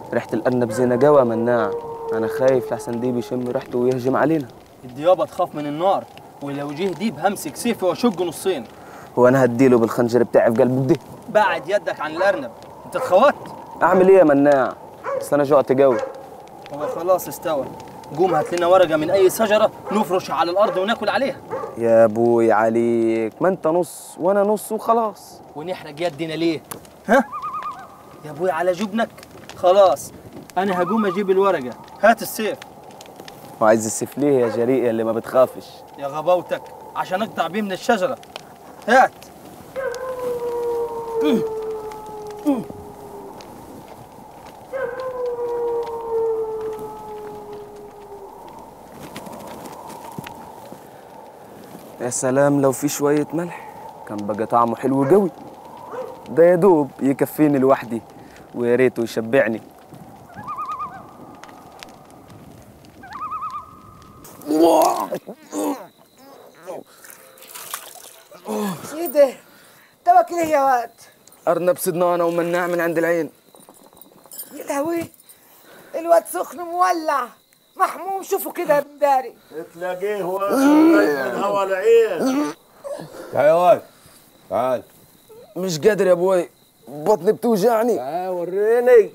ريحة الأرنب زينة جوا مناع أنا خايف لحسن ديب يشم ريحته ويهجم علينا الديابه تخاف من النار ولو جه ديب همسك سيفي واشقه نصين هو أنا هديله بالخنجر بتاعي في قلب ده بعد يدك عن الارنب انت اتخوت أعمل إيه يا مناع؟ أصل أنا جوعت جوي هو خلاص استوى قوم هات لنا ورقه من اي شجره نفرشها على الارض وناكل عليها يا أبوي عليك ما أنت نص وأنا نص وخلاص ونحرق يدنا ليه ها يا ابوي على جبنك خلاص انا هقوم اجيب الورقه هات السيف وعايز السيف ليه يا جريء يا اللي ما بتخافش يا غباوتك عشان اقطع بيه من الشجره هات يا سلام لو في شوية ملح كان بقى طعمه حلو قوي ده يا دوب يكفيني لوحدي ويا ريته يشبعني ايه ده؟ توكل ايه يا واد؟ أرنب صدنا أنا ومناع من عند العين يا لهوي الواد سخن مولع محموم شوفوا كده يا بنداري تلاقيه واخد من هوا العين تعال يا واد تعال مش قادر يا أبوي بطني بتوجعني تعال وريني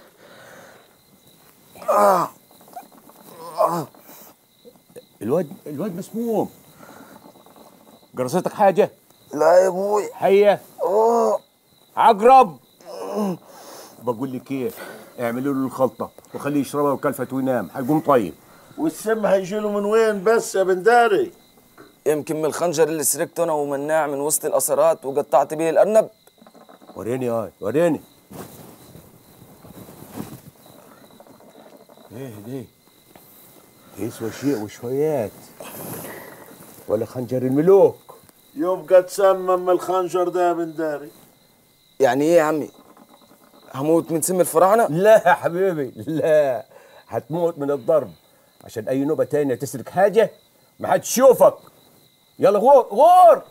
الواد الواد مسموم قرصتك حاجة لا يا أبوي حية أوه عقرب بقول لك ايه اعملوا له الخلطة وخليه يشربها وكلفت وينام هيقوم طيب والسم هيجيله من وين بس يا بنداري يمكن من الخنجر اللي سرقته أنا ومناع من وسط الأسرات وقطعت بيه الأرنب وريني يا واد وريني ايه دي يسوى شيء وشويات ولا خنجر الملوك يبقى تسمم من الخنجر ده يا بنداري يعني إيه يا عمي هموت من سم الفراعنة لا يا حبيبي لا هتموت من الضرب عشان اي نوبه تانية تسرق حاجه ما حد يشوفك يلا غور غور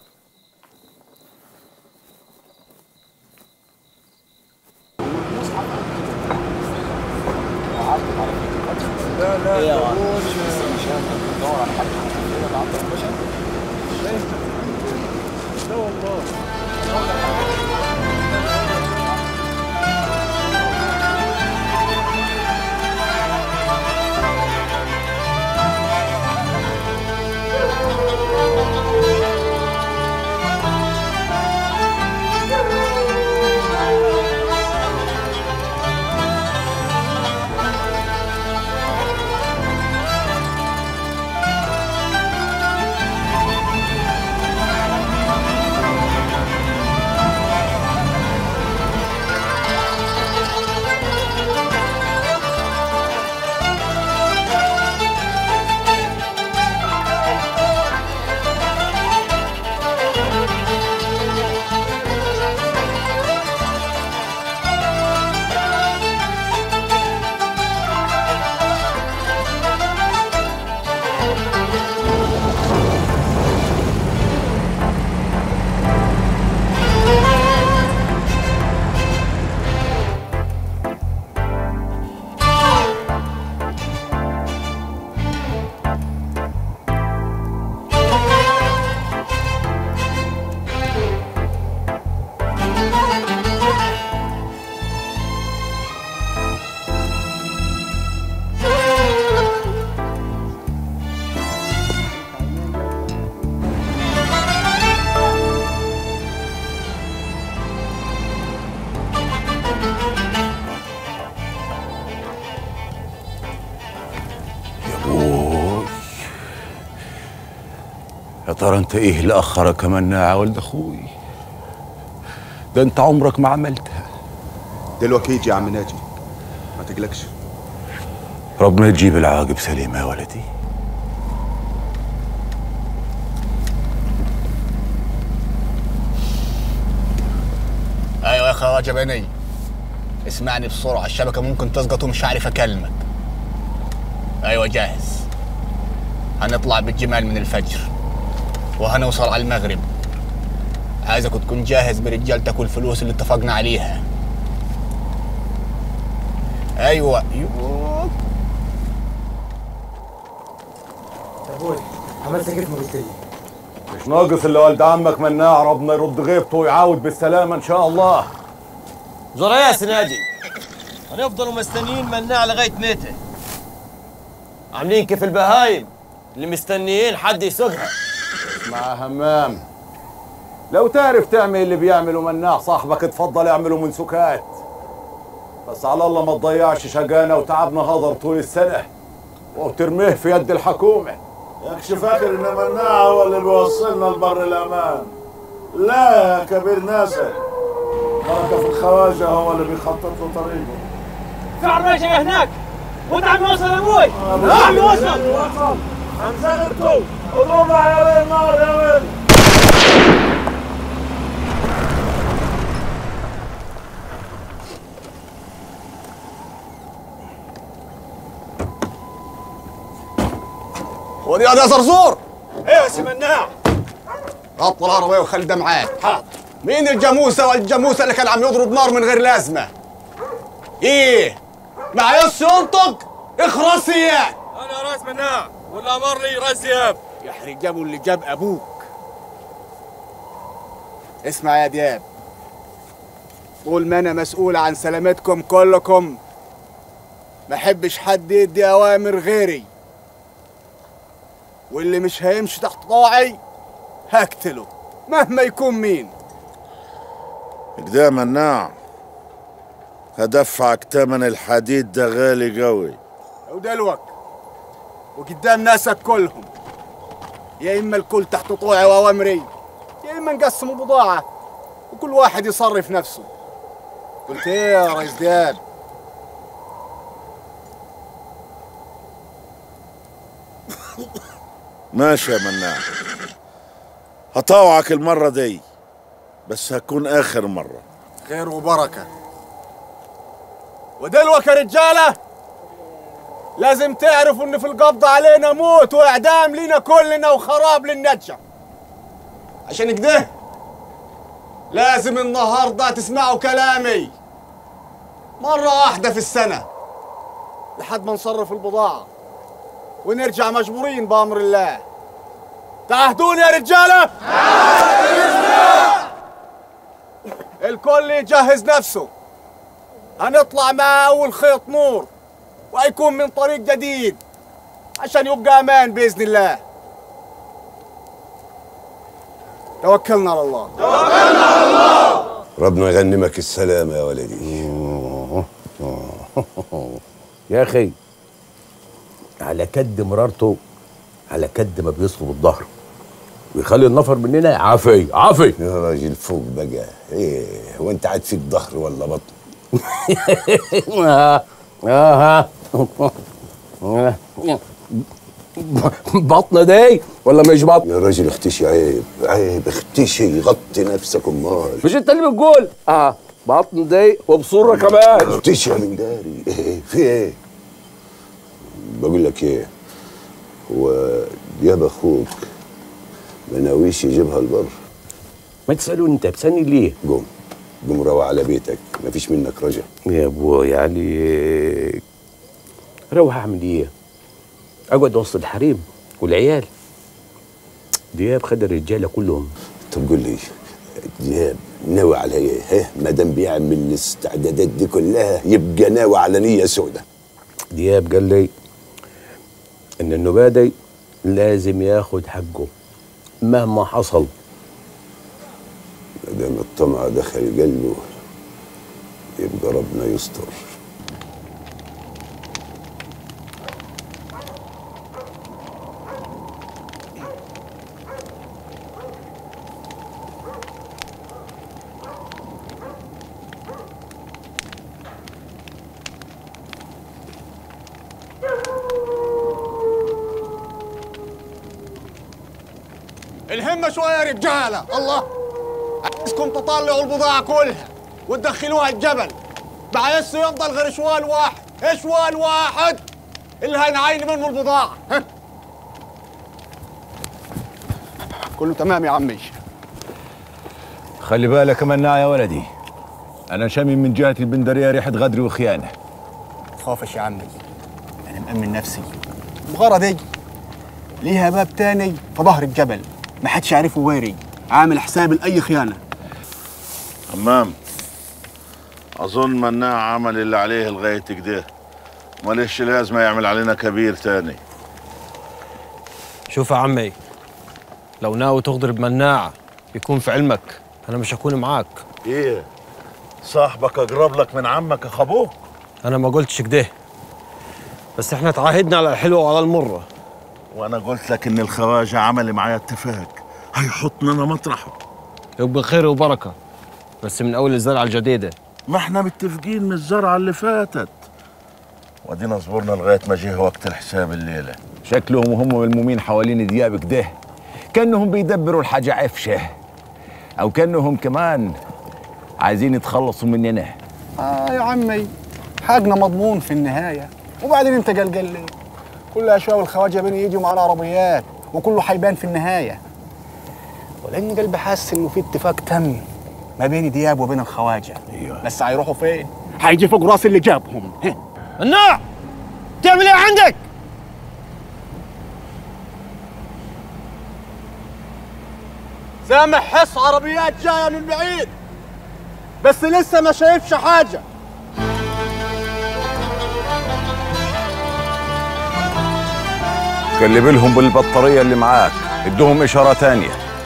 يا ترى انت ايه اللي اخرك يا مناع ولد اخوي ده انت عمرك ما عملتها دلوقتي يجي يا عم ناجي ما تقلقش ربنا يجيب العاقب سليم يا ولدي ايوه يا خواجه بني اسمعني بسرعه الشبكه ممكن تسقط ومش عارف اكلمك ايوه جاهز هنطلع بالجمال من الفجر وهنوصل على المغرب عايزك تكون جاهز برجالتك والفلوس اللي اتفقنا عليها ايوه ايوه ابوي عملت كيف ما قلت لي مش ناقص اللي والد عمك مناع ربنا يرد غيبته ويعاود بالسلامة إن شاء الله زرع يا سنادي هنفضلوا مستنيين مناع لغايه متى عاملين كيف البهايم اللي مستنيين حد يسوقها مع همام لو تعرف تعمل اللي بيعمله مناع صاحبك اتفضل اعمله من سكات بس على الله ما تضيعش شقانا وتعبنا هضر طول السنة وترميه في يد الحكومة يكش فاكر ان مناع هو اللي بيوصلنا لبر الامان لا يا كبير ناسك بركه في الخواجه هو اللي بيخطط له طريقه في عربيه هناك وانت عم يوصل يا ابوي عم يوصل هنزغركم اضربنا على النار يا ولد خد يا زرزور ايه يا سي مناع غطى العربية وخلي ده معاك حاضر مين الجاموسة والجاموسة اللي كان عم يضرب نار من غير لازمة؟ ايه؟ معيش ينطق؟ اخرس اياه انا راس مناع ولا امرني راس دياب يحرق جابه اللي جاب ابوك اسمع يا دياب طول ما انا مسؤول عن سلامتكم كلكم ما احبش حد يدي اوامر غيري واللي مش هيمشي تحت طاعي هقتله مهما يكون مين كده مناع هدفعك تمن الحديد ده غالي قوي ودلوك وقدام ناسك كلهم يا اما الكل تحت طوعي واوامري يا اما نقسم البضاعه وكل واحد يصرف نفسه قلت ايه يا ريس دياب ماشي يا مناع هطوعك المرة دي بس هكون آخر مرة خير وبركه ودلوك يا رجاله لازم تعرفوا ان في القبض علينا موت واعدام لينا كلنا وخراب للنجع عشان كده لازم النهارده تسمعوا كلامي مرة واحدة في السنة لحد ما نصرف البضاعة ونرجع مجبورين بأمر الله تعهدون يا رجالة الكل يجهز نفسه هنطلع مع أول خيط نور وهيكون من طريق جديد عشان يبقى أمان بإذن الله توكلنا على الله ربنا يغنمك السلامة يا ولدي يا اخي على كد مرارته على كد ما بيصلب الظهر ويخلي النفر مننا عافي عافي يا راجل فوق بقى ايه وانت قاعد فيك ظهر ولا بطن آه آه آه. بطن دي ولا مش بطن يا راجل اختشي عيب عيب اختشي غطي نفسك امال مش انت اللي بتقول اه بطن دي وبصوره كمان اختشي يا من داري ايه في ايه بقول لك ايه هو دياب اخوك ما ناويش يجيبها البر ما تسالوني انت بتسالني ليه قوم قوم روح على بيتك مفيش منك رجع يا ابوي عليك روح اعمل ايه اقعد وسط الحريم والعيال دياب خد الرجاله كلهم طب قول لي دياب ناوي على ايه؟ ها ما دام بيعمل الاستعدادات دي كلها يبقى ناوي على نيه سودة دياب قال لي ان النبادي لازم ياخد حقه مهما حصل ما دام الطمع دخل قلبه يبقى ربنا يستر الهمة شوية يا رجالة الله عايزكم تطلعوا البضاعة كلها وتدخلوها الجبل بعيس يفضل غير شوال واحد شوال واحد اللي هنعين منه البضاعة ها؟ كله تمام يا عمي خلي بالك مناع يا ولدي انا شامم من جهه البندريه ريحه غدر وخيانه تخافش يا عمي انا مأمن نفسي المغاره دي ليها باب تاني في ظهر الجبل ما حدش عارفه غيري عامل حساب لاي خيانه همام اظن مناع عمل اللي عليه لغايه كده ماليش لازمه يعمل علينا كبير تاني شوف يا عمي لو ناوي تغدر بمناع يكون في علمك انا مش هكون معاك ايه صاحبك اقرب لك من عمك اخابوك انا ما قلتش كده بس احنا تعاهدنا على الحلوه وعلى المره وانا قلت لك ان الخواجه عمل معايا اتفاق هيحطني انا مطرحه يبقى خير وبركه بس من اول الزرعه الجديده ما احنا متفقين من الزرعه اللي فاتت ودينا صبرنا لغايه ما جه وقت الحساب الليله شكلهم وهم ملمومين حوالين دياب كده كانهم بيدبروا الحاجه عفشه او كانهم كمان عايزين يتخلصوا مننا اه يا عمي حقنا مضمون في النهايه وبعدين انت قلقل ليه كل اشواء والخواجه بين يجوا مع العربيات وكله حيبان في النهايه ولان قلبي حاسس انه في اتفاق تم ما بين دياب وبين الخواجه ايوه بس هيروحوا فين؟ هيجي فوق راس اللي جابهم مناع تعمل ايه عندك؟ سامع حس عربيات جايه من بعيد بس لسه ما شايفش حاجه كلم لهم بالبطاريه اللي معاك ادوهم اشاره تانية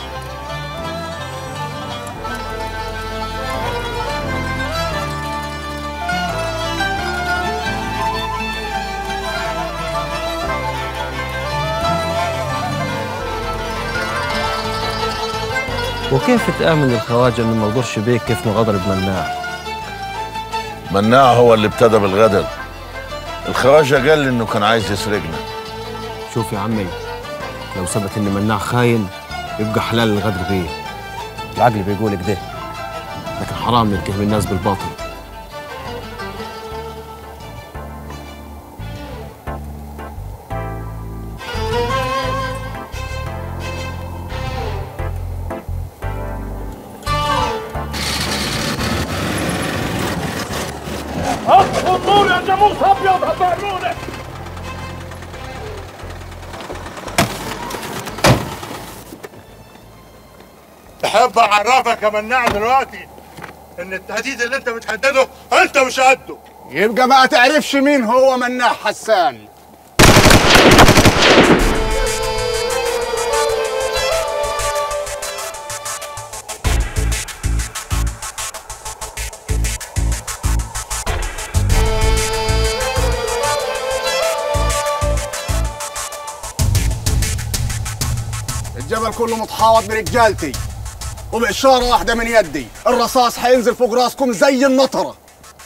وكيف تآمن الخواجه انه ما يغدرش بيك كيف ما غدر بمناع؟ مناع هو اللي ابتدى بالغدر الخواجه قال لي انه كان عايز يسرقنا شوف يا عمي لو ثبت ان مناع خاين يبقى حلال الغدر بيه العقل بيقول كده لكن حرام نتهم الناس بالباطل اطفوا النور يا جاموس ابيض هتعملوني تحب اعرفك يا مناع دلوقتي ان التهديد اللي انت بتهدده انت مش قده يبقى ما تعرفش مين هو مناع حسان الجبل كله متحاوط برجالتي وبإشارة واحدة من يدي الرصاص هينزل فوق راسكم زي النطرة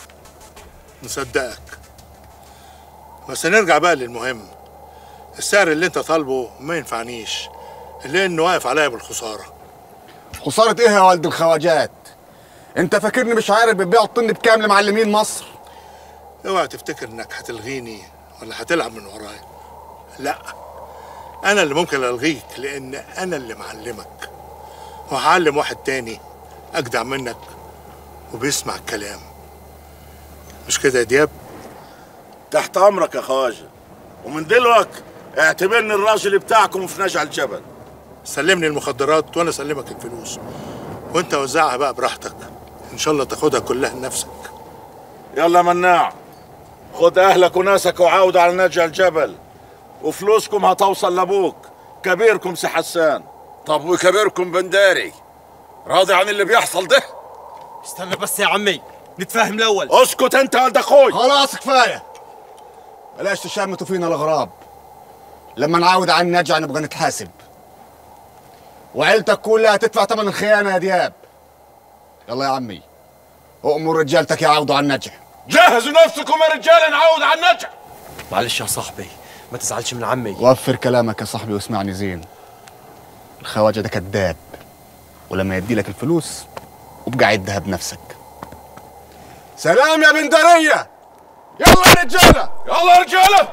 مصدقك بس نرجع بقى للمهم السعر اللي انت طالبه ما ينفعنيش لانه واقف عليا بالخساره خسارة ايه يا والد الخواجات انت فاكرني مش عارف بتبيع الطن بكام لمعلمين مصر اوعى تفتكر انك هتلغيني ولا هتلعب من ورايا لا انا اللي ممكن الغيك لان انا اللي معلمك وهعلم واحد تاني اجدع منك وبيسمع الكلام مش كده يا دياب تحت امرك يا خواجه ومن دلوقتي اعتبرني الراجل بتاعكم في نجع الجبل سلمني المخدرات وانا اسلمك الفلوس وانت وزعها بقى براحتك ان شاء الله تاخدها كلها لنفسك يلا مناع خد اهلك وناسك وعاود على نجع الجبل وفلوسكم هتوصل لابوك كبيركم سي حسان طب وكبيركم بنداري راضي عن اللي بيحصل ده استنى بس يا عمي نتفاهم الاول اسكت انت يا ولد اخوي خلاص كفاية بلاش تشمتوا فينا الأغراب لما نعاود عن النجع نبغى نتحاسب وعيلتك كلها تدفع ثمن الخيانة يا دياب يلا يا عمي أؤمر رجالتك يعاودوا على النجع جهزوا نفسكم يا رجال نعود على النجع معلش يا صاحبي ما تزعلش من عمي وفر كلامك يا صاحبي واسمعني زين الخواجة ده كذاب ولما يدي لك الفلوس وابقى عدها بنفسك سلام يا بندرية يلا يا رجالة يلا يا رجاله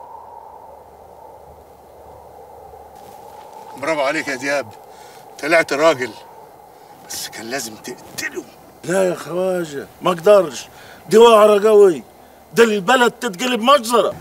برافو عليك يا دياب طلعت راجل بس كان لازم تقتله لا يا خواجه ما اقدرش دي وعره قوي ده البلد تتقلب مجزرة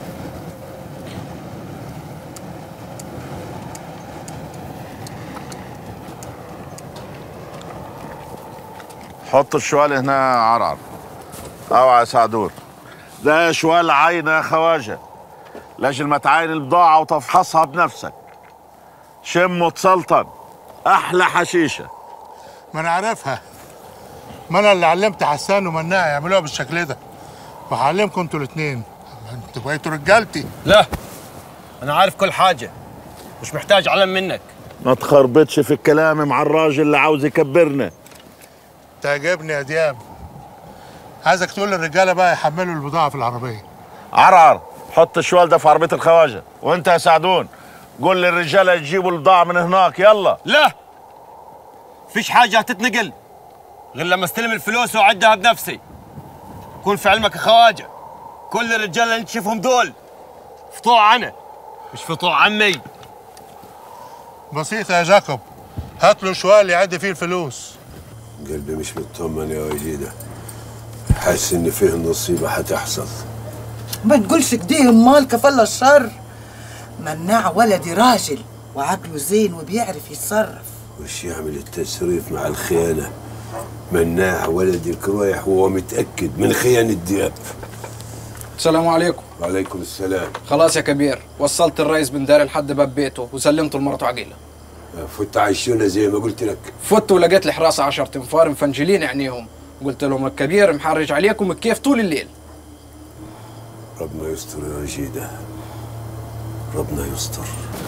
حط الشوال هنا يا عرعر اوعى يا سعدون ده شوال عاينة يا خواجة لاجل ما تعاين البضاعة وتفحصها بنفسك شم وتسلطن أحلى حشيشة ما انا عارفها ما انا اللي علمت حسان ومناع يعملوها بالشكل ده وهعلمكم انتوا الاثنين انتوا بقيتوا رجالتي لا انا عارف كل حاجه مش محتاج علم منك ما تخربطش في الكلام مع الراجل اللي عاوز يكبرنا تعجبني يا دياب عايزك تقول للرجاله بقى يحملوا البضاعه في العربيه عرعر حط الشوال ده في عربية الخواجة وانت يا سعدون قول للرجالة يجيبوا البضاعة من هناك يلا لا فيش حاجه هتتنقل غير لما استلم الفلوس واعدها بنفسي كون في علمك يا خواجه كل الرجال اللي انت تشوفهم دول فطوع انا مش فطوع عمي بسيطه يا جاكوب هات له شوال يعد فيه الفلوس قلبي مش مطمن يا وجيدة حاسس ان فيه نصيبة هتحصل ما تقولش كده امال كفل الشر مناع ولدي راجل وعقله زين وبيعرف يتصرف وش يعمل التسريف مع الخيانة مناع ولدك رايح وهو متأكد من خيانة دياب السلام عليكم وعليكم السلام خلاص يا كبير وصلت الرئيس بن داري لحد باب بيته وسلمته لمرته عقيله فت عايشونا زي ما قلت لك فت ولقيت الحراسه 10 تنفار مفنجلين عينيهم قلت لهم الكبير محرج عليكم الكيف طول الليل ربنا يستر يا وجيدة ربنا يستر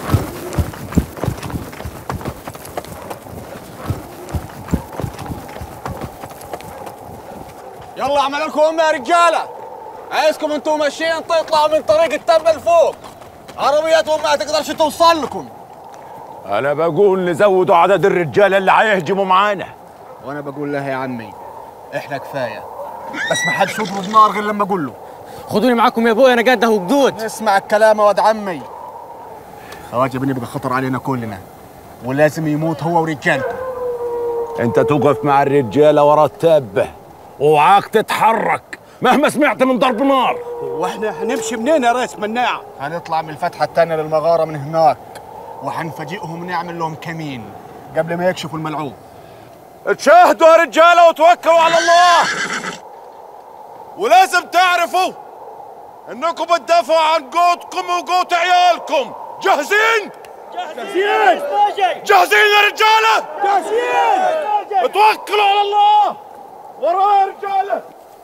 يلا اعمل لكم امه يا رجاله عايزكم انتم ماشيين تطلعوا من طريق التبه لفوق عربياتهم ما تقدرش توصل لكم انا بقول نزودوا عدد الرجاله اللي هيهجموا معانا وانا بقول لها يا عمي احنا كفايه بس ما حدش يضرب نار غير لما اقول له خدوني معاكم يا ابويا انا قاعد اهو جدود اسمع الكلام يا واد عمي خواجه بن يبقى خطر علينا كلنا ولازم يموت هو ورجالته انت توقف مع الرجاله ورا التبه اوعاك تتحرك مهما سمعت من ضرب نار واحنا هنمشي منين يا ريس مناع هنطلع من الفتحه الثانيه للمغاره من هناك وهنفاجئهم نعمل لهم كمين قبل ما يكشفوا الملعوب تشاهدوا يا رجالة وتوكلوا على الله ولازم تعرفوا انكم بتدافعوا عن قوتكم وقوت عيالكم جاهزين؟ جاهزين جاهزين يا رجالة؟ جاهزين توكلوا على الله ورايا يا رجالة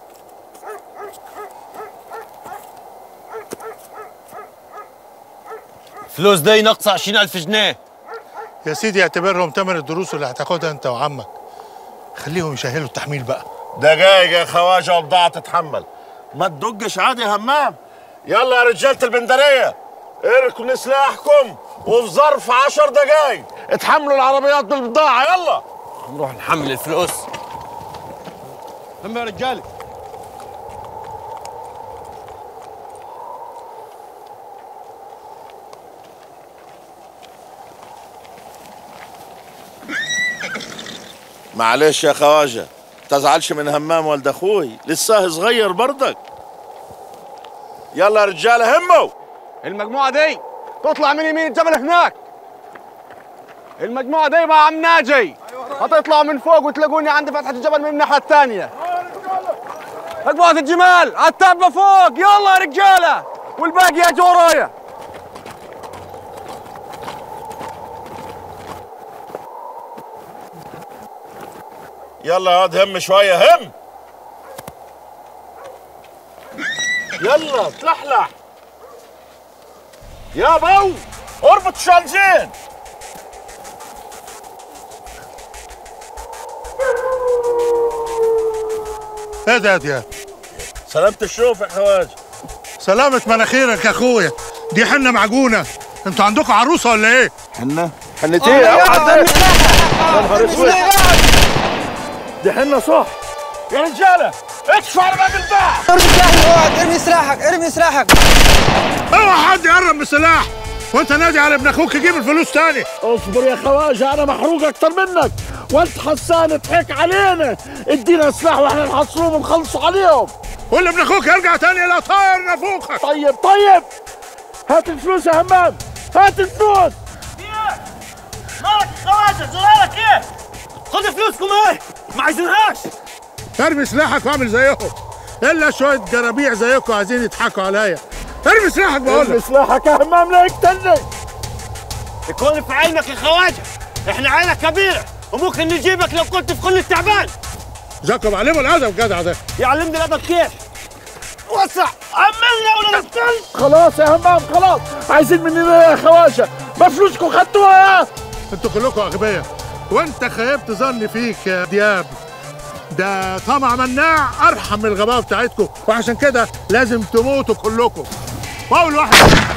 فلوس دي نقص 20000 جنيه يا سيدي اعتبرهم تمن الدروس اللي هتاخدها انت وعمك خليهم يسهلوا التحميل بقى دقايق يا خواجة وبضاعة تتحمل ما تدقش عادي يا همام يلا يا رجالة البندرية اركنوا سلاحكم وفي ظرف عشر دقايق اتحملوا العربيات بالبضاعة يلا نروح نحمل الفلوس هم يا رجاله معلش يا خواجة تزعلش من همام ولد اخوي لسه صغير برضك يلا يا رجالة هموا المجموعه دي تطلع من يمين الجبل هناك المجموعه دي مع عم ناجي هتطلعوا من فوق وتلاقوني عند فتحه الجبل من الناحيه الثانيه مجموعه الجمال على التبه فوق يلا يا رجاله والباقي يجوا ورايا يلا يا واد هم شوية هم يلا تلحلح يا بو اربط الشالجين ايه ده يا دياب سلامة الشوف يا خواجة سلامة مناخيرك يا اخويا دي حنة معجونة انتوا عندكم عروسة ولا ايه؟ حنة حنة ايه يا نهار اسود دي حنة صح يا رجالة ادفع على باب الباب ارمي سلاحك اقعد ارمي سلاحك ارمي سلاحك اوعى حد يقرب من السلاح وانت نادي على ابن اخوك يجيب الفلوس تاني اصبر يا خواجة انا محروق اكتر منك وانت حسان ضحك علينا ادينا سلاح واحنا نحصروهم ونخلصوا عليهم ولا ابن اخوك يرجع تاني الى طائر نافوخك طيب طيب هات الفلوس يا همام هات الفلوس مالك خواجه زرارك ايه؟ خد فلوسكم ايه؟ ما عايزينهاش ارمي سلاحك واعمل زيهم الا شويه جرابيع زيكم عايزين يضحكوا عليا ارمي سلاحك بقول ارمي لك سلاحك يا همام لا يقتلني يكون في علمك يا خواجه احنا عيله كبيره وممكن نجيبك لو كنت في كل تعبان جاكم علموا الادب جدع ده يعلمني الادب كيف؟ وسع عملنا ولا نقتل خلاص يا همام خلاص عايزين مننا يا خواجه ما فلوسكم خدتوها انتوا كلكم اغبياء وانت خيبت ظني فيك يا دياب ده طمع مناع ارحم من الغباء بتاعتكم وعشان كده لازم تموتوا كلكم واول واحد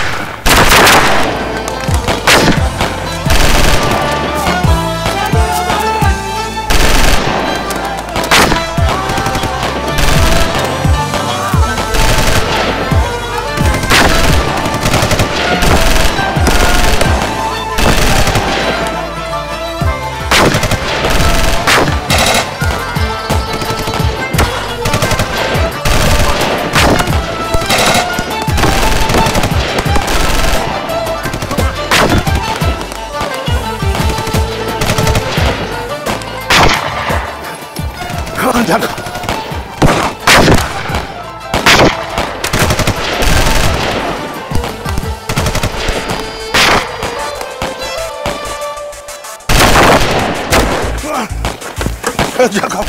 جاكم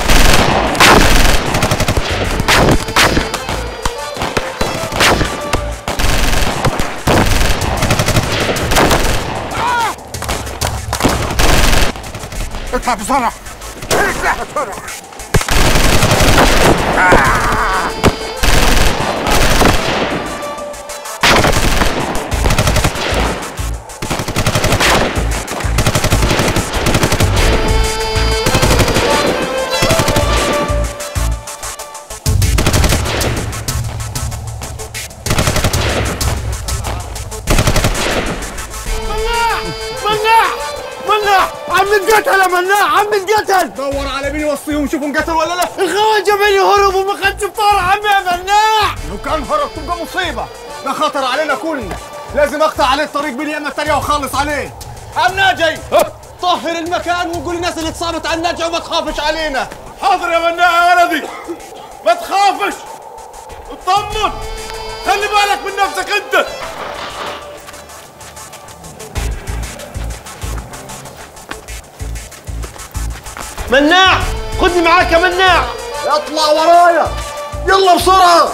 اطلع بسرعة اطلع بسرعة مناع مناع مناع عم نتقتل يا مناع عم نتقتل دور على مين يوصيهم شوفوا انقتل ولا لا الخواجه بيني هرب وما خدش بطار عمي يا مناع لو كان هرب تبقى مصيبه ده خطر علينا كلنا لازم اقطع عليه الطريق باليمه الثانيه واخلص عليه عم ناجي طهر المكان وقول للناس اللي اتصابت على النجع وما تخافش علينا حاضر يا مناع يا ولدي ما تخافش اطمن خلي بالك من نفسك انت مناع خدني معاك يا مناع اطلع ورايا يلا بسرعه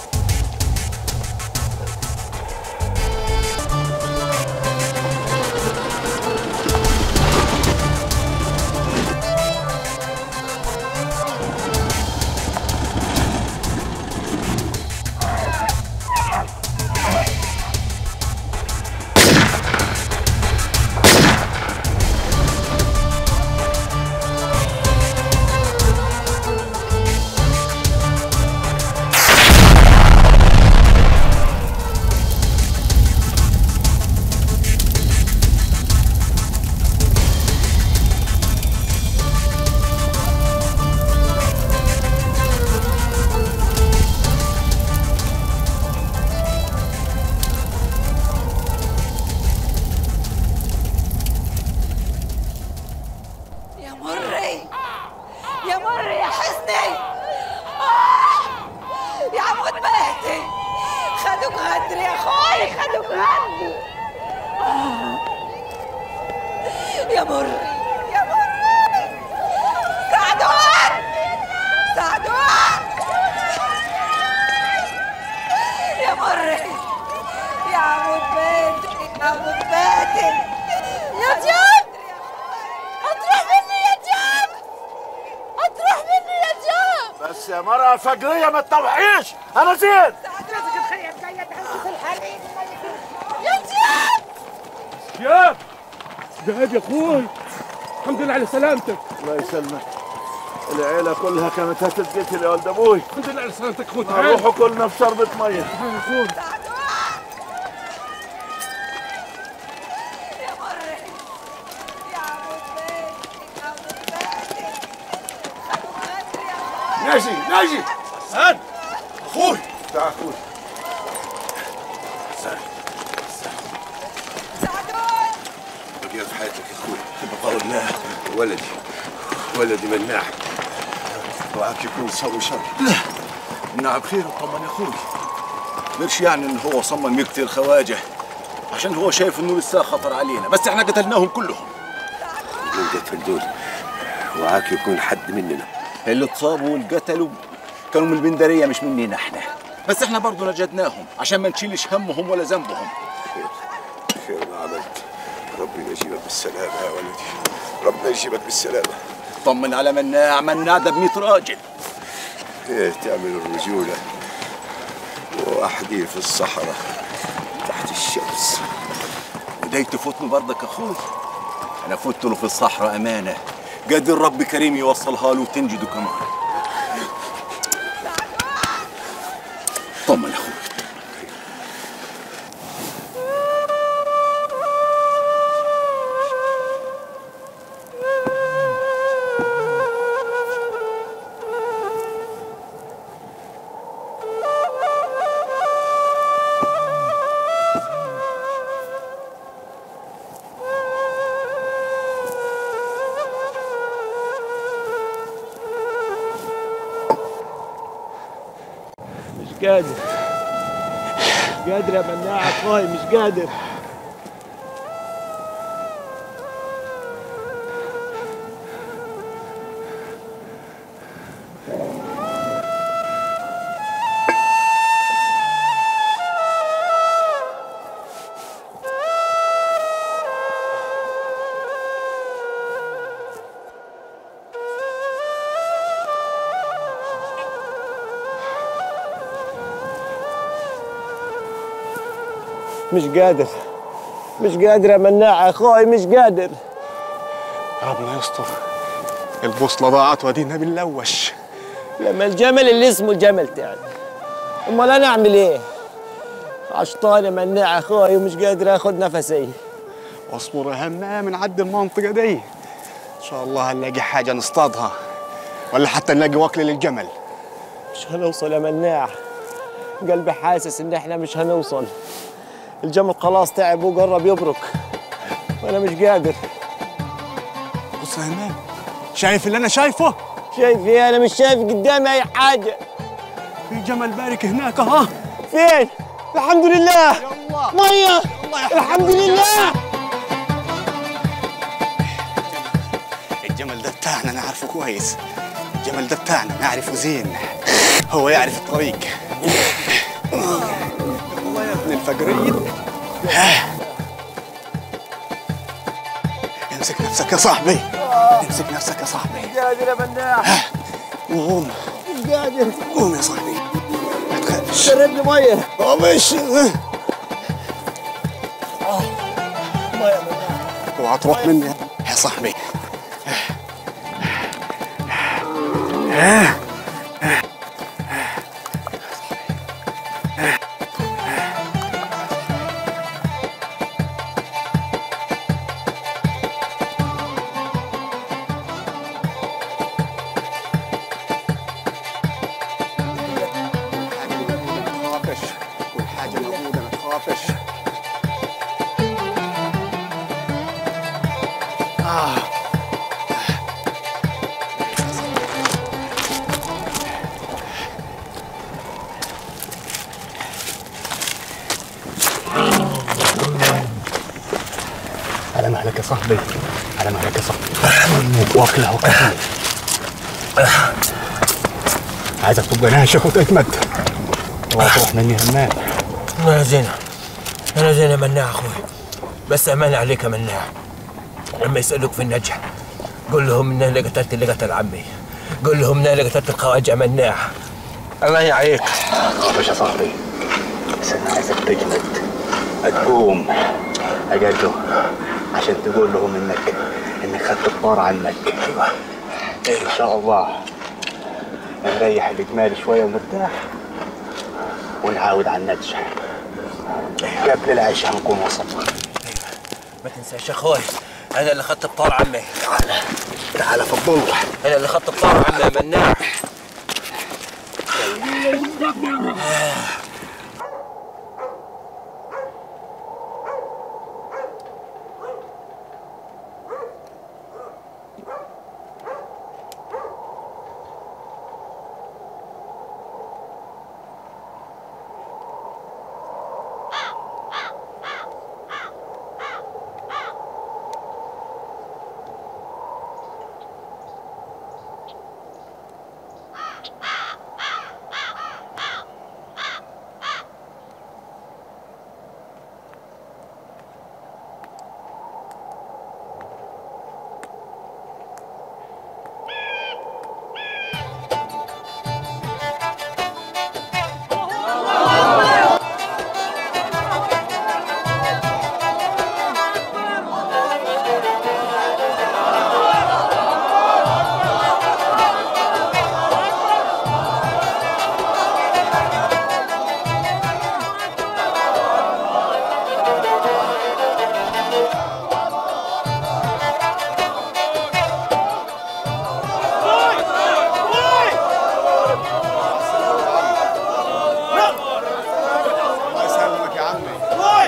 يا مري يا مري يا حسني آه! يا عمود بهتي خدوك غدر يا اخوي خدوك غدر آه! يا مري يا مري سعدون سعدون يا مري يا عمود بيتي يا عمود بيتي يا جاب هتروح مني يا جاب هتروح مني يا جاب بس يا مرأة فجرية ما تطوحيش انا زين يا جاب جاب جاب يا اخوي الحمد لله على سلامتك الله يسلمك العيلة كلها كانت هتتقتل يا ولد ابوي الحمد لله على سلامتك اخوي نروحوا كلنا في شربة مية تعال يا اخوي يا مري يا عمود بيتي يا عمود بيتي خدوك غدر يا اخوي ناجي ناجي هات اخوي تعال اخوي بقي في حياتك يا اخوي بقول الله ولدي ولدي مناع وعاك يكون سوي شر لا مناع بخير وطمن يا اخوي ليش يعني ان هو صمم يقتل خواجه عشان هو شايف انه لسه خطر علينا بس احنا قتلناهم كلهم من قتل دول وعاك يكون حد مننا اللي اتصابوا والقتلوا كانوا من البندريه مش مننا احنا بس احنا برضه نجدناهم عشان ما نشيلش همهم ولا ذنبهم خير ما عملت ربنا يجيبك بالسلامة يا ولدي ربنا يجيبك بالسلامة طمن على مناع مناع ده ب راجل ايه تعمل الرجولة وحدي في الصحراء تحت الشمس بداية تفوتني برضك اخوي انا فوت له في الصحراء امانه قادر رب كريم يوصلها له وتنجده كمان طمن يا اخوي مش قادر مش قادر يا مناع اخوي مش قادر مش قادر مش قادر يا مناع اخوي مش قادر ربنا يستر البوصلة ضاعت ودينا بنلوش لما الجمل اللي اسمه الجمل تعب امال انا اعمل ايه عشطان يا مناع اخوي ومش قادر اخد نفسي اصبر يا همام نعدي المنطقة دي ان شاء الله هنلاقي حاجة نصطادها ولا حتى نلاقي وكل للجمل مش هنوصل يا مناع قلبي حاسس ان احنا مش هنوصل الجمل خلاص تعب وقرب يبرك وانا مش قادر بص يا همام شايف اللي انا شايفه شايف ايه انا مش شايف قدامي اي حاجه في جمل بارك هناك ها فين الحمد لله ميه الحمد لله الجمل ده بتاعنا نعرفه كويس الجمل ده بتاعنا نعرفه زين هو يعرف الطريق الله يا ابن الفقرين امسك نفسك يا صاحبي امسك نفسك يا صاحبي مش قادر يا مناع وقوم مش قادر قوم يا صاحبي ما تخافش شربني ميه مش ميه يا اوعى تروح مني يا صاحبي تخافش والحاجة موجودة ما تخافش آه. على مهلك يا صاحبي على مهلك يا صاحبي واكله وكله عايزك تبقى ناشف وتجمد اوعى تروح مني همام انا زين انا زين يا مناع اخوي بس امان عليك يا مناع لما يسالوك في النجح قول لهم ان انا اللي قتلت اللي قتل عمي قول لهم ان انا اللي قتلت الخواجه مناع الله يعيك خافش يا صاحبي بس انا عايزك تجمد تقوم اجله عشان تقول لهم انك انك خدت الطار عنك ايوه ان شاء الله نريح الجمال شويه ونرتاح ونعاود على النجح قبل العشاء هنكون وصلنا ما تنساش يا اخوي انا اللي خدت بطار عمي تعال تعال فضل انا اللي خدت بطار عمي يا مناع اكبر الله يسلمك يا عمي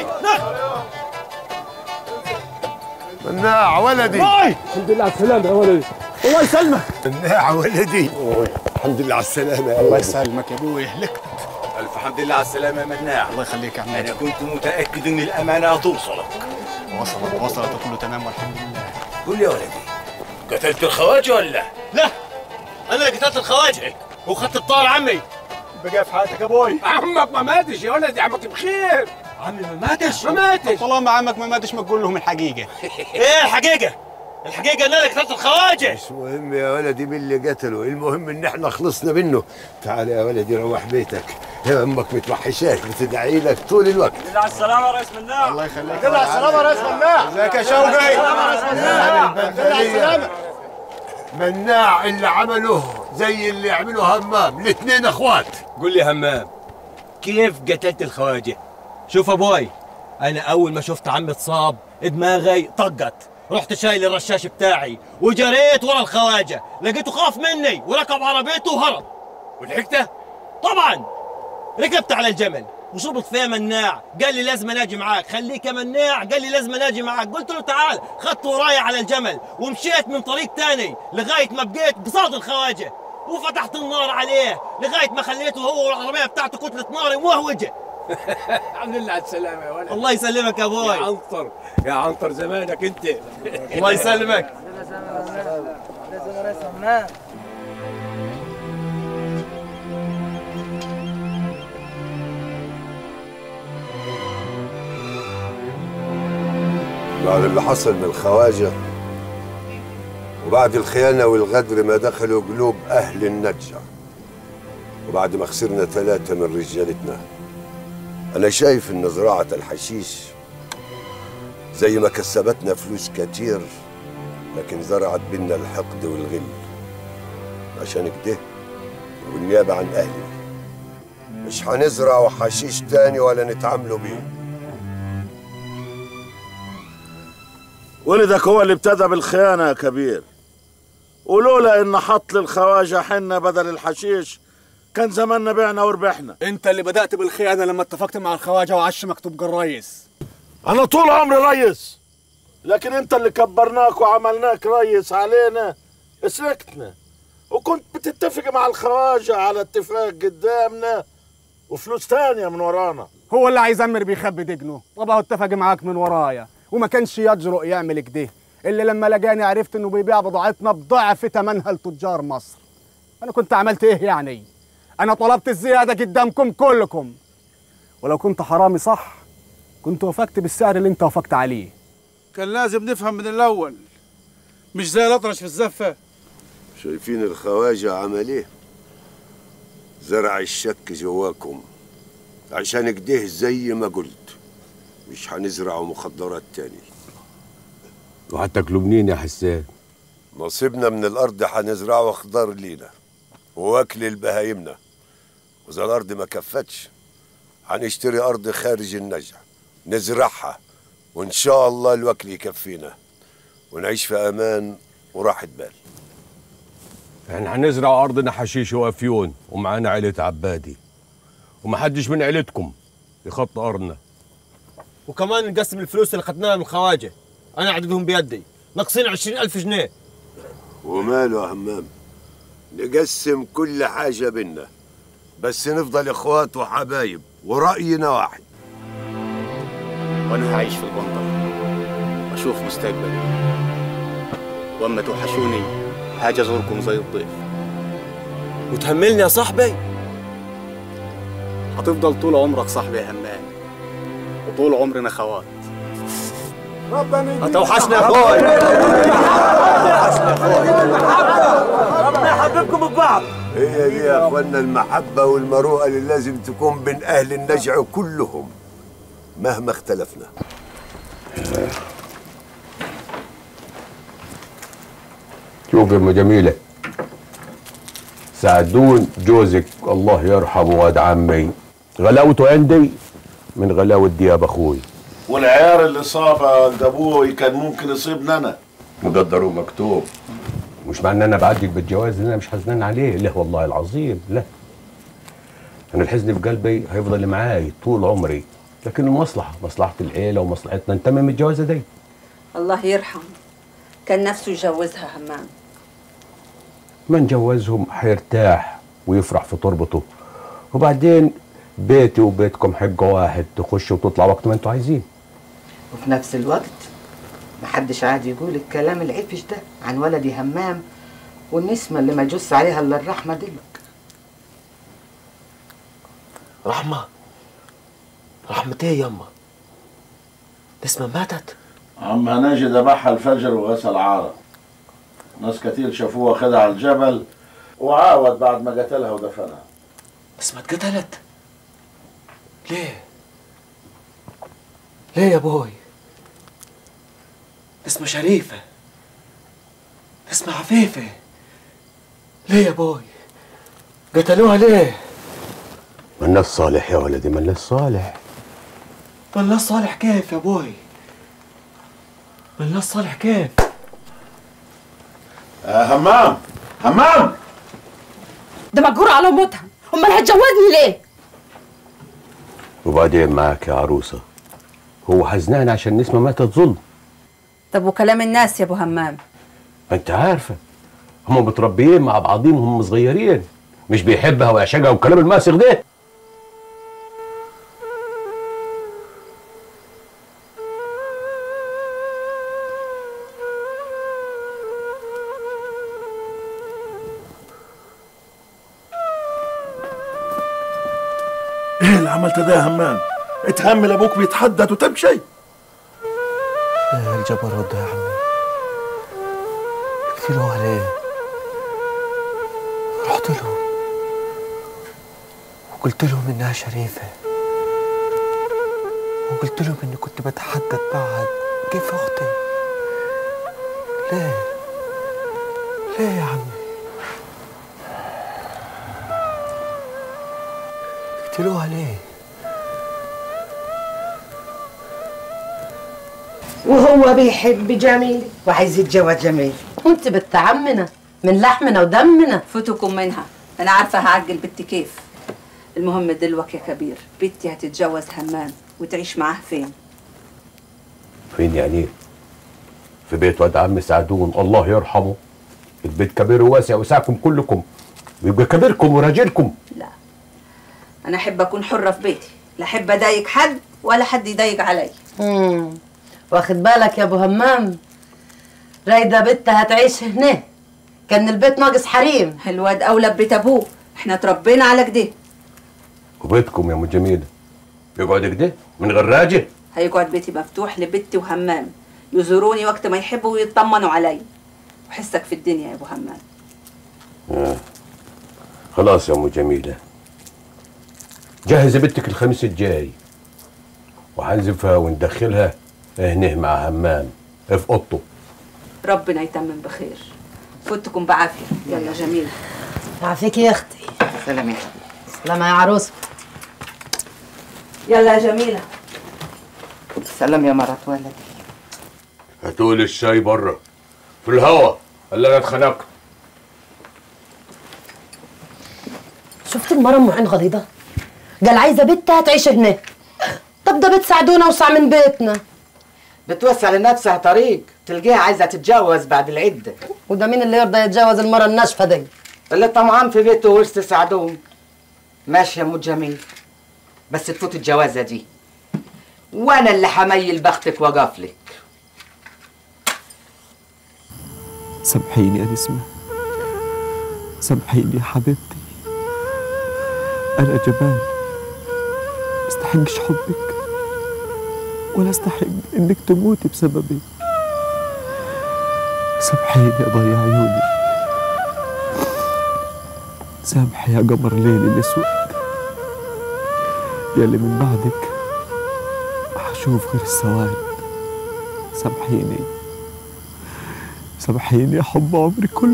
مناع ولدي الحمد لله على السلامة يا ولدي الله يسلمك مناع ولدي الحمد لله على السلامة يا الله ولدي يسلمك يا ابوي هلكت ألف حمد لله على السلامة يا مناع الله يخليك يا عمي أنا كنت متأكد إن الأمانة هتوصلك وصلت وصلت وكله تمام والحمد لله قول يا ولدي قتلت الخواجة ولا؟ لا انا اللي قتلت الخواجه وخدت الطار عمي بقى في حياتك يا ابوي عمك ما ماتش يا ولدي عمك بخير عمي ما ماتش ما ماتش طالما عمك ما ماتش ما تقول لهم الحقيقه ايه الحقيقه الحقيقه ان انا اللي قتلت الخواجه مش مهم يا ولدي مين اللي قتله المهم ان احنا خلصنا منه تعال يا ولدي روح بيتك يا امك متوحشاك بتدعي لك طول الوقت على السلامه يا ريس مناع الله يخليك كده على السلامة يا ريس مناع ازيك يا شوقي البندرية مناع اللي عمله زي اللي يعمله همام الاثنين اخوات قول لي همام كيف قتلت الخواجة؟ شوف ابوي انا اول ما شفت عمي اتصاب دماغي طقت رحت شايل الرشاش بتاعي وجريت ورا الخواجه لقيته خاف مني وركب عربيته وهرب ولحقته؟ طبعا ركبت على الجمل وشبط فيها مناع قال لي لازم اجي معاك خليك يا مناع قال لي لازم اجي معاك قلت له تعال خدت ورايا على الجمل ومشيت من طريق تاني لغايه ما بقيت بصاد الخواجه وفتحت النار عليه لغايه ما خليته هو والعربيه بتاعته كتله نار موهوجه الحمد لله على السلامة يا ولد الله يسلمك يا يا ابوي عنتر يا عنتر زمانك انت الله يسلمك لازم يا ريس همام بعد اللي حصل من الخواجة وبعد الخيانة والغدر ما دخلوا قلوب أهل النجع وبعد ما خسرنا ثلاثة من رجالتنا أنا شايف إن زراعة الحشيش زي ما كسبتنا فلوس كتير لكن زرعت بينا الحقد والغل عشان كده والنيابة عن أهلي مش هنزرع حشيش تاني ولا نتعاملوا بيه ولدك هو اللي ابتدى بالخيانة يا كبير ولولا ان حط للخواجة حنة بدل الحشيش كان زماننا بعنا وربحنا انت اللي بدأت بالخيانة لما اتفقت مع الخواجة وعشمك تبقى الريس انا طول عمري ريس لكن انت اللي كبرناك وعملناك ريس علينا سرقتنا وكنت بتتفق مع الخواجة على اتفاق قدامنا وفلوس تانية من ورانا هو اللي عايز امر بيخبي دجنه طب هو اتفق معاك من ورايا وما كانش يجرؤ يعمل كده الا لما لقاني عرفت انه بيبيع بضاعتنا بضعف ثمنها لتجار مصر انا كنت عملت ايه يعني انا طلبت الزياده قدامكم كلكم ولو كنت حرامي صح كنت وافقت بالسعر اللي انت وافقت عليه كان لازم نفهم من الاول مش زي الاطرش في الزفه شايفين الخواجة عمل ايه زرع الشك جواكم عشان كده زي ما قلت مش هنزرع مخدرات تاني وهتاكلوا منين يا حسان نصيبنا من الارض هنزرعه خضار لينا واكل لبهايمنا واذا الارض ما كفتش هنشتري ارض خارج النجع نزرعها وان شاء الله الوكل يكفينا ونعيش في امان وراحه بال احنا هنزرع ارضنا حشيش وافيون ومعانا عيلة عبادي ومحدش من عيلتكم يخط ارنا وكمان نقسم الفلوس اللي اخذناها من الخواجه انا عددهم بيدي ناقصين عشرين ألف جنيه وماله يا همام نقسم كل حاجة بينا بس نفضل اخوات وحبايب ورأينا واحد وانا هعيش في البندر واشوف مستقبلي واما توحشوني هاجي ازوركم زي الضيف وتهملني يا صاحبي هتفضل طول عمرك صاحبي يا همام وطول عمرنا خوات هتوحشنا يا اخوي ربنا يحببكم ببعض هي دي يا اخوانا المحبة والمروءة اللي لازم تكون بين اهل النجع كلهم مهما اختلفنا شوف يا ام جميله سعدون جوزك الله يرحمه واد عمي غلاوته عندي من غلاوه دياب اخوي والعيار اللي صاب عند ابوي كان ممكن يصيبني انا مقدر ومكتوب مش معنى ان انا بعدك بالجواز ان انا مش حزنان عليه لا والله العظيم لا انا الحزن في قلبي هيفضل معاي طول عمري لكن المصلحه مصلحه العيله ومصلحتنا نتمم الجوازه دي الله يرحمه كان نفسه يجوزها همام ما نجوزهم هيرتاح ويفرح في تربته وبعدين بيتي وبيتكم هيبقى واحد تخشوا وتطلعوا وقت ما انتوا عايزين وفي نفس الوقت محدش عاد يقول الكلام العفش ده عن ولدي همام والنسمة اللي ما جس عليها الا الرحمة دلك رحمة رحمة ايه يما نسمة ماتت عم ناجي ذبحها الفجر وغسل عارة ناس كتير شافوها واخدها على الجبل وعاود بعد ما قتلها ودفنها بس ما اتقتلت ليه ليه يا بوي نسمة شريفة نسمة عفيفة ليه يا بوي قتلوها ليه مالناش صالح يا ولدي مالناش صالح مالناش صالح كيف يا بوي مالناش صالح كيف آه همام همام ده مجبور على موتها امال هتجوزني ليه وبعدين معاك يا عروسه هو حزنان عشان نسمه ماتت ظلم طب وكلام الناس يا ابو همام ما انت عارفه هم متربيين مع بعضهم هم صغيرين مش بيحبها ويعشقها والكلام الماسخ ده ايه اللي عملت ده يا همام اتهمل ابوك بيتحدث وتمشي ايه الجبروت ده يا عمي قتلوها ليه رحت لهم وقلت لهم انها شريفة وقلت لهم اني كنت بتحدث معها كيف اختي ليه ليه يا عمي قتلوها ليه وهو بيحب جميل وعايز يتجوز جميل وانت بنت عمنا من لحمنا ودمنا فوتكم منها انا عارفه هعجل بنتي كيف المهم دلوك يا كبير بنتي هتتجوز همام وتعيش معاه فين فين يعني في بيت واد عم سعدون الله يرحمه البيت كبير وواسع وسعكم كلكم ويبقى كبيركم وراجلكم لا انا احب اكون حره في بيتي لا احب اضايق حد ولا حد يضايق علي مم. واخد بالك يا ابو همام رايده بنتها هتعيش هنا كان البيت ناقص حريم الواد اولى ببيت ابوه احنا اتربينا على كده وبيتكم يا ام جميله يقعد كده من غير راجل هيقعد بيتي مفتوح لبنتي وهمام يزوروني وقت ما يحبوا ويطمنوا علي وحسك في الدنيا يا ابو همام آه. خلاص يا ام جميله جهزي بنتك الخميس الجاي وهنزفها وندخلها هنا مع همام في اوضته ربنا يتمم بخير فوتكم بعافيه يلا جميله يعافيك يا اختي سلام يا سلام يا عروسه يلا يا جميله سلام يا مرات ولدي هاتولي الشاي بره في الهوا اللي انا اتخنقت شفت المرة ام عين غليظة قال عايزه بنتها تعيش هنا طب ده بتساعدونا وسع من بيتنا بتوسع لنفسها طريق تلقيها عايزه تتجوز بعد العده وده مين اللي يرضى يتجوز المره الناشفه دي اللي طمعان في بيته ورث تساعدوه ماشي يا ام جميل بس تفوت الجوازه دي وانا اللي حميل بختك واقف لك سامحيني يا نسمة سامحيني يا حبيبتي أنا جبان استحقش حبك ولا استحق إنك تموتي بسببي سامحيني يا ضيع عيوني سامحي يا قمر ليلي الأسود يلي من بعدك حشوف غير السواد سامحيني سامحيني يا حب عمري كله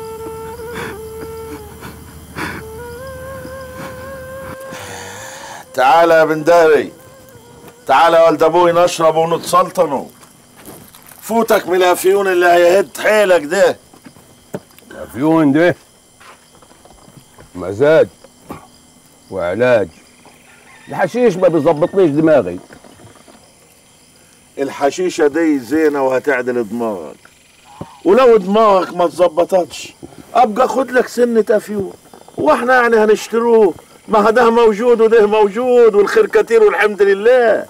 تعال يا بنداري تعال يا ولد ابوي نشرب ونتسلطنوا فوتك من الافيون اللي هيهد حيلك ده الافيون ده مزاج وعلاج الحشيش ما بيظبطليش دماغي الحشيشة دي زينة وهتعدل دماغك ولو دماغك ما تظبطتش ابقى خد لك سنة افيون واحنا يعني هنشتروه ما ده موجود وده موجود والخير كتير والحمد لله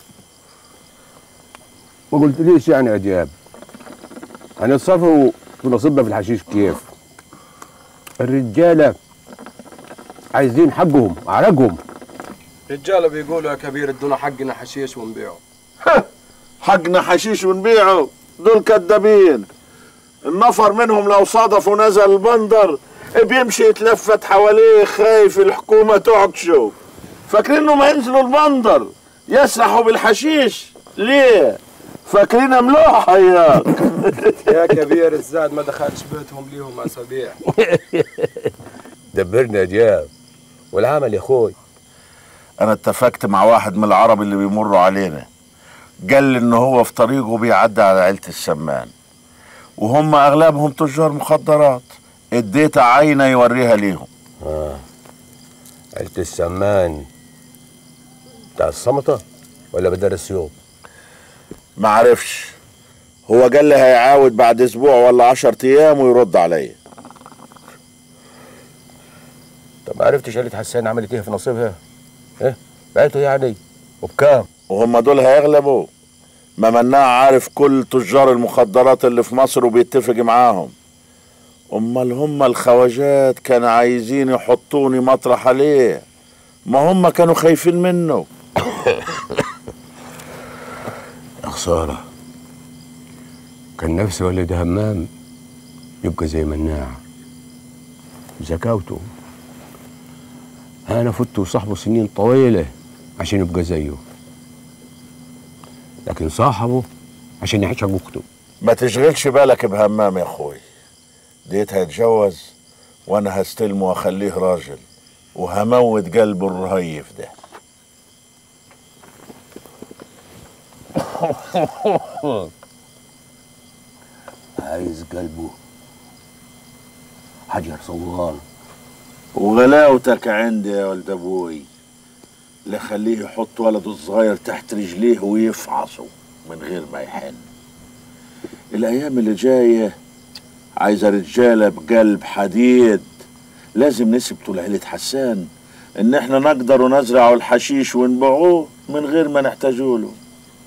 ما قلتليش يعني يا دياب هنتصرفوا في نصيبنا في الحشيش كيف الرجاله عايزين حقهم عرقهم رجاله بيقولوا يا كبير ادونا حقنا حشيش ونبيعه حقنا حشيش ونبيعه دول كدابين النفر منهم لو صادفوا نزل البندر بيمشي يتلفت حواليه خايف الحكومة تعكشه فاكرين انهم هينزلوا البندر يسرحوا بالحشيش ليه فاكرين ملوح هياك يا كبير الزاد ما دخلش بيتهم ليهم اسابيع دبرنا يا دياب والعمل يا اخوي انا اتفقت مع واحد من العرب اللي بيمروا علينا قال لي ان هو في طريقه بيعدي على عيلة السمان وهم اغلبهم تجار مخدرات اديتها عينه يوريها ليهم اه عيلة السمان بتاع الصمتة ولا بدار السيوط ما عرفش هو قال لي هيعاود بعد اسبوع ولا عشر ايام ويرد عليا طب ما عرفتش عيلة حسان عملت ايه في نصيبها ايه بعته يعني وبكام وهم دول هيغلبوا ما مناع عارف كل تجار المخدرات اللي في مصر وبيتفق معاهم امال هم الخواجات كانوا عايزين يحطوني مطرح عليه ما هم كانوا خايفين منه يا خسارة كان نفسي ولد همام يبقى زي مناع ذكاوته انا فت وصاحبه سنين طويلة عشان يبقى زيه لكن صاحبه عشان يعيش حق اخته ما تشغلش بالك بهمام يا اخوي ديت هيتجوز وانا هستلمه واخليه راجل وهموت قلبه الرهيف ده عايز قلبه حجر صوال وغلاوتك عندي يا ولد ابوي لا خليه يحط ولده الصغير تحت رجليه ويفعصه من غير ما يحن الايام اللي جايه عايزه رجاله بقلب حديد لازم نثبتوا لعيله حسان ان احنا نقدر نزرع الحشيش ونبيعوه من غير ما نحتاجوا له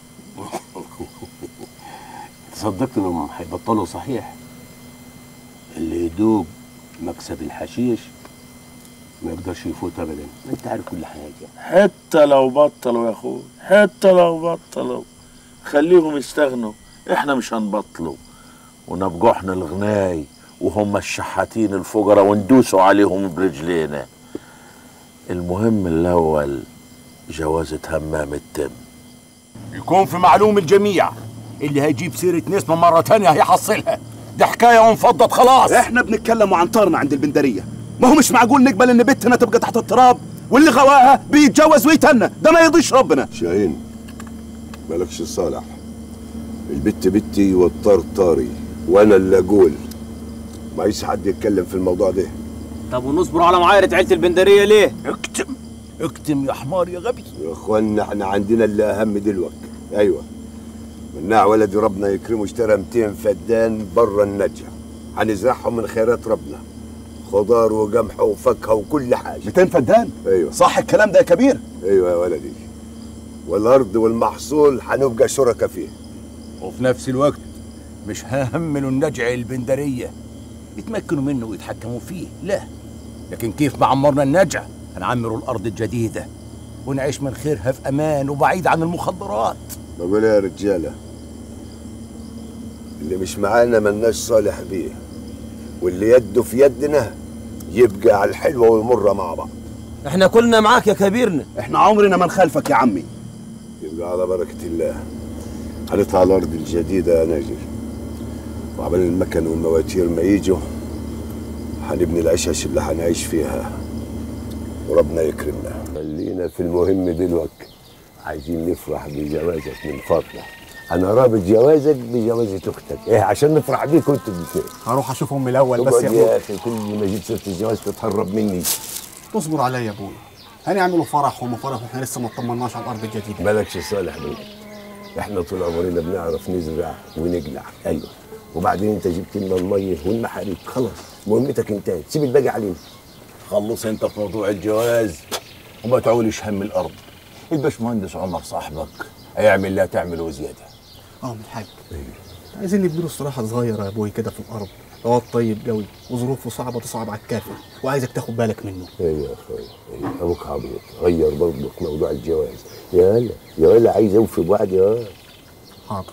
تصدقت انهم هيبطلوا صحيح اللي يدوب مكسب الحشيش ما يقدرش يفوت ابدا انت عارف كل حاجه حتى لو بطلوا يا اخوي حتى لو بطلوا خليهم يستغنوا احنا مش هنبطلوا ونبقوا احنا الغناي وهم الشحاتين الفقراء وندوسوا عليهم برجلينا المهم الاول جوازة همام التم يكون في معلوم الجميع اللي هيجيب سيرة نسمة مرة تانية هيحصلها دي حكاية وانفضت خلاص احنا بنتكلم عن طارنا عند البندرية ما هو مش معقول نقبل ان بنتنا تبقى تحت التراب واللي غواها بيتجوز ويتنى ده ما يرضيش ربنا شاهين مالكش صالح البت بتي والطار طاري وانا اللي اقول ما حد يتكلم في الموضوع ده طب ونصبر على معايرة عيلة البندرية ليه؟ اكتم اكتم يا حمار يا غبي يا اخوانا احنا عندنا اللي اهم دلوقتي ايوه مناع ولدي ربنا يكرمه اشترى 200 فدان بره النجع هنزرعهم من خيرات ربنا خضار وقمح وفاكهه وكل حاجه 200 فدان ايوه صح الكلام ده يا كبير ايوه يا ولدي والارض والمحصول هنبقى شركاء فيه وفي نفس الوقت مش هيهملوا النجع البندرية يتمكنوا منه ويتحكموا فيه لا لكن كيف ما عمرنا النجع هنعمروا الأرض الجديدة ونعيش من خيرها في أمان وبعيد عن المخدرات بقول يا رجاله اللي مش معانا ملناش صالح بيه واللي يده في يدنا يبقى على الحلوه والمره مع بعض احنا كلنا معاك يا كبيرنا احنا عمرنا ما نخالفك يا عمي يبقى على بركه الله هنطلع الارض الجديده يا ناجر وعمل المكن والمواتير ما يجوا هنبني العشش اللي هنعيش فيها وربنا يكرمنا خلينا في المهم دلوقتي عايزين نفرح بجوازك من فضلك انا رابط جوازك بجوازة اختك ايه عشان نفرح بيك وانت الاثنين هروح اشوف امي الاول بس بس يا يا ابوي اخي كل ما جيت سيره الجواز تتهرب مني تصبر عليا يا ابوي هنعملوا فرحهم وفرح واحنا لسه ما اطمناش على الارض الجديده مالكش صالح بيه احنا طول عمرنا بنعرف نزرع ونقلع ايوه وبعدين انت جبت لنا الميه والمحاريب خلاص مهمتك انتهت سيب الباقي علينا خلص انت في موضوع الجواز وما تعولش هم الأرض الباشمهندس عمر صاحبك هيعمل لا تعمل وزيادة اه من الحاج عايزين نديله استراحه صغيره يا ابوي كده في الارض هو طيب قوي وظروفه صعبه تصعب على الكافر وعايزك تاخد بالك منه ايوه يا اخويا أيوة. ابوك عبيط غير برضك موضوع الجواز يا هلا يا هلا عايز اوفي بوعدي يا حاضر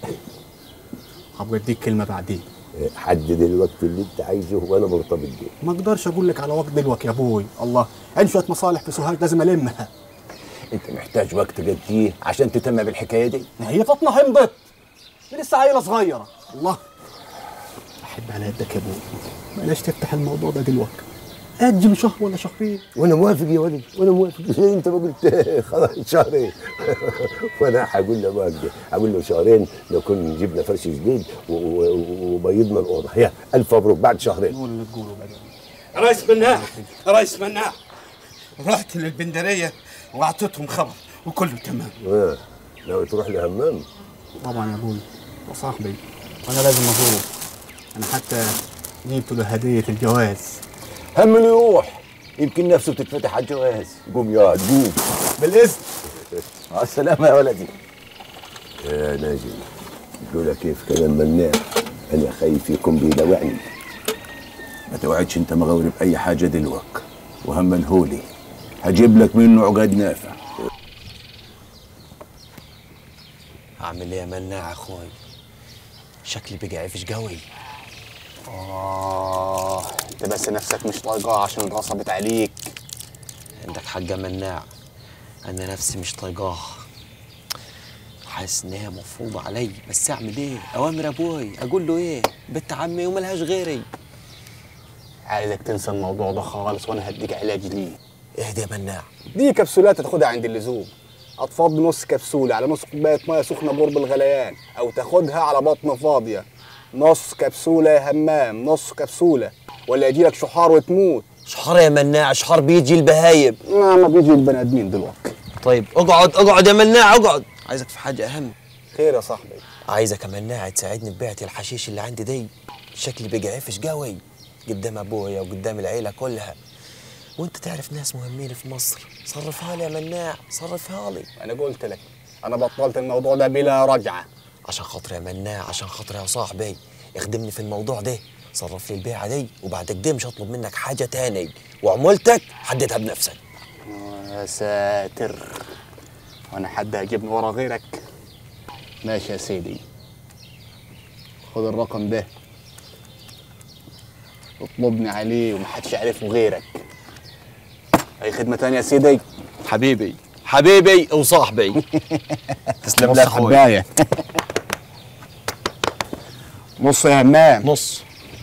هبقى اديك كلمه بعدين حدد الوقت اللي انت عايزه وانا مرتبط بيه ما اقدرش اقول لك على وقت دلوقتي يا ابوي الله عندي شويه مصالح في سوهاج لازم المها انت محتاج وقت قد ايه عشان تتم بالحكايه دي ما هي فاطمه حمضت دي لسه عيله صغيره الله احب على يدك يا ابوي بلاش تفتح الموضوع ده دلوقتي اجل شهر ولا شهرين وانا موافق يا ولد وانا موافق انت ما قلت خلاص شهرين وانا هقول له ما هقول له شهرين نكون جبنا فرش جديد و- و- وبيضنا الاوضه يا الف مبروك بعد شهرين قول اللي تقوله بقى رئيس مناع رئيس مناع رحت للبندرية واعطيتهم خبر وكله تمام اه ناوي تروح لهمام طبعا يا ابوي ده صاحبي انا لازم ازوره انا حتى جبت له هديه الجواز هم اللي يروح يمكن نفسه تتفتح على الجواز قوم يا واد، قوم بالاذن مع السلامه يا ولدي يا ناجي تقول كيف كلام مناع انا خايف يكون بيلوعني ما توعدش انت مغاوري باي حاجه دلوقتي وهم الهولي هجيب لك منه عقاد نافع اعمل ايه يا مناع اخوي شكلي بقى عفش قوي آه أنت بس نفسك مش طايقاه عشان اتغصبت عليك عندك حق يا مناع انا نفسي مش طايقاه حاسس ان هي مفروضه علي بس اعمل ايه اوامر ابوي اقول له ايه بنت عمي وملهاش غيري عايزك تنسى الموضوع ده خالص وأنا هديك علاج ليه اهدى يا مناع دي كبسولات تاخدها عند اللزوم هتفضي نص كبسولة على نص كوباية مية سخنة بقرب الغليان أو تاخدها على بطن فاضية نص كبسولة يا همام نص كبسولة ولا يجيلك شحار وتموت شحار يا مناع شحار بيجي البهايم لا ما بيجي البني آدمين دلوقتي طيب اقعد اقعد يا مناع اقعد عايزك في حاجه اهم خير يا صاحبي عايزك يا مناع تساعدني ببيعة الحشيش اللي عندي دي شكلي بقى عفش قوي قدام ابويا وقدام العيله كلها وانت تعرف ناس مهمين في مصر صرفها لي يا مناع صرفها لي أنا قلت لك أنا بطلت الموضوع ده بلا رجعة عشان خاطر يا مناع عشان خاطر يا صاحبي اخدمني في الموضوع ده صرف لي البيعه دي وبعد كده مش هطلب منك حاجه تاني وعمولتك حددها بنفسك يا ساتر وأنا حد هيجيبني ورا غيرك ماشي يا سيدي خد الرقم ده اطلبني عليه ومحدش يعرفه غيرك أي خدمة تانية يا سيدي حبيبي حبيبي وصاحبي تسلم نص لي اخوي حباية نص يا همام نص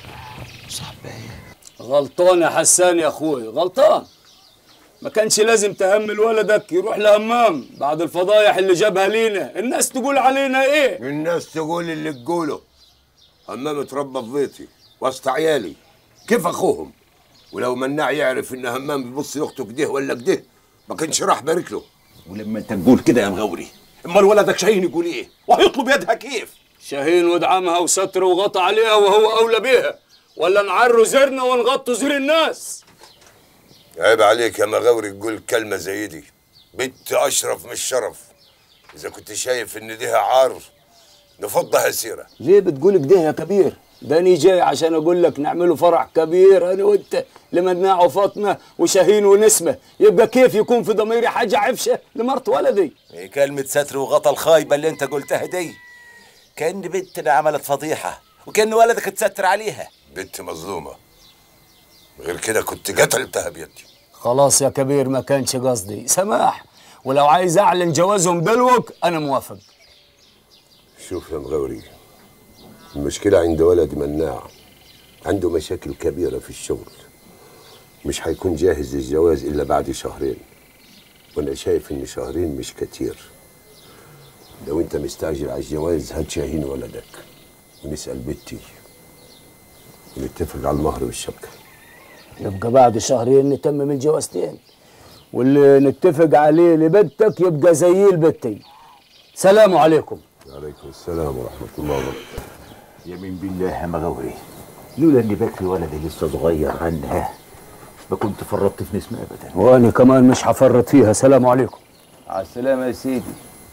غلطان يا حسان يا اخوي غلطان ما كانش لازم تهمل ولدك يروح لهمام بعد الفضايح اللي جابها لينا الناس تقول علينا ايه الناس تقول اللي تقوله همام اتربى في بيتي وسط عيالي كيف اخوهم ولو مناع يعرف ان همام بيبص لاخته كده ولا كده ما كانش راح بارك له ولما انت تقول كده يا مغوري امال ولدك شاهين يقول ايه وهيطلب يدها كيف شاهين ودعمها وستر وغطى عليها وهو اولى بيها ولا نعروا زرنا ونغطوا زر الناس عيب عليك يا مغاوري تقول كلمة زي دي بنت أشرف من الشرف إذا كنت شايف إن ديها عار نفضها سيرة ليه بتقول كده يا كبير ده انا جاي عشان اقول لك نعمله فرح كبير انا وانت لمناع وفاطمه وشاهين ونسمه يبقى كيف يكون في ضميري حاجه عفشه لمرت ولدي ايه كلمة ستر وغطى الخايبة اللي انت قلتها دي كأن بنتنا عملت فضيحة وكأن ولدك اتستر عليها بنت مظلومة غير كده كنت قتلتها بيدي خلاص يا كبير ما كانش قصدي سماح ولو عايز اعلن جوازهم دلوك انا موافق شوف يا مغاوري المشكلة عند ولد مناع عنده مشاكل كبيرة في الشغل مش هيكون جاهز للجواز إلا بعد شهرين وأنا شايف إن شهرين مش كتير لو أنت مستعجل على الجواز هات شاهين ولدك ونسأل بنتي ونتفق على المهر والشبكة يبقى بعد شهرين نتمم الجوازتين واللي نتفق عليه لبنتك يبقى زي البتي سلام عليكم عليكم السلام ورحمة الله وبركاته يمين بالله يا مغاوري لولا اني بكري ولدي لسه صغير عنها ما كنت فرطت في نسمة ابدا وانا كمان مش هفرط فيها سلام عليكم على السلامة يا سيدي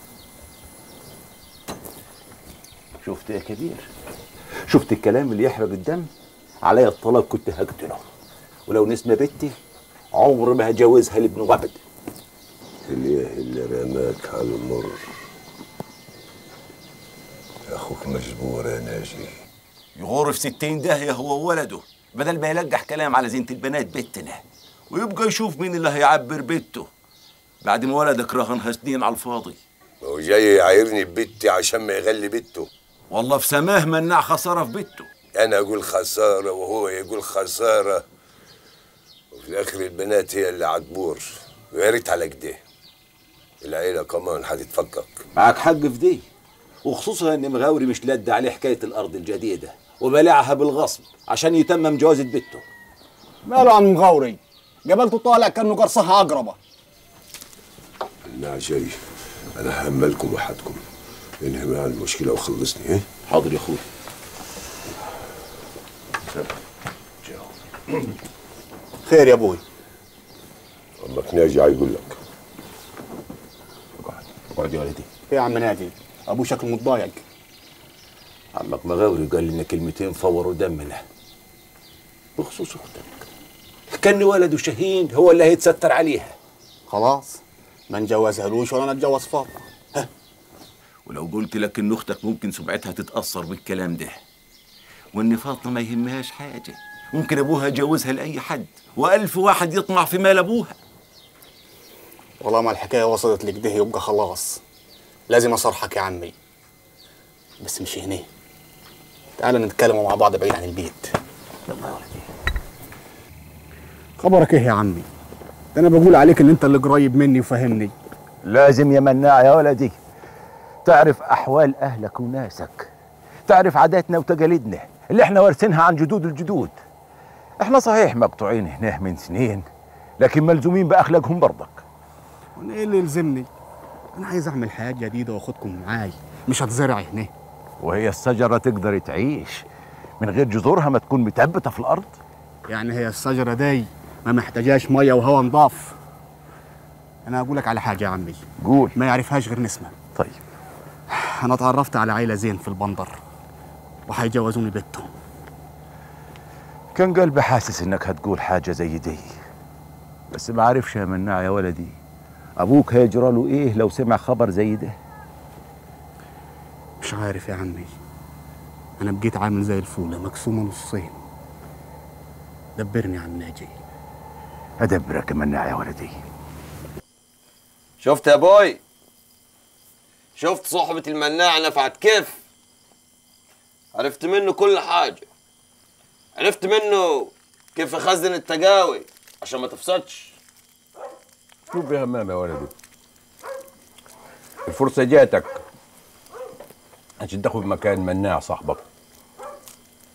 شفت يا كبير شفت الكلام اللي يحرق الدم عليا الطلاق كنت هقتله ولو نسمة بنتي عمر ما هجوزها لابن وبد اللي اللي رماك على المر أخوك مجبور يا ناجي يغور في ستين داهية هو وولده بدل ما يلقح كلام على زينة البنات بنتنا ويبقى يشوف مين اللي هيعبر بيته بعد ما ولدك رهنها سنين على الفاضي هو جاي يعايرني ببيتي عشان ما يغلي بيته والله في سماه منع خسارة في بيته أنا أقول خسارة وهو يقول خسارة وفي الآخر البنات هي اللي عتبور ويا ريت على كده العيلة كمان هتتفكك معاك حق في دي وخصوصا ان مغاوري مش لد عليه حكاية الأرض الجديدة وبلعها بالغصب عشان يتمم جوازة بنته ماله عم مغوري جبلته طالع كانه قرصها عقربه أنا جاي أنا هملكم وحدكم انهي معايا المشكلة وخلصني إيه؟ حاضر يا أخوي خير يا ابوي عمك ناجي هيقول لك اقعد يا ولدي ايه يا عم ناجي ابوه شكله متضايق عمك مغاوري قال لنا كلمتين فوروا دمنا بخصوص اختك كان ولده شاهين هو اللي هيتستر عليها خلاص ما نجوزهالوش ولا نتجوز فاطمه ولو قلت لك ان اختك ممكن سمعتها تتاثر بالكلام ده وان فاطمه ما يهمهاش حاجه ممكن ابوها يجوزها لاي حد والف واحد يطمع في مال ابوها والله ما الحكايه وصلت لكده يبقى خلاص لازم اصرحك يا عمي بس مش هنا تعال نتكلم مع بعض بعيد عن البيت يلا يا ولدي خبرك ايه يا عمي ده انا بقول عليك ان انت اللي قريب مني وفاهمني لازم يا مناع يا ولدي تعرف احوال اهلك وناسك تعرف عاداتنا وتقاليدنا اللي احنا وارثينها عن جدود الجدود احنا صحيح مقطوعين هنا من سنين لكن ملزومين باخلاقهم برضك وانا ايه اللي يلزمني انا عايز اعمل حياه جديده واخدكم معاي مش هتزرع هنا وهي الشجره تقدر تعيش من غير جذورها ما تكون متثبته في الارض يعني هي الشجره دي ما محتاجاش ميه وهواء نضاف انا اقول لك على حاجه يا عمي قول ما يعرفهاش غير نسمه طيب انا اتعرفت على عيله زين في البندر وهيجوزوني بنتهم كان قلبي حاسس انك هتقول حاجه زي دي بس ما عارفش يا مناع يا ولدي ابوك هيجرى له ايه لو سمع خبر زي ده مش عارف يا عمي انا بقيت عامل زي الفوله مقسومه نصين دبرني يا عم ناجي ادبرك يا مناع يا ولدي شفت يا بوي شفت صحبة المناع نفعت كيف عرفت منه كل حاجة عرفت منه كيف يخزن التجاوي عشان ما تفسدش شوف يا همام يا ولدي الفرصة جاتك عشان تاخد مكان مناع صاحبك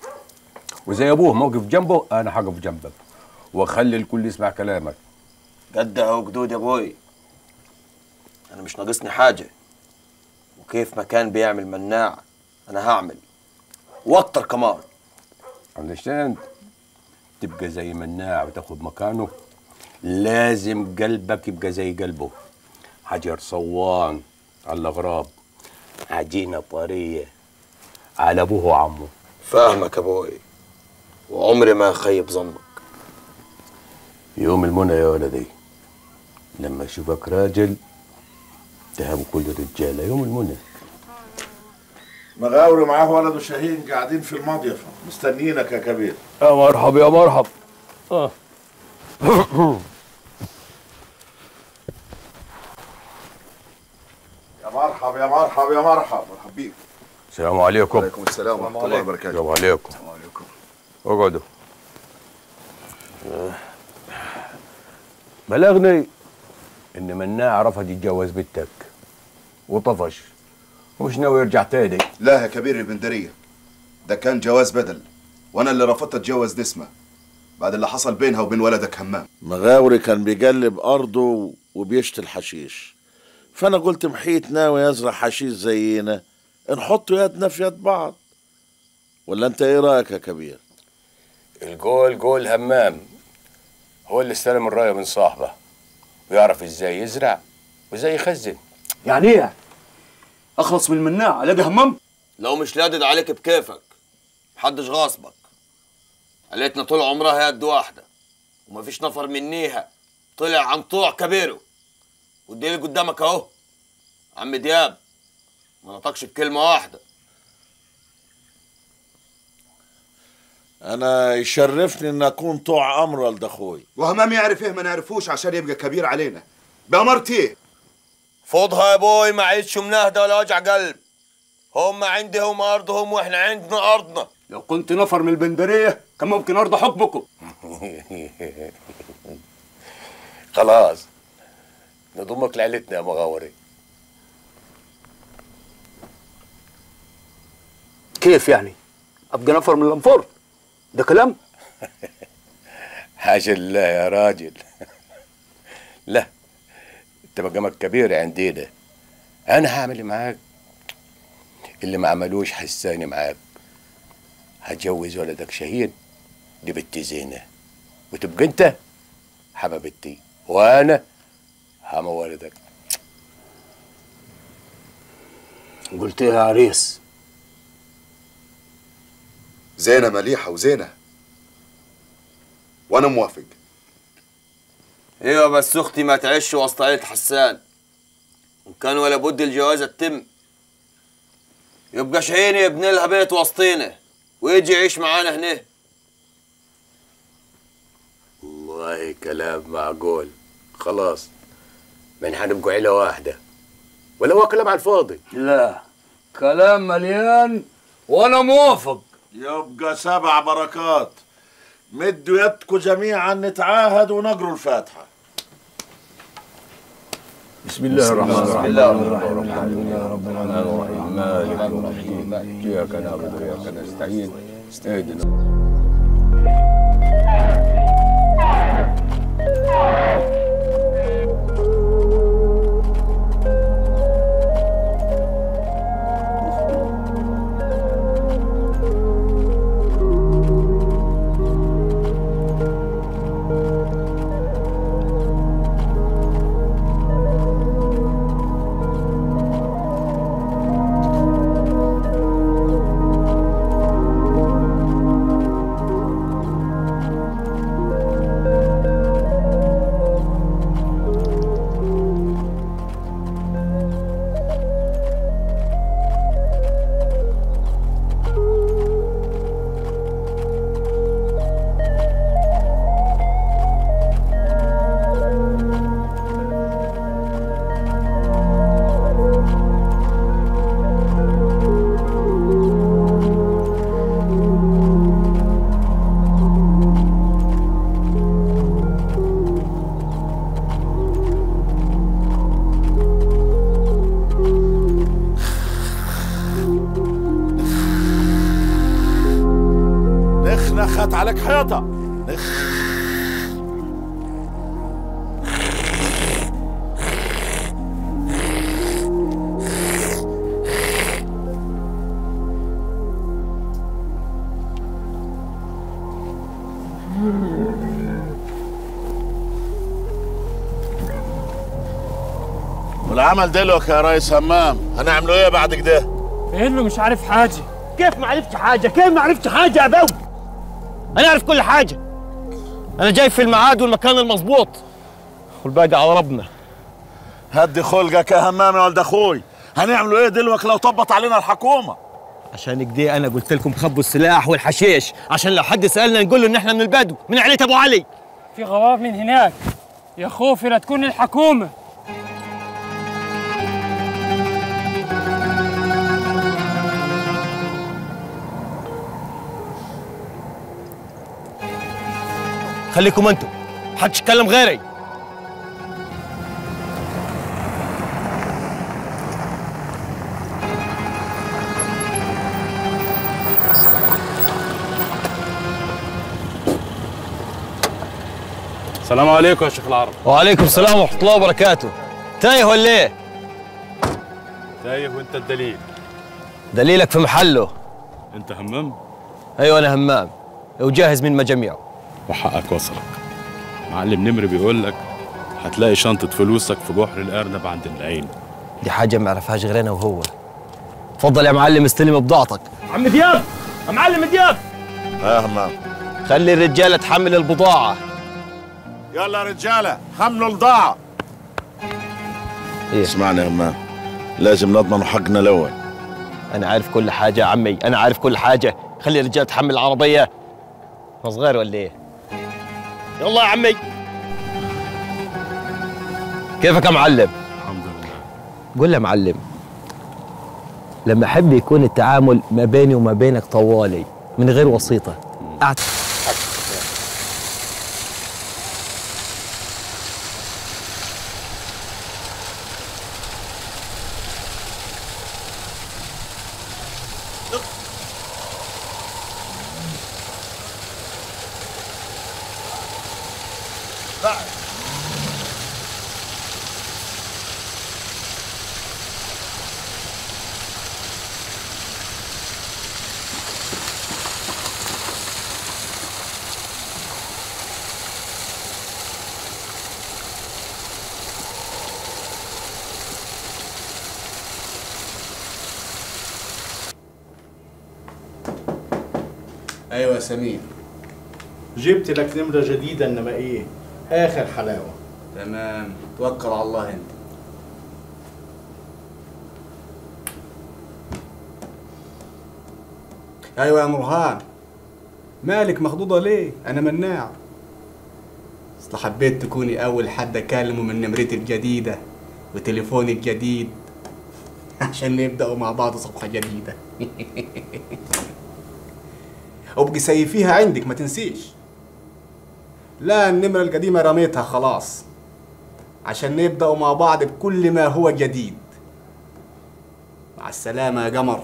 وزي ابوه موقف جنبه انا هقف جنبك واخلي الكل يسمع كلامك قدها وجدود يا ابوي انا مش ناقصني حاجه وكيف ما كان بيعمل مناع انا هعمل واكتر كمان علشان تبقى زي مناع وتاخد مكانه لازم قلبك يبقى زي قلبه حجر صوان على الأغراب عجينة طرية على أبوه وعمه فاهمك يا ابوي وعمري ما اخيب ظنك يوم المنى يا ولدي لما أشوفك راجل تهاب كل الرجالة يوم المنى مغاوري معاه ولده شاهين قاعدين في المضيفة مستنيينك يا كبير يا مرحب يا مرحب اه يا مرحب يا مرحب يا مرحب مرحب بيك السلام عليكم وعليكم السلام ورحمة الله وبركاته السلام عليكم السلام عليكم اقعدوا بلغني ان مناع رفض يتجوز بنتك وطفش ومش ناوي يرجع تاني لا يا كبير البندرية ده كان جواز بدل وانا اللي رفضت اتجوز نسمة بعد اللي حصل بينها وبين ولدك همام مغاوري كان بيجلب أرضه وبيشتي الحشيش فأنا قلت محيط ناوي يزرع حشيش زينا نحط يدنا في يد بعض ولا أنت إيه رأيك يا كبير؟ الجول جول همام هو اللي استلم الرايه من صاحبه ويعرف ازاي يزرع وازاي يخزن يعني ايه اخلص من المناع الاقي همام لو مش لادد عليك بكيفك محدش غاصبك قالتنا طول عمرها يد واحدة ومفيش نفر منيها طلع عن طوع كبيره والدليل قدامك اهو عم دياب ما نطقش بكلمة واحدة أنا يشرفني إن أكون طوع أمر ولد أخوي وهمام يعرف ايه ما نعرفوش عشان يبقى كبير علينا بأمرت ايه فوضها يا بوي ما عيدش مناهدة ولا وجع قلب هم عندهم أرضهم وإحنا عندنا أرضنا لو كنت نفر من البندريه كان ممكن ارضى حكمكم خلاص نضمك لعيلتنا يا مغاوري كيف يعني ابقى نفر من الانفار ده كلام حاشا لله يا راجل لا انت مقامك كبير عندنا انا هعمل معاك اللي ما عملوش حساني معاك هتجوز ولدك شهيد دي بنتي زينة وتبقى انت حبيبتي وانا حما ولدك قلت ايه يا عريس زينة مليحة وزينة وانا موافق ايوه بس اختي ما تعيش وسط عيلة حسان وكان ولا بد الجوازة تتم يبقى شهيني يبني لها بيت وسطينا ويجي يعيش معانا هنا والله كلام معقول خلاص من هنبقوا عيلة واحدة ولا هو كلام على الفاضي لا كلام مليان وانا موافق يبقى سبع بركات مدوا يدكم جميعا نتعاهد ونقروا الفاتحة بسم الله الرحمن الرحيم بسم الله الرحمن الرحيم رب العالمين الرحمن مالك يوم الدين اياك نعبد واياك نستعين اهدنا نخ نخت عليك حيطة نخ والعمل دلوك يا ريس همام هنعملوا ايه بعد كده فين له مش عارف حاجه كيف ما عرفتش حاجه كيف ما عرفتش حاجه يا بو انا اعرف كل حاجه انا جاي في الميعاد والمكان المظبوط والباقي على ربنا هدي خلقك يا همام يا ولد اخوي هنعملوا ايه دلوك لو طبط علينا الحكومه عشان كده انا قلت لكم خبوا السلاح والحشيش عشان لو حد سالنا نقول له ان احنا من البدو من عيله ابو علي في غواف من هناك يا خوفي لا تكون الحكومه خليكم انتم حدش يتكلم غيري السلام عليكم يا شيخ العرب وعليكم السلام ورحمه الله وبركاته تايه ولا ايه تايه وانت الدليل دليلك في محله انت همام ايوه انا همام وجاهز من مجاميعه وحقك وصلك معلم نمر بيقول لك هتلاقي شنطة فلوسك في جحر الأرنب عند العين دي حاجه ما يعرفهاش غير انا وهو اتفضل يا معلم استلم بضاعتك عم دياب يا معلم دياب يا همام خلي الرجاله تحمل البضاعه يلا يا رجاله حملوا الضاعه إيه؟ اسمعني يا همام لازم نضمن حقنا الاول انا عارف كل حاجه يا عمي انا عارف كل حاجه خلي الرجال تحمل العربيه انا صغير ولا ايه يلا يا عمي كيفك يا معلم الحمد لله قول لي يا معلم لما احب يكون التعامل ما بيني وما بينك طوالي من غير وسيطه أعت... ايوه يا سمير جبت لك نمره جديده انما ايه اخر حلاوه تمام توكل على الله انت ايوه يا نورهان مالك مخضوضه ليه انا مناع اصل حبيت تكوني اول حد اكلمه من نمرتي الجديده وتليفوني الجديد عشان نبداوا مع بعض صفحه جديده وابقي سيفيها عندك ما تنسيش لا النمرة القديمة رميتها خلاص عشان نبدأوا مع بعض بكل ما هو جديد مع السلامة يا قمر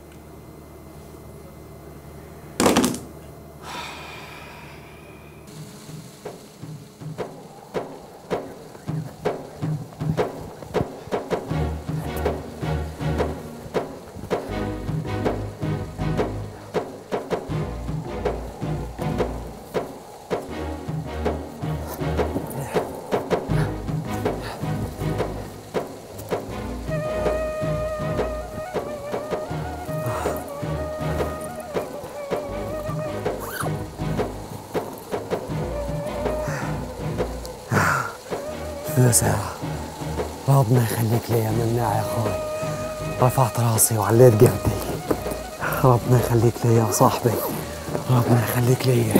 يا ساعة ربنا يخليك لي يا مناع يا اخوي رفعت راسي وعليت قلبي ربنا يخليك لي يا صاحبي ربنا يخليك لي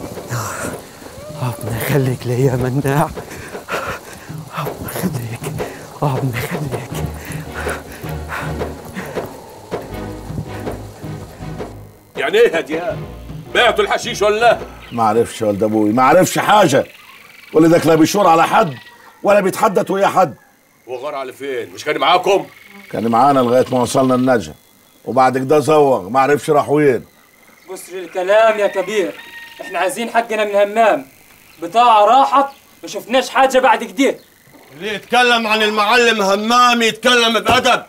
ربنا يخليك لي يا مناع ربنا يخليك ربنا يخليك يعني ايه يا دياب؟ بعتوا الحشيش ولا لا؟ ما عرفش يا ولد ابوي ما عرفش حاجه ولدك لا بيشور على حد ولا بيتحدث ويا حد وغار على فين؟ مش كان معاكم؟ كان معانا لغايه ما وصلنا النجا وبعد كده زوغ ما عرفش راح وين بص الكلام يا كبير احنا عايزين حقنا من همام بضاعة راحت ما شفناش حاجة بعد كده اللي يتكلم عن المعلم همام يتكلم بأدب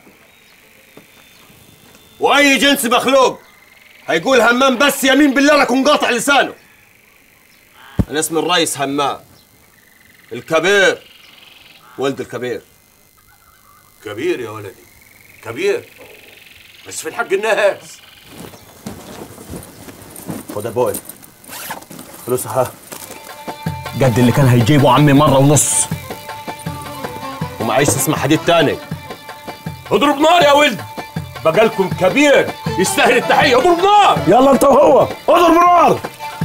وأي جنس مخلوق هيقول همام بس يمين بالله لكم قاطع لسانه أنا اسمي الريس همام الكبير ولد الكبير كبير يا ولدي كبير بس في الحق الناس خد يا ابوي فلوس ها قد اللي كان هيجيبه عمي مره ونص ومعيش تسمع حديد تاني اضرب نار يا ولد بقالكم كبير يستاهل التحيه اضرب نار يلا انت وهو اضرب نار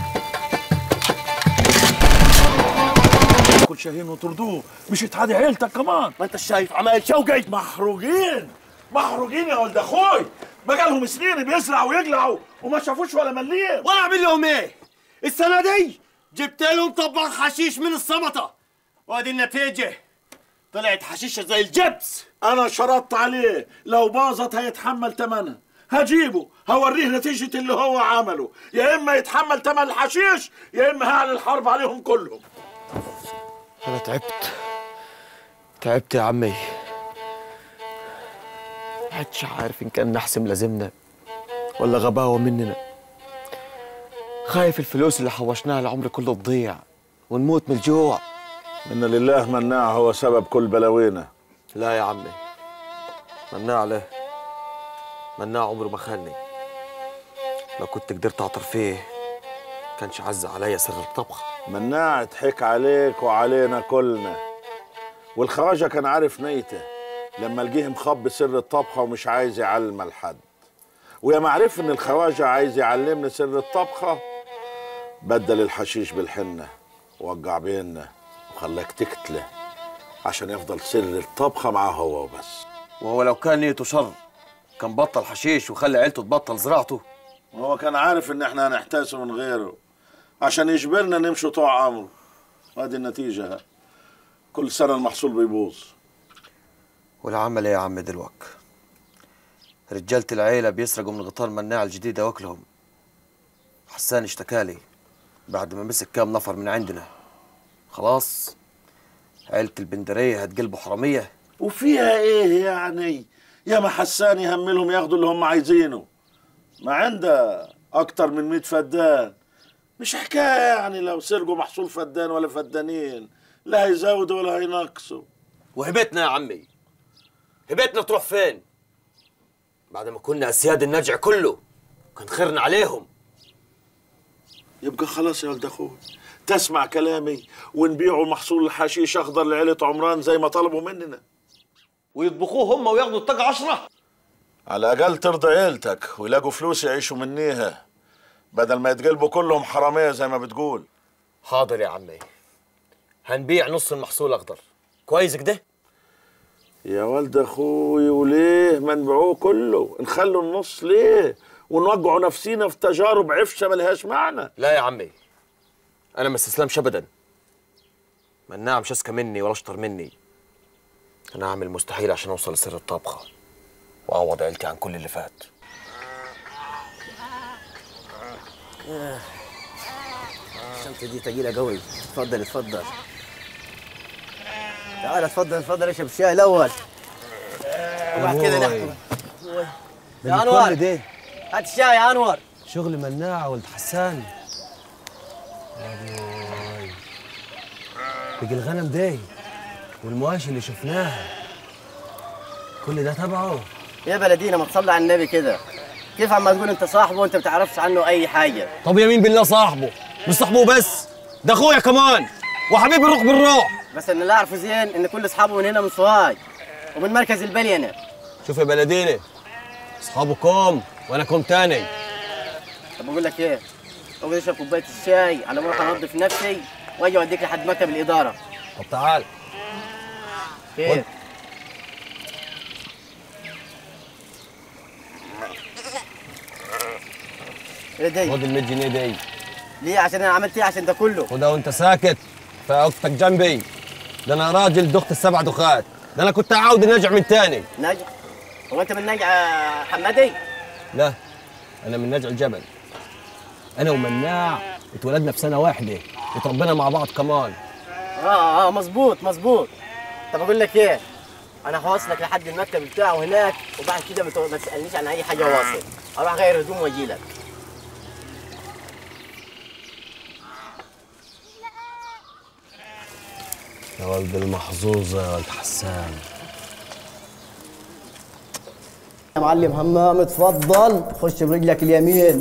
كل شاهين وطردوه مش يتعادي عيلتك كمان ما انت شايف عمايل شوقي محروقين محروقين يا ولد اخوي بقالهم سنين بيزرعوا ويقلعوا وما شافوش ولا مليم وانا اعمل لهم ايه؟ السنه دي جبت لهم طبق حشيش من السمطه وادي النتيجه طلعت حشيشه زي الجبس انا شرطت عليه لو باظت هيتحمل ثمنها هجيبه هوريه نتيجة اللي هو عمله يا إما يتحمل ثمن الحشيش يا إما هعلن الحرب عليهم كلهم أنا تعبت تعبت يا عمي عدش عارف إن كان نحس ملازمنا ولا غباوة مننا خايف الفلوس اللي حوشناها العمر كله تضيع ونموت من الجوع إن لله مناع هو سبب كل بلاوينا لا يا عمي مناع له مناع عمره ما خاني لو كنت قدرت اعطر فيه كانش عز عليا سر الطبخ مناع ضحك عليك وعلينا كلنا والخواجة كان عارف نيته لما لقيه مخبي سر الطبخة ومش عايز يعلمها لحد ويا ما عرف ان الخواجة عايز يعلمني سر الطبخة بدل الحشيش بالحنة وقع بينا وخلاك تقتله عشان يفضل سر الطبخة معاه هو وبس وهو لو كان نيته شر كان بطل حشيش وخلى عيلته تبطل زراعته هو كان عارف ان احنا هنحتاسه من غيره عشان يجبرنا نمشي طوع امره وادي النتيجة ها. كل سنة المحصول بيبوظ والعمل ايه يا عم دلوك رجالة العيلة بيسرقوا من غطاء المناعة الجديدة واكلهم حسان اشتكالي بعد ما مسك كام نفر من عندنا خلاص عيلة البندرية هتقلبوا حرامية وفيها ايه يعني يا ما حسان يهملهم ياخدوا اللي هم عايزينه ما عنده اكتر من 100 فدان مش حكايه يعني لو سرقوا محصول فدان ولا فدانين لا هيزودوا ولا هينقصوا وهبتنا يا عمي هبتنا تروح فين؟ بعد ما كنا اسياد النجع كله كان خيرنا عليهم يبقى خلاص يا ولد اخوي تسمع كلامي ونبيعوا محصول الحشيش اخضر لعيله عمران زي ما طلبوا مننا ويطبخوه هم وياخدوا الطاقة عشرة على الاقل ترضى عيلتك ويلاقوا فلوس يعيشوا منيها بدل ما يتقلبوا كلهم حراميه زي ما بتقول حاضر يا عمي هنبيع نص المحصول اخضر كويس كده يا ولد اخوي وليه ما نبيعوه كله نخلوا النص ليه ونوجعوا نفسينا في تجارب عفشه ملهاش معنى لا يا عمي انا ما استسلمش ابدا مناع مش اذكى مني ولا اشطر مني انا هعمل المستحيل عشان اوصل لسر الطبخه واعوض عيلتي عن كل اللي فات الشنطة دي تقيلة قوي اتفضل اتفضل تعال اتفضل اتفضل اشرب الشاي الأول وبعد كده نحكي يا أنور ده هات الشاي يا أنور شغل مناعة ولد حسان أبوي. بقي الغنم ده والمواشي اللي شفناها كل ده تبعه يا بلدينا ما تصلي على النبي كده كيف عم تقول انت صاحبه وانت بتعرفش عنه اي حاجه طب يمين بالله صاحبه مش صاحبه بس ده اخويا كمان وحبيبي الروح بالروح بس انا اللي اعرفه زين ان كل اصحابه من هنا من سوهاج ومن مركز البلينه شوف يا بلديني اصحابكم وانا كوم تاني طب بقول لك ايه اقعد اشرب كوبايه الشاي على ما اروح انظف نفسي واجي اوديك لحد مكتب الاداره طب تعال خير ايه دي؟ خد ال 100 جنيه دي ليه عشان انا عملت ايه عشان ده كله؟ خدها وانت ساكت فاختك جنبي ده انا راجل دخت السبع دخات ده انا كنت عاود نرجع من تاني نجع هو انت من نجع حمادي؟ لا انا من نجع الجبل انا ومناع اتولدنا في سنه واحده وتربينا مع بعض كمان اه اه مظبوط مظبوط طب اقول لك ايه انا هوصلك لحد المكتب بتاعه هناك وبعد كده ما تو- ما تسالنيش عن اي حاجه واصل اروح اغير هدوم واجي لك يا ولد المحظوظة يا ولد حسان يا معلم همام اتفضل خش برجلك اليمين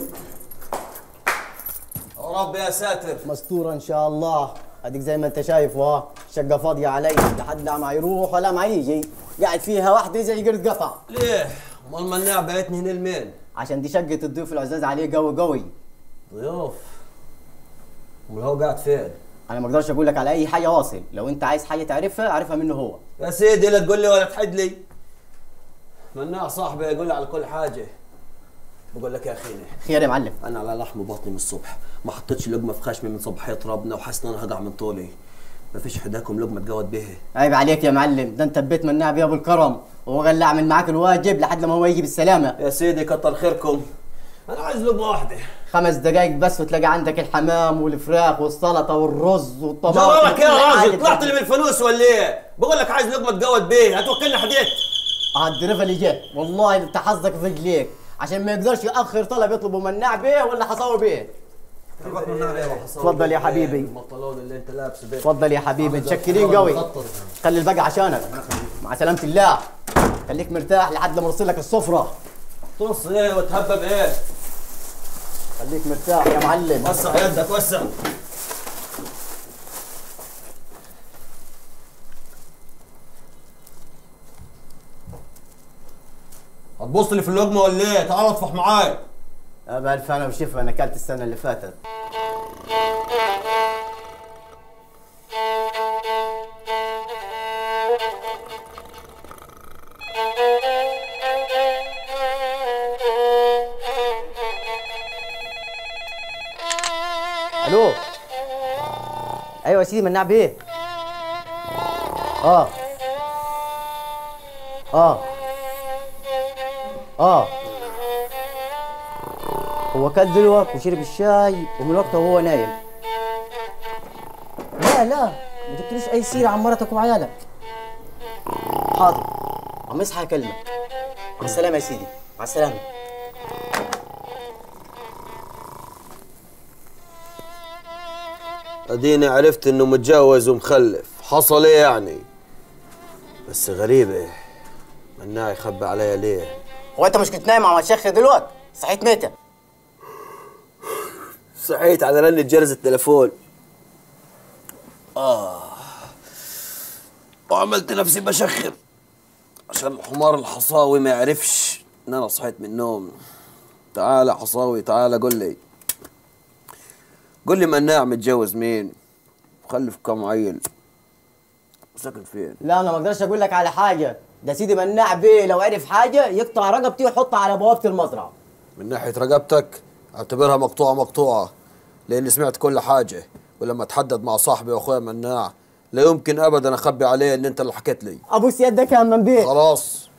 رب يا ساتر مستورة ان شاء الله اديك زي ما انت شايف وا الشقة فاضية علي لحد لا ما يروح ولا ما يجي قاعد فيها وحدي زي قرد قطع ليه؟ امال مناع بعتني هنا لمين؟ عشان دي شقة الضيوف العزاز عليه قوي قوي ضيوف امال هو قاعد فين؟ انا ما اقدرش اقول لك على اي حاجة واصل لو انت عايز حاجة تعرفها اعرفها منه هو يا سيدي لا تقول لي ولا تحد لي مناع صاحبي يقول لي على كل حاجه بقول لك يا اخيني خير يا معلم انا على لحم بطني من الصبح ما حطيتش لقمه في خشمي من صباحيه ربنا وحاسس ان انا هقع من طولي ما فيش حداكم لقمه تقود بيها عيب عليك يا معلم ده انت بيت مناع بيه ابو الكرم وهو قال لي اعمل معاك الواجب لحد لما هو يجي بالسلامة يا سيدي كتر خيركم انا عايز لقمه واحده خمس دقايق بس وتلاقي عندك الحمام والفراخ والسلطة والرز والطماطم جرالك يا وكل حاجة راجل طلعت لي من الفلوس ولا ايه؟ بقول لك عايز لقمه تقود بيها هتوكلني حديت عاد الدريفة اللي جه والله انت حظك في رجليك عشان ما يقدرش ياخر طلب يطلبه مناع بيه ولا حصاوي بيه اتفضل يا حبيبي. البنطلون اللي انت لابسه ده اتفضل يا حبيبي متشكرين قوي خلي الباقي عشانك مع سلامة الله خليك مرتاح لحد لما ارسل لك السفرة تنص ايه وتهبب ايه؟ خليك مرتاح يا معلم وسع يدك وسع هتبص لي في اللقمه ولا ايه؟ تعال اطفح معايا ابا الف انا وشفا انا اكلت السنة اللي فاتت الو ايوه يا سيدي مناع بيه اه اه اه هو كل دلوقتي وشرب الشاي ومن وقته وهو نايم لا لا ما جبتليش اي سيره عن مرتك وعيالك حاضر عم يصحى اكلمك مع السلامه يا سيدي مع السلامه اديني عرفت انه متجوز ومخلف حصل ايه يعني بس غريبة مناع يخبي عليا ليه هو انت مش كنت نايم مع الشيخ دلوقتي صحيت متى صحيت على رنة جرس التليفون اه وعملت نفسي بشخر عشان الحمار الحصاوي ما يعرفش ان انا صحيت من النوم تعال يا حصاوي تعال قول لي قول لي مناع متجوز مين مخلف كم عيل ساكن فين لا انا ما اقدرش اقول لك على حاجه ده سيدي مناع بيه لو عرف حاجه يقطع رقبتي ويحطها على بوابه المزرعه من ناحية رقبتك اعتبرها مقطوعة مقطوعة لأني سمعت كل حاجة ولما اتحدد مع صاحبي وأخويا مناع لا يمكن أبدا أخبي عليه إن أنت اللي حكيت لي ابوس يدك يا من بيه خلاص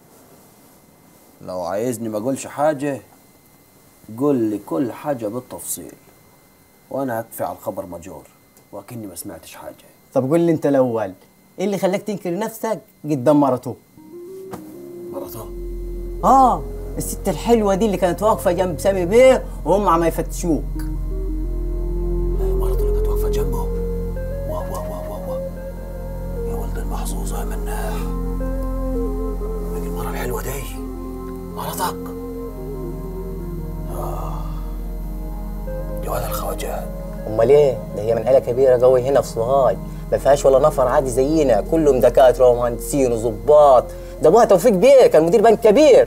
لو عايزني ما أقولش حاجة قول لي كل حاجة بالتفصيل وأنا هكفي على الخبر مجور وأكني ما سمعتش حاجة طب قول لي انت الاول ايه اللي خلاك تنكر نفسك قدام مرته مرته اه الست الحلوه دي اللي كانت واقفه جنب سامي بيه وهم عم يفتشوك مرته اللي كانت واقفة جنبه واه واه واه واه واه يا ولد المحظوظة يا مناح هذه المرة الحلوة دي مرتك آه يا ولد الخواجات امال ايه ده هي من عيله كبيره قوي هنا في سوهاج ما فيهاش ولا نفر عادي زينا كلهم دكاتره ومهندسين وظباط ده ابوها توفيق بيه كان مدير بنك كبير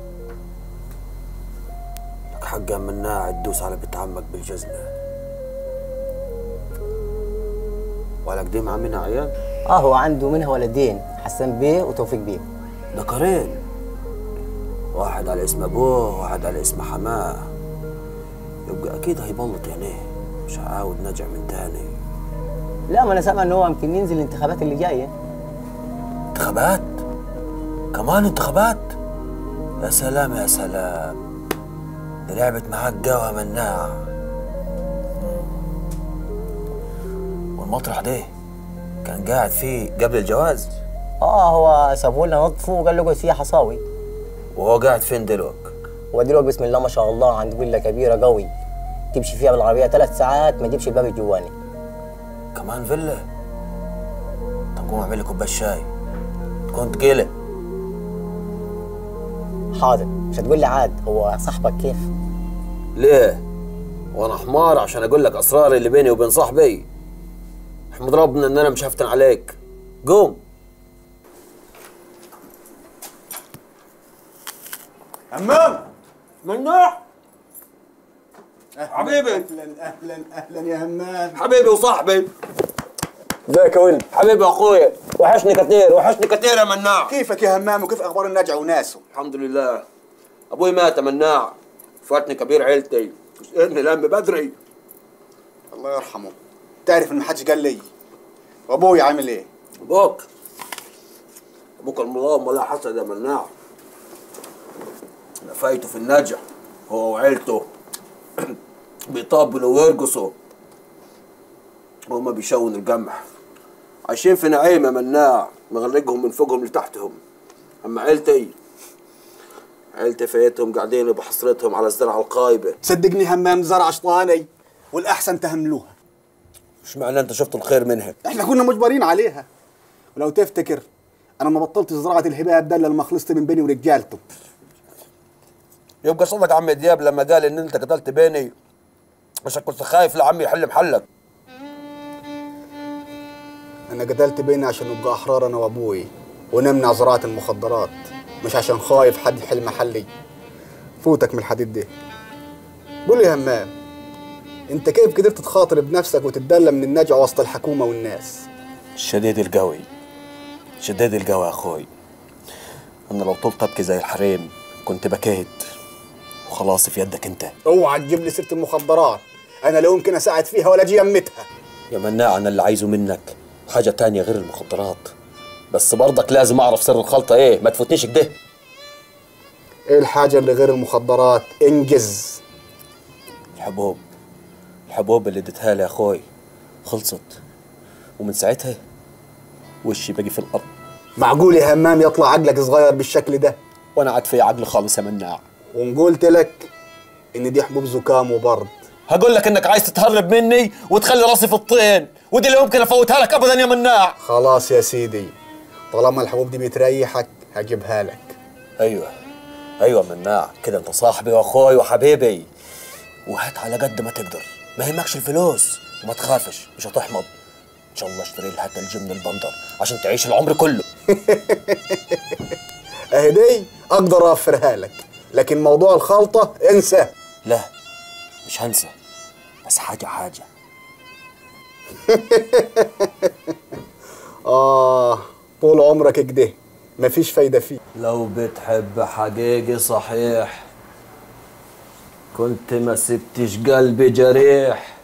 لك حق يا مناع تدوس على بنت عمك بالجزمة ولك دي مع منها عيال اه هو عنده منها ولدين حسن بيه وتوفيق بيه ذكرين واحد على اسم ابوه وواحد على اسم حماه يبقى اكيد هيبلط يعني مش هعاود نرجع من تاني لا ما انا سامع ان هو يمكن ينزل الانتخابات اللي جايه انتخابات كمان انتخابات يا سلام يا سلام دي لعبت معاك جوا مناع والمطرح ده كان قاعد فيه قبل الجواز اه هو سابوه لنا نطفه وقال له اقعد فيها حصاوي وهو قاعد فين دلوقتي هو دلوقتي بسم الله ما شاء الله عند فيلا كبيره قوي تمشي فيها بالعربيه ثلاث ساعات ما تجيبش الباب الجواني كمان فيلا طب قوم اعمل لي كوبايه شاي تكون تقيله حاضر مش هتقول لي عاد هو صاحبك كيف ليه؟ وانا حمار عشان اقول لك اسراري اللي بيني وبين صاحبي احمد ربنا ان انا مش هفتن عليك قوم همام ممنوع حبيبي اهلا اهلا اهلا يا همام حبيبي وصاحبي ازيك يا ولد حبيبي واخويا وحشني كتير وحشني كتير يا مناع كيفك يا همام وكيف اخبار النجع وناسه الحمد لله ابوي مات يا مناع فاتني كبير عيلتي اني لم بدري الله يرحمه تعرف ان ما حدش قال لي وابوي عامل ايه ابوك ابوك المظلم ولا حسد يا مناع نفايته في النجع هو وعيلته بيطبلوا ويرقصوا وهما بيشون القمح عايشين في نعيم يا مناع مغرقهم من فوقهم لتحتهم اما عيلتي عيلتي فايتهم قاعدين بحصرتهم على الزرعه القايبه صدقني همام زرع شطاني والاحسن تهملوها مش معنى انت شفت الخير منها احنا كنا مجبرين عليها ولو تفتكر انا ما بطلت زراعه الهباب ده الا لما خلصت من بيني ورجالته يبقى صدق عم دياب لما قال ان انت قتلت بيني عشان كنت خايف لعمي يحل محلك انا قتلت بيني عشان نبقى احرار انا وابوي ونمنع زراعه المخدرات مش عشان خايف حد يحل محلي فوتك من الحديد ده قول لي يا همام انت كيف قدرت تخاطر بنفسك وتتدلى من النجع وسط الحكومه والناس شديد القوي شديد القوي يا اخوي انا لو طلت ابكي زي الحريم كنت بكيت وخلاص في يدك انت اوعى تجيب لي سيره المخدرات انا لا يمكن اساعد فيها ولا اجي يمتها يا مناع انا اللي عايزه منك حاجه تانية غير المخدرات بس برضك لازم اعرف سر الخلطه ايه ما تفوتنيش كده ايه الحاجه اللي غير المخدرات انجز الحبوب الحبوب اللي اديتها لي يا اخوي خلصت ومن ساعتها وشي باقي في الارض معقول يا همام يطلع عقلك صغير بالشكل ده وانا عاد في عقل خالص يا مناع وان قلت لك ان دي حبوب زكام وبرد هقول لك انك عايز تتهرب مني وتخلي راسي في الطين ودي اللي ممكن افوتها لك ابدا يا مناع خلاص يا سيدي طالما الحبوب دي بتريحك هجيبها لك ايوه ايوه مناع كده انت صاحبي واخوي وحبيبي وهات على قد ما تقدر ما يهمكش الفلوس وما تخافش مش هتحمض ان شاء الله اشتري لها تلج من البندر عشان تعيش العمر كله اهي دي اقدر اوفرها لك لكن موضوع الخلطه انسى لا مش هنسى بس حاجه حاجه اه طول عمرك كده مفيش فايده فيه لو بتحب حقيقي صحيح كنت ما سبتش قلبي جريح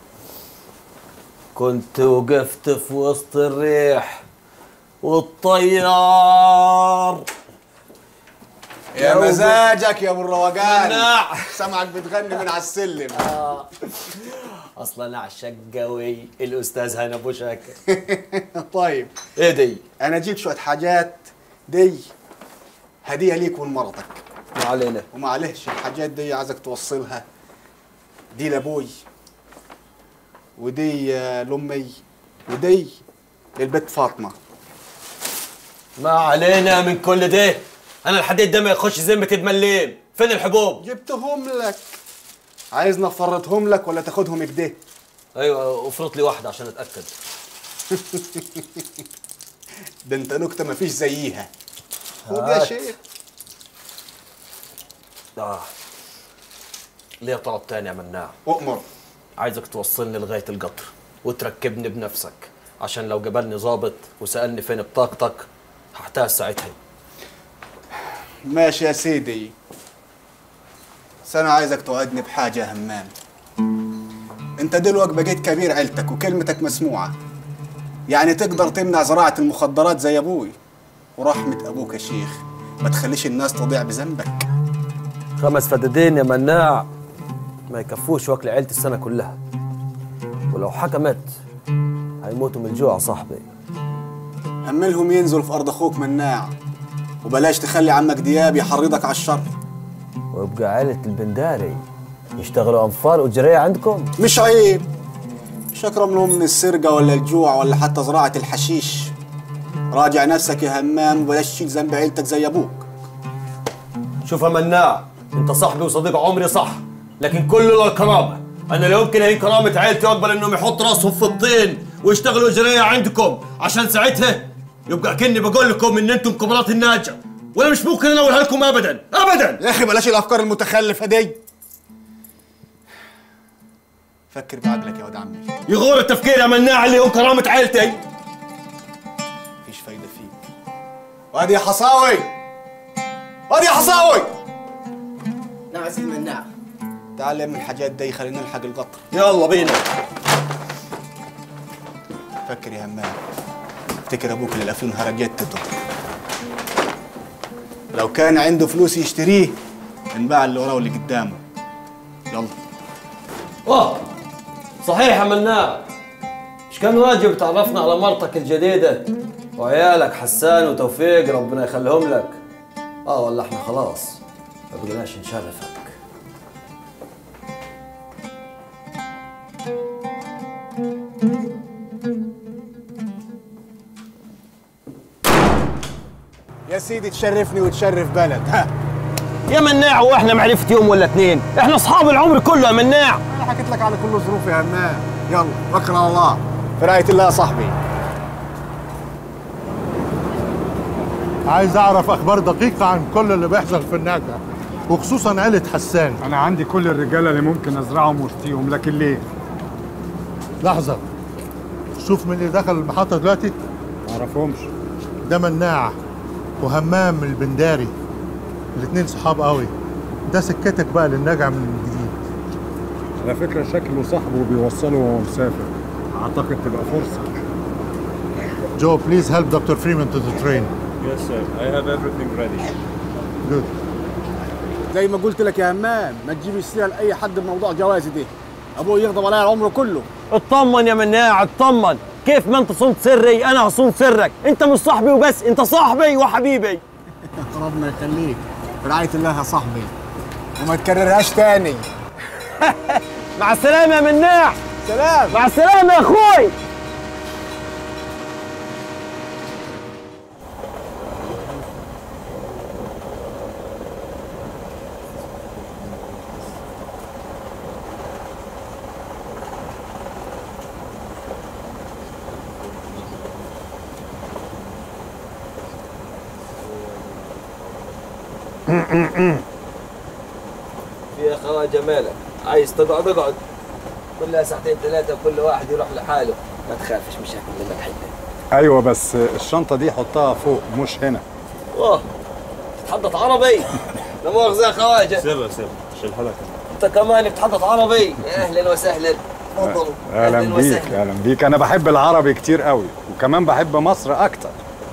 كنت وقفت في وسط الريح والطيار يا لو مزاجك يا ابو الروقان مناع. سامعك بتغني من على السلم اصلا انا عشاق قوي الاستاذ هنا ابو شاكر طيب ايه دي انا جبت شويه حاجات دي هديه ليك ولمرتك ما علينا ومعلش الحاجات دي عايزك توصلها دي لابوي ودي آه، لامي ودي للبت فاطمه ما علينا من كل ده انا الحديد ده ما يخش ذمة المليم فين الحبوب جبتهم لك عايزنا نفرطهم لك ولا تاخدهم كده ايوه افرط لي واحده عشان اتاكد ده انت نكته مفيش زيها خد يا هات. شيخ اه ليه طلب تاني يا مناع اؤمر عايزك توصلني لغايه القطر وتركبني بنفسك عشان لو جبلني ظابط وسالني فين بطاقتك هحتاج ساعتها ماشي يا سيدي بس انا عايزك توعدني بحاجه يا همام انت دلوقتي بقيت كبير عيلتك وكلمتك مسموعه يعني تقدر تمنع زراعه المخدرات زي ابوي ورحمه ابوك يا شيخ ما تخليش الناس تضيع بذنبك خمس فدادين يا مناع ما يكفوش واكل عيلتي السنه كلها ولو حكمت هيموتوا من الجوع صاحبي هملهم ينزلوا في ارض اخوك مناع وبلاش تخلي عمك دياب يحرضك على الشر ويبقى عيلة البنداري يشتغلوا انفار وجريه عندكم مش عيب مش اكرم لهم من السرقه ولا الجوع ولا حتى زراعه الحشيش راجع نفسك يا همام وبلاش تشيل ذنب عيلتك زي ابوك شوف يا مناع انت صاحبي وصديق عمري صح لكن كله للكرامه انا لا يمكن اهين كرامه عيلتي واقبل انهم يحطوا راسهم في الطين ويشتغلوا جريه عندكم عشان ساعتها يبقى كني بقول لكم ان انتم كبرات الناجه ولا مش ممكن انولها لكم ابدا ابدا يا اخي بلاش الافكار المتخلفه دي فكر بعقلك يا واد عمي يغور التفكير يا مناع اللي هو كرامه عيلتي مفيش فايده فيك وادي يا حصاوي وادي يا حصاوي نعم يا سيدي مناع تعال من الحاجات دي خلينا نلحق القطر يلا بينا فكر يا همام افتكر ابوك اللي لفين نهار جدته لو كان عنده فلوس يشتريه انباع اللي وراه واللي قدامه يلا اه صحيح يا مناع مش كان واجب تعرفنا على مرتك الجديدة وعيالك حسان وتوفيق ربنا يخليهم لك اه ولا احنا خلاص ما بقيناش نشرفك يا سيدي تشرفني وتشرف بلد ها يا مناع واحنا معرفة يوم ولا اتنين احنا اصحاب العمر كله يا مناع انا حكيت لك على كل ظروف يا همام يلا توكل على الله في رعايه الله يا صاحبي عايز اعرف اخبار دقيقه عن كل اللي بيحصل في النجع وخصوصا عيله حسان انا عندي كل الرجاله اللي ممكن ازرعهم وافتيهم لكن ليه لحظه شوف مين اللي دخل المحطه دلوقتي معرفهمش ده مناع وهمام البنداري الاتنين صحاب قوي ده سكتك بقى للنجع من جديد على فكره شكله صاحبه بيوصله وهو مسافر اعتقد تبقى فرصه جو بليز هيلب دكتور فريمان تو ذا ترين Yes sir, I have everything ready. جود زي ما قلت لك يا همام ما تجيب السيره لاي حد بموضوع جوازي ده ابوه يغضب عليا العمر كله اطمن يا مناع اطمن كيف ما انت صنت سري انا هصون سرك انت مش صاحبي وبس انت صاحبي وحبيبي ربنا يخليك في رعايه الله يا صاحبي وما تكررهاش تاني مع السلامة يا مناع سلام مع السلامة يا اخوي يا خواجه مالك عايز تقعد اقعد كلها ساعتين ثلاثة كل واحد يروح لحاله ما تخافش مش هاكل منك حتة ايوه بس الشنطه دي حطها فوق مش هنا اوه تتحدث عربي لا مؤاخذة يا خواجه سيبها سيبها شيلها لك انت كمان بتتحدث عربي اهلا وسهلا تفضلوا اهلا بيك اهلا بيك انا بحب العربي كتير قوي وكمان بحب مصر اكتر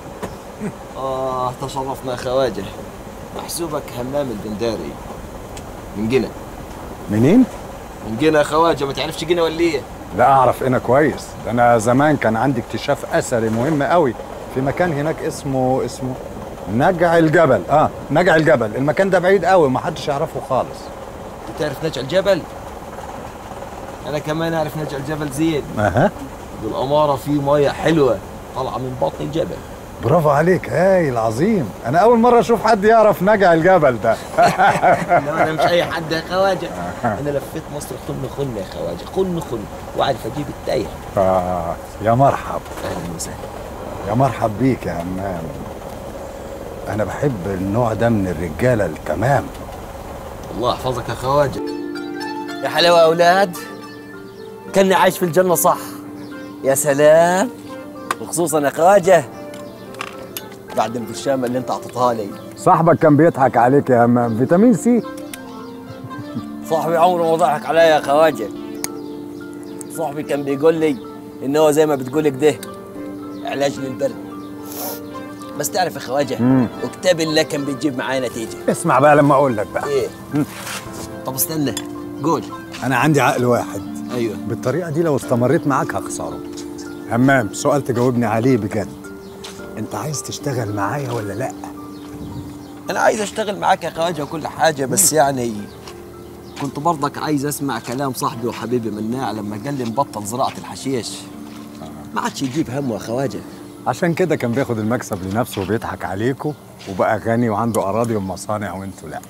اه تشرفنا يا خواجه محسوبك همام البنداري من جنة منين من جنة يا خواجه ما تعرفش جنة ولا ايه لا اعرف انا كويس ده انا زمان كان عندي اكتشاف اثري مهم قوي في مكان هناك اسمه اسمه نجع الجبل اه نجع الجبل المكان ده بعيد قوي ما حدش يعرفه خالص تعرف نجع الجبل انا كمان اعرف نجع الجبل زين اها بالاماره في ميه حلوه طالعه من بطن الجبل برافو عليك هايل عظيم انا اول مره اشوف حد يعرف نجع الجبل ده لا انا مش اي حد يا خواجه انا لفيت مصر خن خن يا خواجه خن خن واعرف اجيب التايه آه يا مرحب اهلا وسهلا يا مرحب بيك يا همام انا بحب النوع ده من الرجاله التمام الله يحفظك يا خواجه يا حلاوه يا اولاد كاني عايش في الجنه صح يا سلام وخصوصا يا خواجه بعد البرشامه اللي انت اعطيتها لي صاحبك كان بيضحك عليك يا همام فيتامين سي صاحبي عمره ما ضحك عليا يا خواجه صاحبي كان بيقول لي ان هو زي ما بتقول كده علاج للبرد بس تعرف يا خواجه مم. وكتاب الله كان بيجيب معايا نتيجه اسمع بقى لما اقول لك بقى ايه طب استنى قول انا عندي عقل واحد ايوه بالطريقه دي لو استمريت معاك هخسره همام سؤال تجاوبني عليه بجد انت عايز تشتغل معايا ولا لا انا عايز اشتغل معاك يا خواجه وكل حاجه بس يعني كنت برضك عايز اسمع كلام صاحبي وحبيبي مناع لما قال لي نبطل زراعه الحشيش ما عادش يجيب همه يا خواجه عشان كده كان بياخد المكسب لنفسه وبيضحك عليكم وبقى غني وعنده اراضي ومصانع وانتوا لا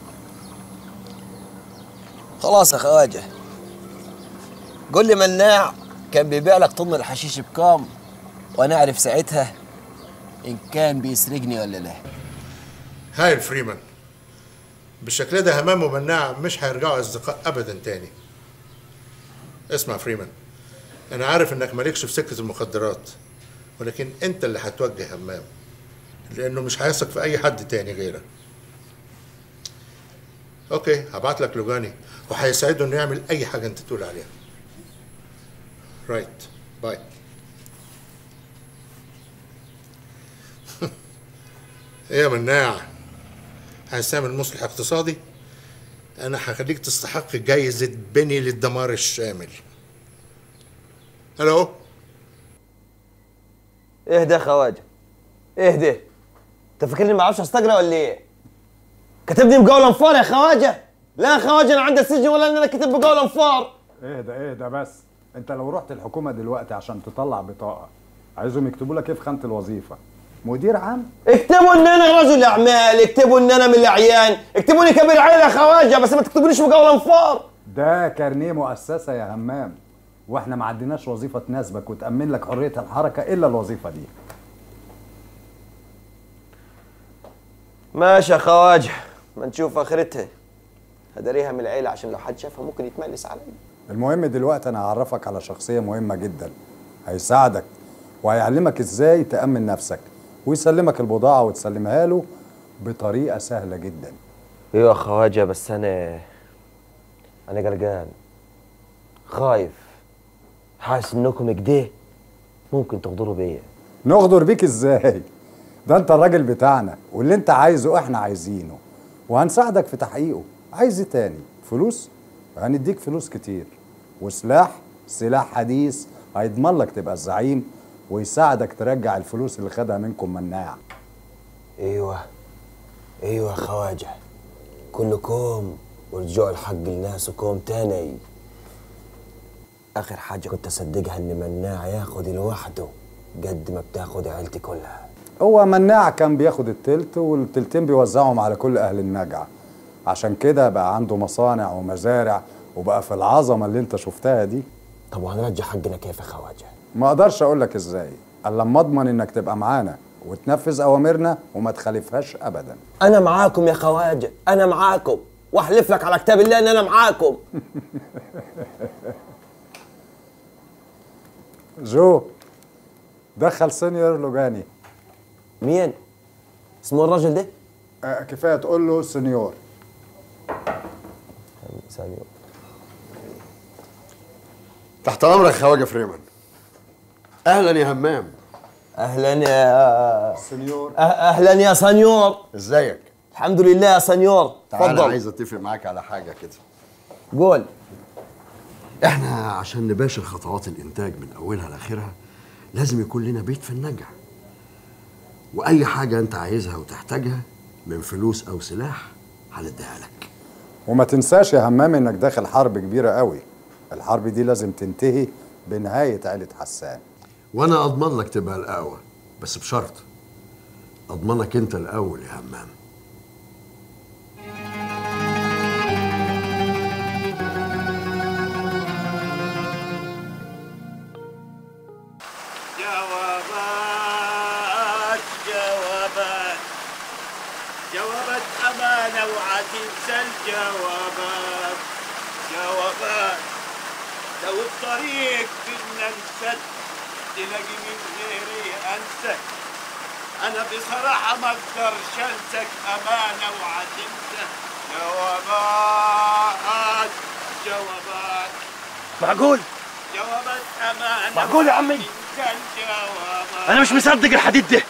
خلاص يا خواجه قول لي مناع كان بيبيع لك طن الحشيش بكام وانا اعرف ساعتها ان كان بيسرقني ولا لا هايل فريمان بالشكل ده همام ومناع مش هيرجعوا اصدقاء ابدا تاني اسمع فريمان انا عارف انك مالكش في سكه المخدرات ولكن انت اللي هتوجه همام لانه مش هيثق في اي حد تاني غيرك اوكي هبعت لك لوجاني وهيساعده انه يعمل اي حاجه انت تقول عليها رايت باي ايه يا مناع عايز تعمل مصلح اقتصادي انا هخليك تستحق جايزة بني للدمار الشامل الو اهدى يا خواجه اهدى انت فاكرني ما اعرفش استقرا ولا ايه كاتبني بقول انفار يا خواجه لا يا خواجه انا عندي السجن ولا ان انا كاتب بقول انفار اهدى اهدى بس انت لو رحت الحكومه دلوقتي عشان تطلع بطاقه عايزهم يكتبوا لك ايه في خانه الوظيفه مدير عام اكتبوا ان انا رجل اعمال اكتبوا ان انا من الاعيان اكتبوني كبير عيله يا خواجه بس ما تكتبونيش بقول انفار ده كارنيه مؤسسه يا همام واحنا ما عندناش وظيفه تناسبك وتامن لك حريه الحركه الا الوظيفه دي ماشي يا خواجه ما نشوف اخرتها هداريها من العيله عشان لو حد شافها ممكن يتملس عليا المهم دلوقتي انا هعرفك على شخصيه مهمه جدا هيساعدك وهيعلمك ازاي تامن نفسك ويسلمك البضاعه وتسلمها له بطريقه سهله جدا ايوه يا خواجه بس انا انا قلقان خايف حاسس انكم كده ممكن تغدروا بيا نغدر بيك ازاي ده انت الراجل بتاعنا واللي انت عايزه احنا عايزينه وهنساعدك في تحقيقه عايز ايه تاني فلوس هنديك فلوس كتير وسلاح سلاح حديث هيضمن لك تبقى الزعيم ويساعدك ترجع الفلوس اللي خدها منكم مناع ايوه ايوه يا خواجه كلكم ورجعوا الحق لناسكم تاني اخر حاجه كنت اصدقها ان مناع ياخد لوحده قد ما بتاخد عيلتي كلها هو مناع كان بياخد التلت والتلتين بيوزعهم على كل اهل النجع عشان كده بقى عنده مصانع ومزارع وبقى في العظمه اللي انت شفتها دي طب وهنرجع حقنا كيف يا خواجه ما اقدرش اقول لك ازاي الا لما اضمن انك تبقى معانا وتنفذ اوامرنا وما تخالفهاش ابدا انا معاكم يا خواجه انا معاكم واحلف لك على كتاب الله ان انا معاكم جو دخل سينيور لوجاني مين اسمه الراجل ده آه كفايه تقول له سينيور سينيور تحت امرك خواجه فريمان اهلا يا همام اهلا يا سنيور أه- اهلا يا سنيور ازيك الحمد لله يا سنيور تعالى اتفضل عايز اتفق معاك على حاجه كده قول احنا عشان نباشر خطوات الانتاج من اولها لاخرها لازم يكون لنا بيت في النجع واي حاجه انت عايزها وتحتاجها من فلوس او سلاح هنديها لك وما تنساش يا همام انك داخل حرب كبيره قوي الحرب دي لازم تنتهي بنهايه عيله حسان وانا اضمن لك تبقى القهوه بس بشرط اضمنك انت الاول يا همام جوابات جوابات جوابات أمانة وعتنسى الجوابات جوابات لو الطريق بينا انسد تلاقي من غيري أنسى أنا بصراحة ما أقدرش أنسك أمانة وعتنسى جوابات جوابات معقول جوابات أمانة معقول يا عمي؟ وعتنسى الجوابات انا مش مصدق الحديد ده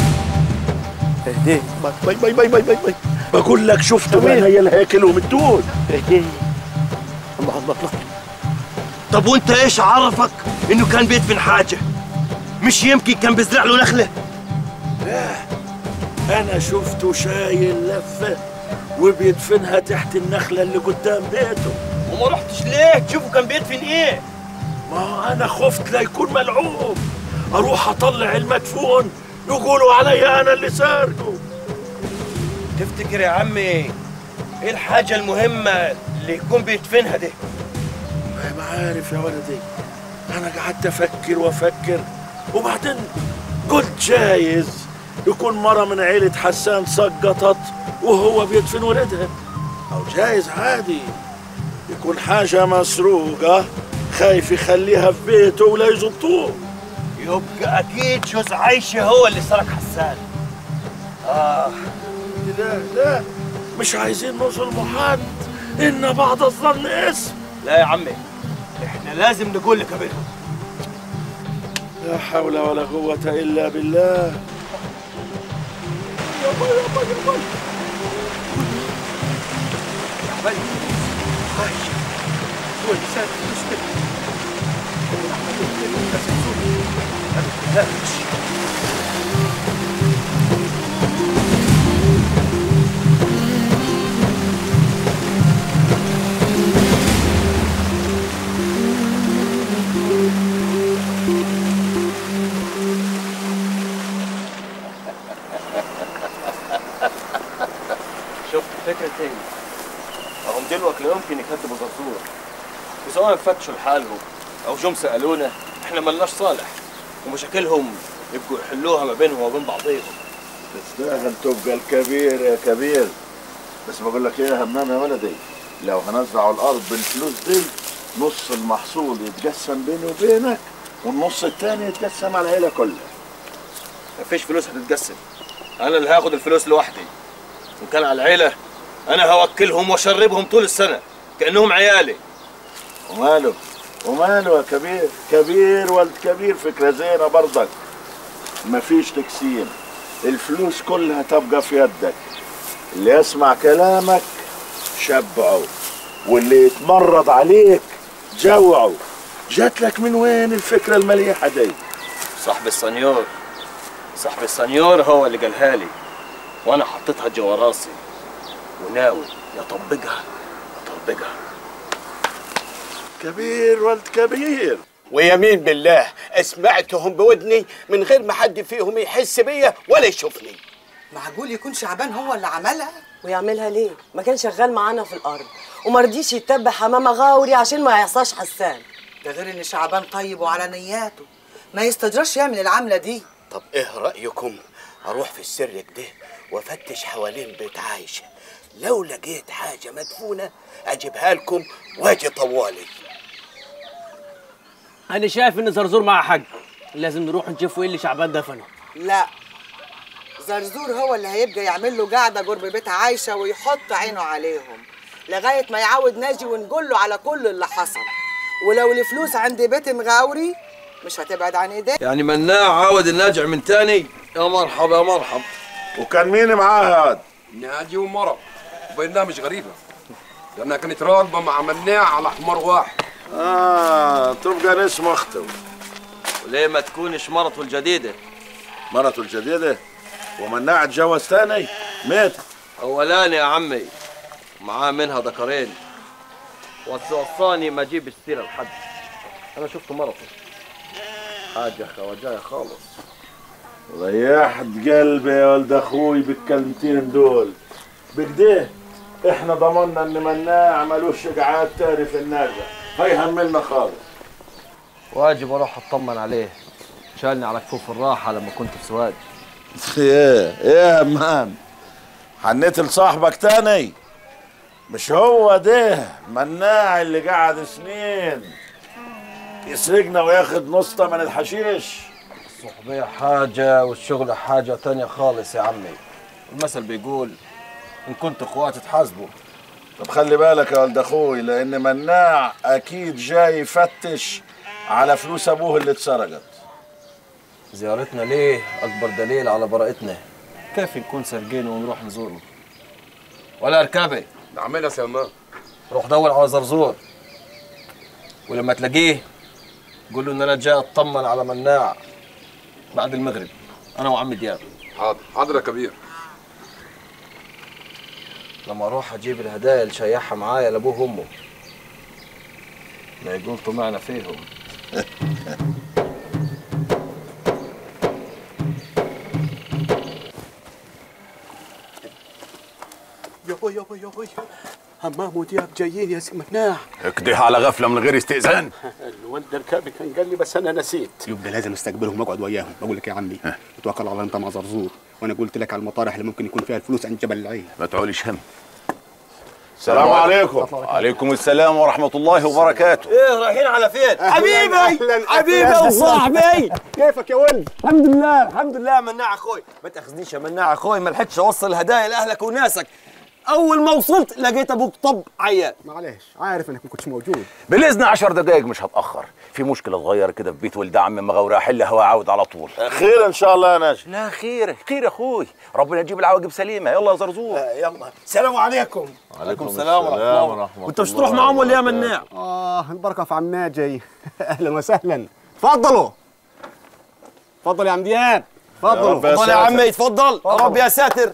اهدي باي باي باي باي باي باي بقول لك شفته بعينيا الهيكل ومدول اهدي الله الله الله طب وانت ايش عرفك انه كان بيدفن حاجه مش يمكن كان بيزرع له نخله لا انا شفته شايل لفه وبيدفنها تحت النخله اللي قدام بيته وما رحتش ليه تشوفه كان بيدفن ايه ما انا خفت لا يكون ملعوب اروح اطلع المدفون يقولوا علي انا اللي سارقه تفتكر يا عمي ايه الحاجة المهمة اللي يكون بيدفنها دي؟ ما عارف يا ولدي انا قعدت افكر وافكر وبعدين قلت جايز يكون مرة من عيلة حسان سقطت وهو بيدفن ولدها او جايز عادي يكون حاجة مسروقة خايف يخليها في بيته ولا يزبطوه يبقى اكيد جوز عايشة هو اللي سرق حسان آه لا لا مش عايزين نظلم حد إن بعض الظن اسم لا يا عمي احنا لازم نقول لكبيرهم لا حول ولا قوة إلا بالله يابا يابا يابا يا عايشة هو اللي سرق فلوس كده لا شفت فكرة تاني هم دلوقتي لا يمكن يكذبوا زرزور وسواء فتشوا لحالهم او جم سالونا احنا ملناش صالح ومشاكلهم يبقوا يحلوها ما بينهم وبين بعضيهم تستاهل تبقى الكبير يا كبير بس بقول لك ايه يا همام يا ولدي لو هنزعوا الارض بالفلوس دي نص المحصول يتقسم بيني وبينك والنص التاني يتقسم على العيله كلها مفيش فلوس هتتقسم انا اللي هاخد الفلوس لوحدي وان كان على العيله انا هوكلهم واشربهم طول السنه كانهم عيالي وماله وماله يا كبير كبير ولد كبير فكرة زينة برضك مفيش تقسيم الفلوس كلها تبقى في يدك اللي يسمع كلامك شبعه واللي يتمرض عليك جوعه جات لك من وين الفكرة المليحة دي صاحب السنيور صاحب السنيور هو اللي قالها لي وانا حطيتها جوا راسي وناوي يطبقها يطبقها كبير ولد كبير ويمين بالله سمعتهم بودني من غير ما حد فيهم يحس بيا ولا يشوفني معقول يكون شعبان هو اللي عملها ويعملها ليه؟ ما كان شغال معانا في الارض وما رضيش يتبع حمامه غاوري عشان ما يعصاش حسان ده غير ان شعبان طيب وعلى نياته ما يستجرش يعمل العمله دي طب ايه رايكم اروح في السر كده وافتش حوالين بيت عايشه لو لقيت حاجه مدفونه اجيبها لكم واجي طوالي انا شايف ان زرزور معاه حق لازم نروح نشوف ايه اللي شعبان دفنه لا زرزور هو اللي هيبقى يعمل له قاعده قرب بيت عايشه ويحط عينه عليهم لغايه ما يعود ناجي ونقول له على كل اللي حصل ولو الفلوس عند بيت مغاوري مش هتبعد عن ايديه يعني مناع عاود الناجع من تاني يا مرحبا يا مرحبا وكان مين معاه هاد ناجي ومرض وبينها مش غريبة لأنها كانت راكبة مع مناع على حمار واحد اه تبقى نسم اخته وليه ما تكونش مرته الجديدة مرته الجديدة ومناع اتجوز تاني مات اولاني يا عمي معاه منها ذكرين وصاني ما اجيب السيره لحد انا شفت مرته حاجه خواجايه خالص ريحت قلبي يا ولد اخوي بالكلمتين دول بكده احنا ضمننا ان مناع ملوش قعاد تاني في النازع هاي هملنا خالص واجب اروح اطمن عليه شالني على كفوف الراحه لما كنت في سواد ايه ايه يا همام حنيت لصاحبك تاني مش هو ده مناع اللي قعد سنين يسرقنا وياخد نص تمن الحشيش الصحبيه حاجه والشغل حاجه تانية خالص يا عمي المثل بيقول ان كنت اخوات تحاسبوا طب خلي بالك يا ولد اخوي لان مناع اكيد جاي يفتش على فلوس ابوه اللي اتسرقت زيارتنا ليه اكبر دليل على براءتنا كيف نكون سارقين ونروح نزوره ولا اركبي نعملها سلمان روح دور على زرزور ولما تلاقيه قول له ان انا جاي اطمن على مناع بعد المغرب انا وعم دياب حاضر حاضر يا كبير لما اروح اجيب الهدايا اللي شيحها معايا لابوه وامه لا يقول طمعنا فيهم يابا يابا يابا همام ودياب جايين يا سي مناع اكده على غفله من غير استئذان الواد الكابي كان قال لي بس انا نسيت يبقى لازم استقبلهم واقعد وياهم بقول لك يا عمي توكل على انت مع زرزور وانا قلت لك على المطارح اللي ممكن يكون فيها الفلوس عند جبل العين ما تعوليش هم السلام عليكم وعليكم السلام ورحمه الله وبركاته ايه رايحين على فين؟ حبيبي حبيبي وصاحبي كيفك يا ولد؟ الحمد لله الحمد لله يا مناع اخوي ما تاخذنيش يا مناع اخوي ما لحقتش اوصل هدايا لاهلك وناسك اول ما وصلت لقيت ابوك طب عيان معلش عارف انك ما كنتش موجود بالاذن عشر دقايق مش هتاخر في مشكله صغيره كده في بيت ولد عم مغاورة احلها هو عاود على طول خير ان شاء الله يا ناجي لا خير خير يا اخوي ربنا يجيب العواقب سليمه يلا يا زرزور يلا السلام عليكم وعليكم السلام ورحمه الله وانت مش تروح معاهم ولا يا مناع؟ اه البركه في عم ناجي اهلا وسهلا تفضلوا تفضل يا عم دياب تفضلوا تفضل يا عمي تفضل يا رب يا ساتر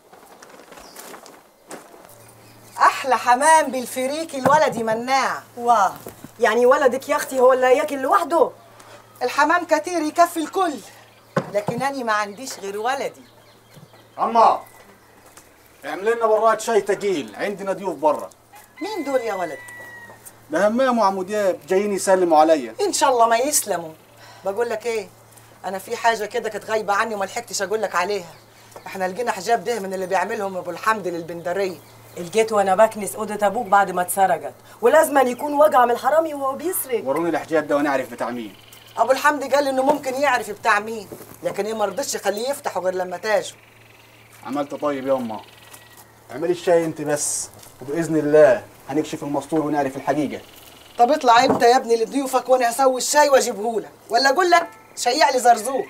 احلى حمام بالفريك الولدي مناع واه يعني ولدك يا اختي هو اللي ياكل لوحده الحمام كتير يكفي الكل لكن انا ما عنديش غير ولدي اما اعمل لنا براد شاي تقيل عندنا ضيوف برا مين دول يا ولد ده همام وعمو دياب جايين يسلموا عليا ان شاء الله ما يسلموا بقول لك ايه انا في حاجه كده كانت غايبه عني وما لحقتش اقول لك عليها احنا لقينا حجاب ده من اللي بيعملهم ابو الحمد للبندريه الجيت وانا بكنس اوضه ابوك بعد ما اتسرقت ولازم يكون وجع من الحرامي وهو بيسرق وروني الحجاب ده وانا اعرف بتاع مين ابو الحمد قال انه ممكن يعرف بتاع مين لكن ايه ما رضيتش يخليه يفتحه غير لما تاجوا عملت طيب يا امه اعملي الشاي انت بس وباذن الله هنكشف المستور ونعرف الحقيقه طب اطلع امتى يا ابني لضيوفك وانا هسوي الشاي واجيبه لك ولا اقول لك شيع لي زرزور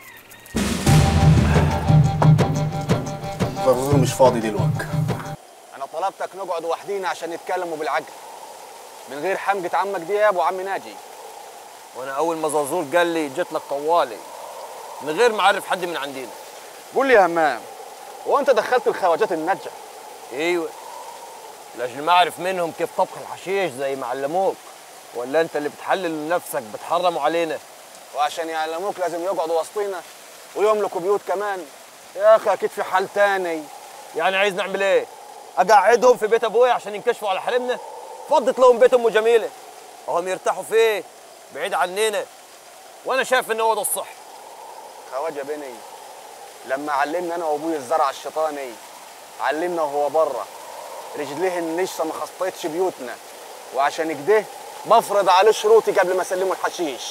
زرزور مش فاضي دلوقتي انا طلبتك نقعد وحدينا عشان نتكلموا بالعقل من غير حمقة عمك دياب وعم ناجي وانا اول ما زرزور قال لي جيت لك طوالي من غير ما اعرف حد من عندنا قول لي يا همام هو انت دخلت الخواجات النجع ايوه لاجل ما اعرف منهم كيف طبخ الحشيش زي ما علموك ولا انت اللي بتحلل لنفسك بتحرموا علينا وعشان يعلموك لازم يقعدوا وسطينا ويملكوا بيوت كمان يا اخي اكيد في حال تاني يعني عايز نعمل ايه اقعدهم في بيت ابويا عشان ينكشفوا على حرمنا فضت لهم بيت ام جميله وهم يرتاحوا فيه بعيد عننا وانا شايف ان هو ده الصح خواجه بني لما علمنا انا وابوي الزرع الشيطاني علمنا وهو بره رجليه النشفه ما خطيتش بيوتنا وعشان كده بفرض عليه شروطي قبل ما اسلمه الحشيش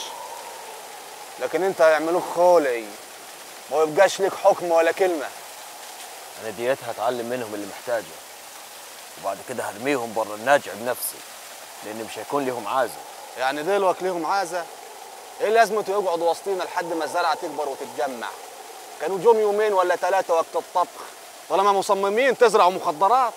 لكن انت هيعملوك خولي ما يبقاش ليك حكم ولا كلمه انا ديتها هتعلم منهم اللي محتاجه وبعد كده هرميهم بره الناجع بنفسي لان مش هيكون ليهم عازه يعني دلوقتي ليهم عازه ايه لازمته يقعدوا وسطينا لحد ما الزرعه تكبر وتتجمع كانوا جم يومين ولا ثلاثه وقت الطبخ طالما مصممين تزرعوا مخدرات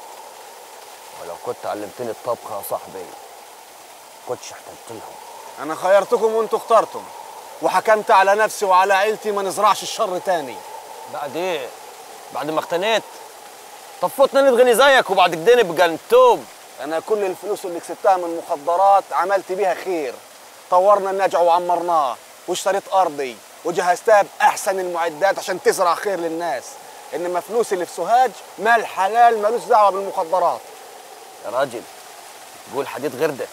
ولو كنت علمتني الطبخ يا صاحبي كنتش احتجت لهم انا خيرتكم وانتوا اخترتم وحكمت على نفسي وعلى عيلتي ما نزرعش الشر تاني بعد ايه بعد ما اقتنيت طب فوتنا نتغني زيك وبعد كده نبقى نتوب انا كل الفلوس اللي كسبتها من المخدرات عملت بيها خير طورنا النجع وعمرناه واشتريت ارضي وجهزتها باحسن المعدات عشان تزرع خير للناس انما فلوس اللي في سوهاج مال حلال ملوش دعوه بالمخدرات يا راجل تقول حديد غير ده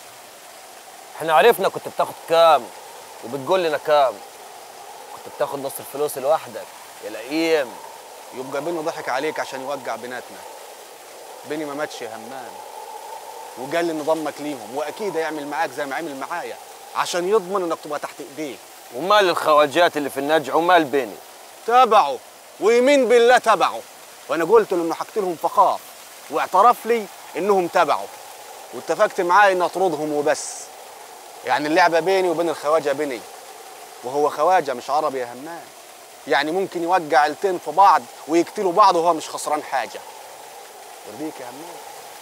احنا عرفنا كنت بتاخد كام وبتقول لنا كام كنت بتاخد نص الفلوس لوحدك يا لئيم يبقى بينه ضحك عليك عشان يوجع بيناتنا بيني ما ماتش يا همام وقال لي ان ضمك ليهم واكيد هيعمل معاك زي ما عمل معايا عشان يضمن انك تبقى تحت ايديه ومال الخواجات اللي في النجع ومال بيني تبعه ويمين بالله تبعه وانا قلت له انه حكت لهم فقار واعترف لي انهم تبعه واتفقت معاه اني اطردهم وبس يعني اللعبه بيني وبين الخواجه بيني وهو خواجه مش عربي يا همام يعني ممكن يوقع عيلتين في بعض ويقتلوا بعض وهو مش خسران حاجه يرضيك يا همام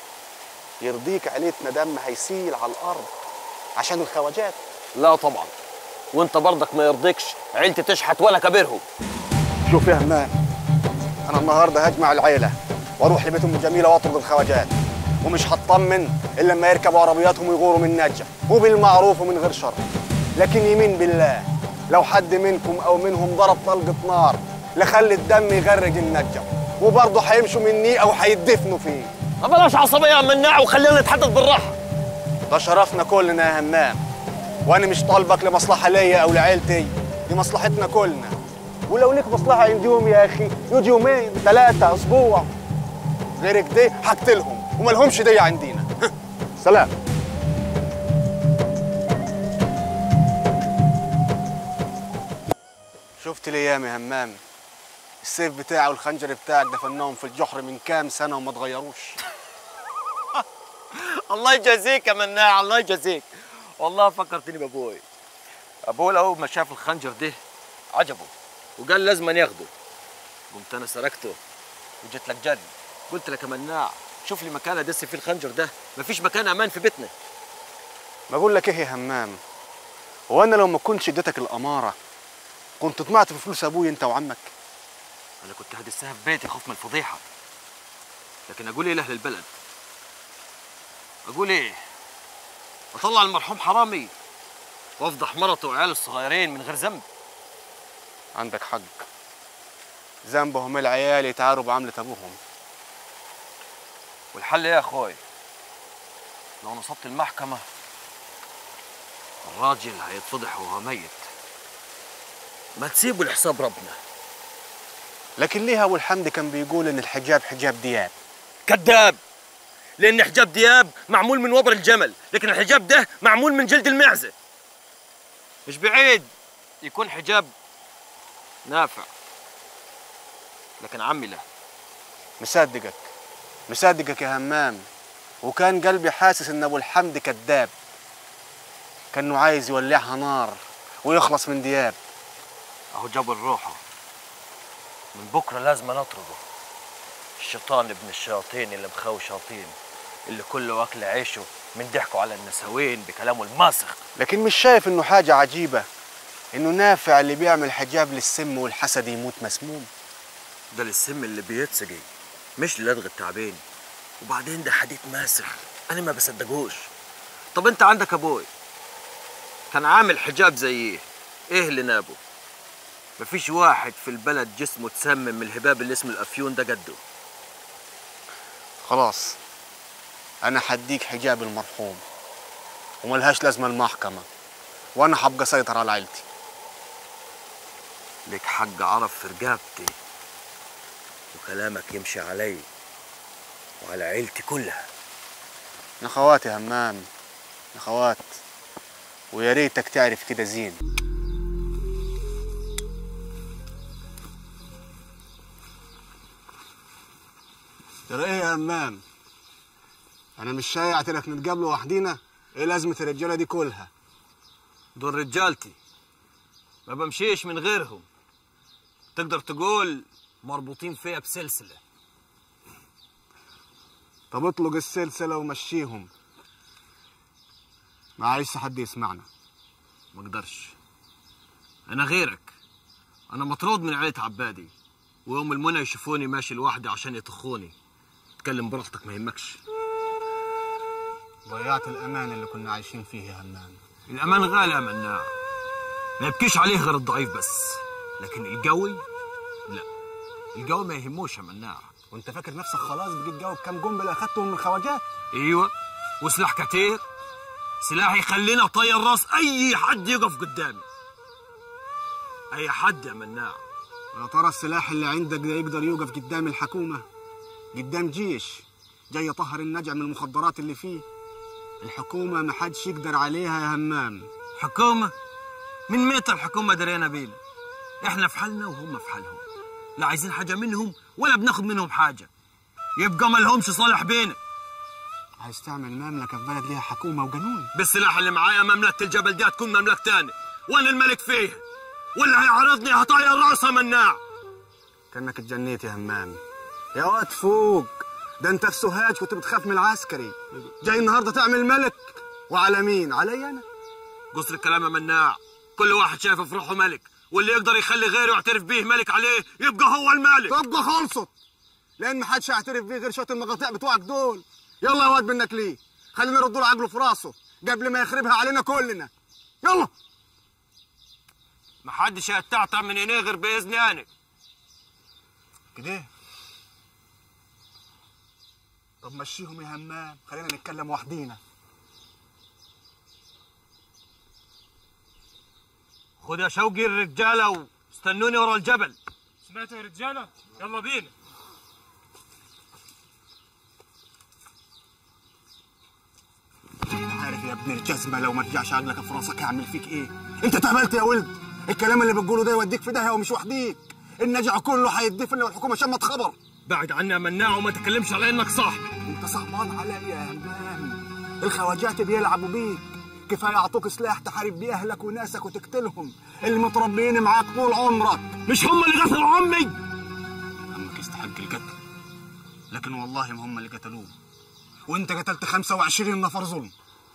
يرضيك عيلتنا دم هيسيل على الارض عشان الخواجات لا طبعا وانت برضك ما يرضيكش عيلتي تشحت ولا كبيرهم شوف يا همام انا النهارده هجمع العيله واروح لبيت ام جميله واطرد الخواجات ومش هطمن الا لما يركبوا عربياتهم ويغوروا من نجع وبالمعروف ومن غير شر لكن يمين بالله لو حد منكم او منهم ضرب طلقه نار لخلي الدم يغرق النجع وبرضه هيمشوا مني او هيدفنوا فيه ما بلاش عصبيه يا مناع وخلينا نتحدث بالراحه ده شرفنا كلنا يا همام وانا مش طالبك لمصلحه ليا او لعيلتي دي مصلحتنا كلنا ولو ليك مصلحه عندهم يا اخي يقعد يومين ثلاثه اسبوع غير كده هقتلهم وملهمش دي عندنا سلام شفت الايام يا همام السيف بتاعي والخنجر بتاعك دفناهم في الجحر من كام سنه وما اتغيروش الله يجازيك يا مناع الله يجازيك والله فكرتني بابوي ابوي اول ما شاف الخنجر ده عجبه وقال لازم ياخده قمت انا سرقته وجيت لك جري قلت لك يا مناع شوف لي مكان ادس فيه الخنجر ده مفيش مكان امان في بيتنا بقول لك ايه يا همام هو انا لو ما كنتش اديتك الاماره كنت طمعت في فلوس ابوي انت وعمك انا كنت هدسها في بيتي خوف من الفضيحه لكن اقول ايه لاهل البلد اقول ايه اطلع المرحوم حرامي وافضح مرته وعياله الصغيرين من غير ذنب عندك حق ذنبهم العيال يتعاروا بعملة ابوهم والحل ايه يا اخوي لو نصبت المحكمه الراجل هيتفضح وهو ميت ما تسيبوا لحساب ربنا لكن ليه ابو الحمد كان بيقول ان الحجاب حجاب دياب كذاب لان حجاب دياب معمول من وبر الجمل لكن الحجاب ده معمول من جلد المعزه مش بعيد يكون حجاب نافع لكن عمي لا مصدقك مصدقك يا همام وكان قلبي حاسس ان ابو الحمد كذاب كانه عايز يولعها نار ويخلص من دياب اهو جاب روحه من بكره لازم نطرده الشيطان ابن الشياطين اللي مخاوي شياطين اللي كله واكل عيشه من ضحكوا على النسوين بكلامه الماسخ لكن مش شايف انه حاجة عجيبة انه نافع اللي بيعمل حجاب للسم والحسد يموت مسموم ده للسم اللي بيتسقي مش للدغ التعبين وبعدين ده حديث ماسخ انا ما بصدقوش طب انت عندك ابوي كان عامل حجاب زي ايه ايه اللي نابه مفيش واحد في البلد جسمه تسمم من الهباب اللي اسمه الافيون ده قده خلاص انا حديك حجاب المرحوم وملهاش لازمة المحكمة وانا هبقى سيطر على عيلتي ليك حق عرف في رقابتي وكلامك يمشي علي وعلى عيلتي كلها يا خوات يا همام يا خوات ويا ريتك تعرف كده زين ترى ايه يا همام انا مش شايعت انك نتقابلوا وحدينا ايه لازمه الرجاله دي كلها دول رجالتي ما بمشيش من غيرهم تقدر تقول مربوطين فيا بسلسله طب اطلق السلسله ومشيهم ما عايز حد يسمعنا ما اقدرش انا غيرك انا مطرود من عيله عبادي ويوم المنى يشوفوني ماشي لوحدي عشان يطخوني تكلم براحتك ما يهمكش ضيعت الامان اللي كنا عايشين فيه يا همام الامان غالي يا مناع ما يبكيش عليه غير الضعيف بس لكن القوي لا القوي ما يهموش يا مناع وانت فاكر نفسك خلاص بقيت جاوب كام قنبله اخدتهم من الخواجات ايوه وسلاح كتير سلاح يخليني اطير راس اي حد يقف قدامي اي حد يا مناع يا ترى السلاح اللي عندك ده يقدر يوقف قدام الحكومه قدام جيش جاي يطهر النجع من المخدرات اللي فيه الحكومه ما حدش يقدر عليها يا همام حكومه من متى الحكومه درينا بينا احنا في حالنا وهم في حالهم لا عايزين حاجه منهم ولا بناخد منهم حاجه يبقى ما لهمش صالح بينا عايز تعمل مملكه في بلد ليها حكومه وقانون بالسلاح اللي معايا مملكه الجبل دي هتكون مملكه تاني وانا الملك فيها واللي هيعارضني هطير راسه مناع كانك اتجنيت يا همام يا واد فوق ده انت في سوهاج كنت بتخاف من العسكري جاي النهارده تعمل ملك وعلى مين علي انا قصر الكلام يا مناع كل واحد شايف في روحه ملك واللي يقدر يخلي غيره يعترف بيه ملك عليه يبقى هو الملك تبقى خلصت لان ما حدش هيعترف بيه غير شويه المقاطع بتوعك دول يلا يا واد منك ليه خلينا نرد له عقله في راسه قبل ما يخربها علينا كلنا يلا محدش هيتعتع من عينيه غير باذن انا كده طب مشيهم يا همام خلينا نتكلم وحدينا خد يا شوقي الرجاله واستنوني ورا الجبل سمعتوا يا رجاله يلا بينا عارف يا ابن الجزمه لو ما رجعش عقلك في راسك هعمل فيك ايه انت اتهبلت يا ولد الكلام اللي بتقوله ده يوديك في داهيه ومش وحديك النجع كله هيدفن لو الحكومه شمت خبر بعد عني يا مناع وما تكلمش على انك صاحبي انت صعبان عليا يا همام الخواجات بيلعبوا بيك كفايه اعطوك سلاح تحارب بيه اهلك وناسك وتقتلهم اللي متربيين معاك طول عمرك مش هم اللي قتلوا عمي عمك يستحق القتل لكن والله ما هم اللي قتلوه وانت قتلت 25 نفر ظلم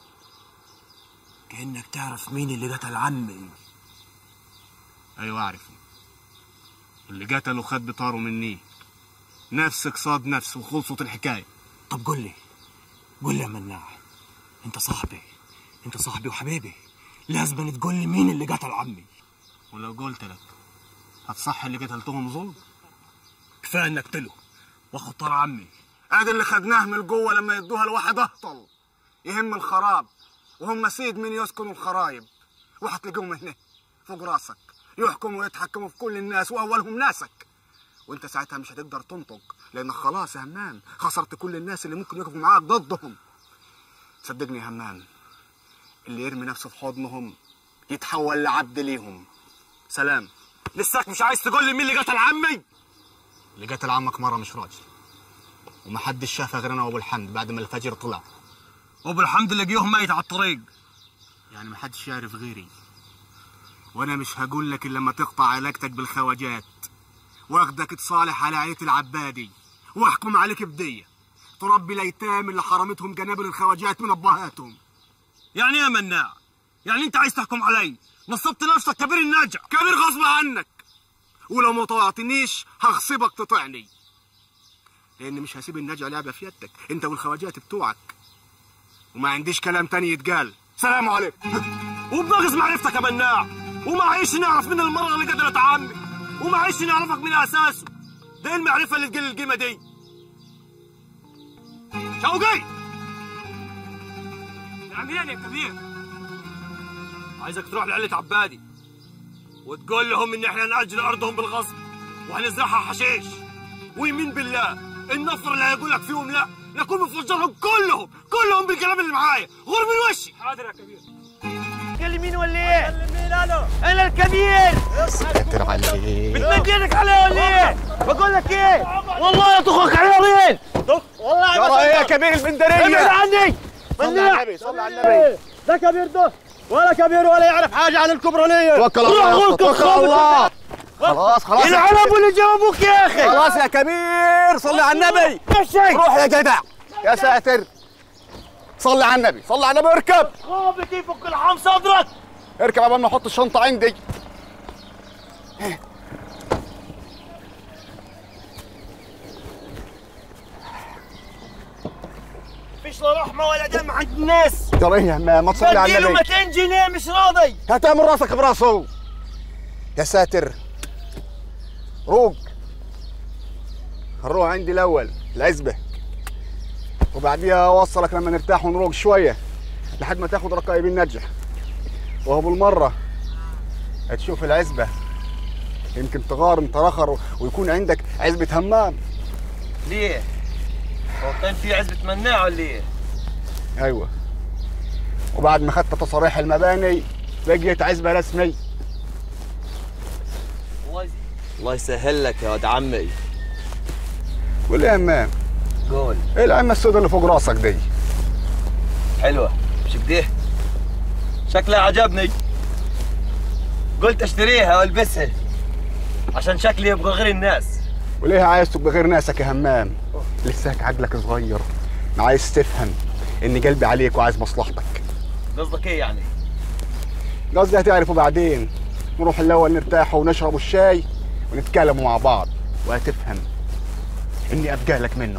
كانك تعرف مين اللي قتل عمي ايوه اعرفه اللي قتله خد بطاره مني نفس قصاد نفس وخلصت الحكايه طب قول لي قول لي يا مناع انت صاحبي انت صاحبي وحبيبي لازم تقول لي مين اللي قتل عمي ولو قلت لك هتصح اللي قتلتهم ظلم كفايه انك قتله واخد طار عمي ادي اللي خدناه من الجوه لما يدوها لواحد اهطل يهم الخراب وهم سيد من يسكنوا الخرايب وهتلاقيهم هنا فوق راسك يحكموا ويتحكموا في كل الناس واولهم ناسك وانت ساعتها مش هتقدر تنطق لانك خلاص يا همام خسرت كل الناس اللي ممكن يقفوا معاك ضدهم صدقني يا همام اللي يرمي نفسه في حضنهم يتحول لعبد ليهم سلام لساك مش عايز تقول لي مين اللي قتل عمي اللي قتل عمك مره مش راجل ومحدش شافها غير انا وابو الحمد بعد ما الفجر طلع وابو الحمد لقيوه ميت على الطريق يعني محدش يعرف غيري وانا مش هقول لك الا لما تقطع علاقتك بالخواجات واخدك تصالح على عيلة العبادي واحكم عليك بدية تربي الايتام اللي حرمتهم جنابل الخواجات من ابهاتهم يعني ايه يا مناع يعني انت عايز تحكم علي نصبت نفسك كبير النجع كبير غصب عنك ولو ما طوعتنيش هغصبك تطعني لان مش هسيب النجع لعبه في يدك انت والخواجات بتوعك وما عنديش كلام تاني يتقال سلام عليكم وبناقص معرفتك يا مناع وما عايش نعرف من المرة اللي قتلت عمي وما عايش نعرفك من اساسه ده إيه المعرفة اللي تقل القيمة دي شوقي عميان يا كبير عايزك تروح لعيلة عبادي وتقول لهم ان احنا نأجل ارضهم بالغصب وهنزرعها حشيش ويمين بالله النفر اللي هيقول لك فيهم لا نكون مفجرهم كلهم كلهم بالكلام اللي معايا غور من وشي حاضر يا كبير تكلم مين ولا ايه؟ مين انا؟ انا الكبير ساتر عليك بتمد ايدك عليه ولا ايه؟ بقول لك ايه؟ والله يطخك على يومين والله يلا ايه يا كبير البندرية ابعد عني صلي على النبي صلي على النبي ده كبير ده ولا كبير ولا يعرف حاجه عن الكبرانيه توكل على الله توكل على الله خلاص خلاص العلب واللي جاوبوك يا اخي خلاص يا كبير صلي على النبي روح يا جدع يا ساتر صلي على النبي صلي على النبي اركب خابك يفك الحام صدرك اركب قبل ما احط الشنطه عندي فيش لا رحمه ولا دم عند الناس ترى يا ما ما تصلي على بديله النبي 200 جنيه مش راضي هتعمل راسك براسه يا ساتر روق هنروح عندي الاول العزبه وبعديها اوصلك لما نرتاح ونروق شويه لحد ما تاخد رقايب النجح وهو بالمره هتشوف العزبه يمكن تغار انت رخر ويكون عندك عزبه همام ليه؟ هو كان في عزبة مناع ولا ايه؟ ايوه وبعد ما خدت تصاريح المباني بقيت عزبه رسمي الله الله يسهل لك يا واد عمي قول لي يا همام قول ايه العمه السوداء اللي فوق راسك دي حلوة مش كده؟ شكلها عجبني قلت اشتريها والبسها عشان شكلي يبقى غير الناس وليه عايز تبقى غير ناسك يا همام لساك عقلك صغير عايز تفهم ان قلبي عليك وعايز مصلحتك قصدك ايه يعني؟ قصدي هتعرفوا بعدين نروح الاول نرتاح ونشرب الشاي ونتكلموا مع بعض وهتفهم اني ابقى لك منه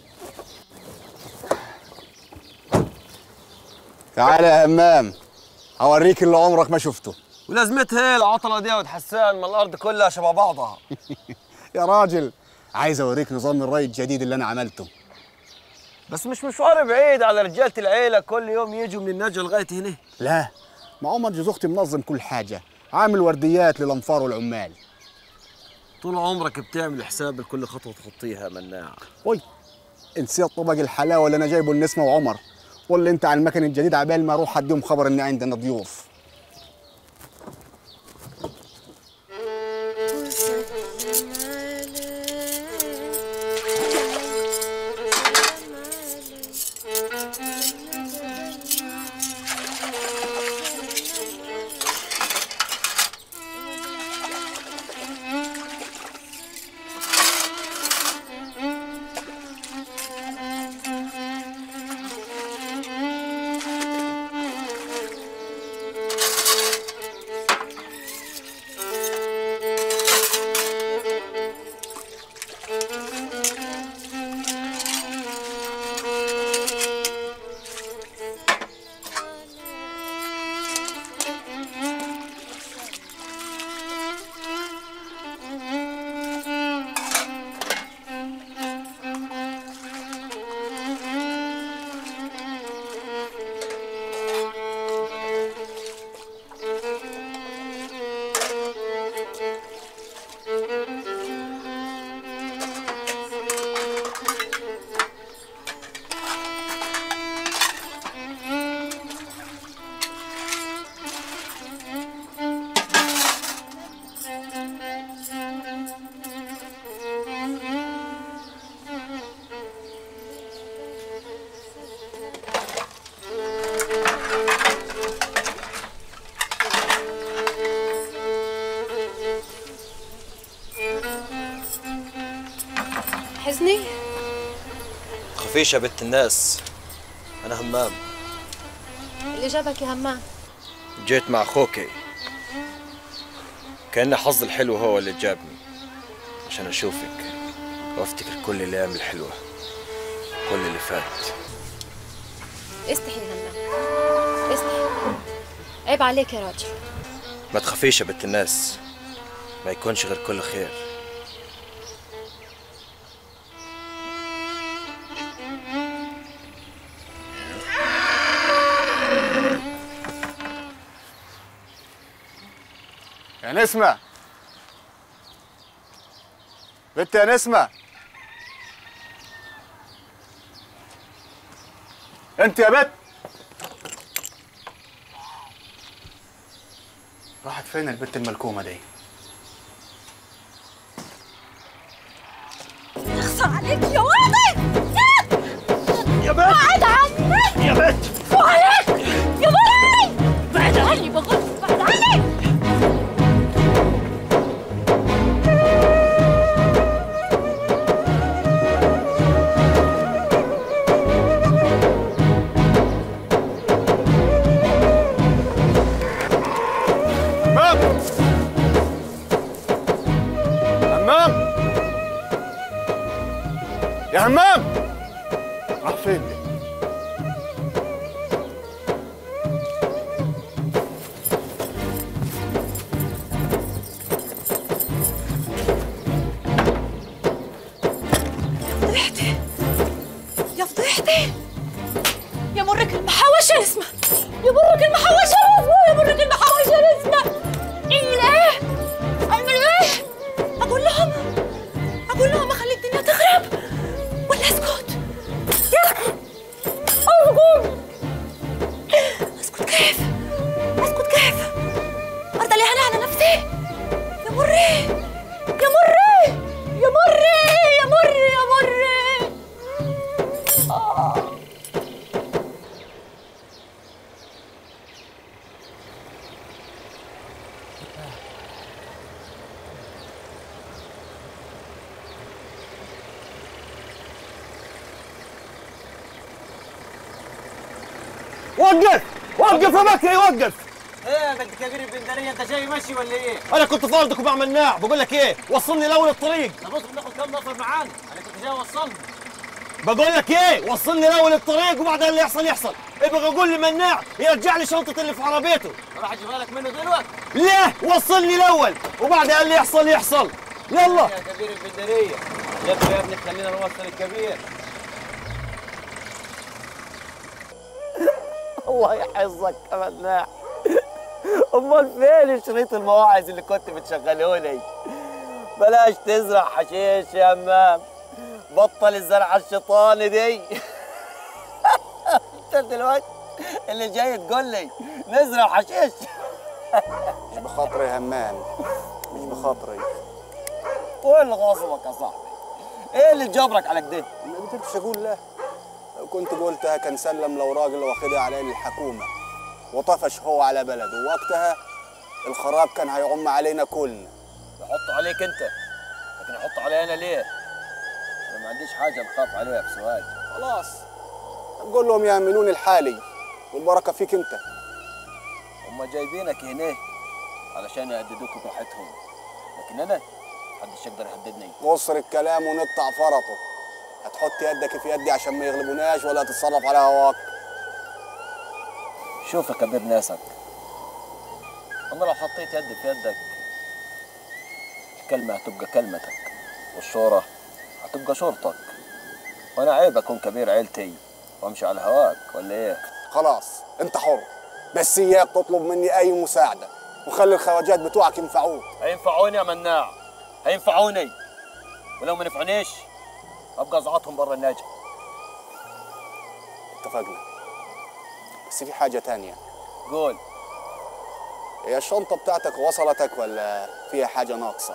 تعال يا همام هوريك اللي عمرك ما شفته ولازمتها ايه العطله دي يا ولد حسان ما الارض كلها شبه بعضها يا راجل عايز اوريك نظام الري الجديد اللي انا عملته بس مش مشوار بعيد على رجاله العيله كل يوم يجوا من النجا لغايه هنا لا ما عمر جوز اختي منظم كل حاجه عامل ورديات للانفار والعمال طول عمرك بتعمل حساب لكل خطوه تخطيها يا مناع وي نسيت طبق الحلاوه اللي انا جايبه لنسمه وعمر قول لي انت على المكن الجديد عبال ما اروح اديهم خبر ان عندنا ضيوف حزني خفيش يا بنت الناس انا همام اللي جابك يا همام جيت مع اخوكي كان حظ الحلو هو اللي جابني عشان اشوفك وافتكر كل الايام الحلوه كل اللي فات استحي يا همام استحي عيب عليك يا راجل ما تخافيش يا بنت الناس ما يكونش غير كل خير يا نسمة بنت يا نسمة انت يا بنت راحت فين البنت الملكومة دي؟ اخصى عليك يا واطي يا بنت بعد عني يا بنت فو عليك يا مري بعد عني بقول بعد عني همام همام يا همام راح فين دي؟ فضيحتي يا فضيحتي يا مرك المحوشة اسمه يا مرك المحوشة اسمه يا مرك المحوشة اسمه اعمل ايه؟ اعمل ايه؟ اقول لهم اقول لهم اخلي الدنيا تخرب ولا اسكت؟ اسكت اسكت اسكت كيف؟ اسكت كيف؟ ارضى لي انا على نفسي يا مري يا مري يا مري يا مري يا مري آه. وقف وقف يا بكري وقف ايه يا بنت كبير البندريه انت جاي ماشي ولا ايه؟ انا كنت فاضك ومع مناع بقول لك ايه وصلني لاول الطريق طب اصبر ناخد كام نفر معانا انا كنت جاي اوصلهم بقول لك ايه وصلني الاول الطريق وبعدين اللي يحصل يحصل ابغى اقول لمناع يرجع لي شنطه اللي في عربيته راح اجيبها لك منه دلوقتي ليه وصلني الاول وبعدين اللي يحصل يحصل يلا يا كبير البندريه لف يا ابني خلينا نوصل الكبير الله يحفظك يا مناع امال فين شريط المواعظ اللي كنت بتشغله لي بلاش تزرع حشيش يا امام بطل الزرعه الشيطاني دي انت دلوقتي اللي جاي تقول لي نزرع حشيش مش بخاطري يا همام مش بخاطري وايه اللي غاصبك يا صاحبي ايه اللي جبرك على كده ما قدرتش اقول لا لو كنت قلتها كان سلم الاوراق اللي واخدها عليه للحكومه وطفش هو على بلده ووقتها الخراب كان هيعم علينا كلنا يحط عليك انت لكن يحط علي انا ليه؟ انا ما عنديش حاجه بخاف عليها بسواج خلاص نقول لهم يأمنوني الحالي والبركه فيك انت هم جايبينك هنا علشان يهددوك براحتهم لكن انا محدش يقدر يهددني قصر الكلام ونقطع فرطه هتحط يدك في يدي عشان ما يغلبوناش ولا تتصرف على هواك شوف يا كبير ناسك انا لو حطيت يدي في يدك الكلمة هتبقى كلمتك والشورة هتبقى شورتك وانا عيب اكون كبير عيلتي وامشي على هواك ولا ايه؟ خلاص انت حر بس اياك تطلب مني اي مساعده وخلي الخواجات بتوعك ينفعوك هينفعوني يا مناع هينفعوني ولو ما نفعنيش ابقى ازعطهم برا الناجي اتفقنا بس في حاجه تانية قول هي الشنطه بتاعتك وصلتك ولا فيها حاجه ناقصه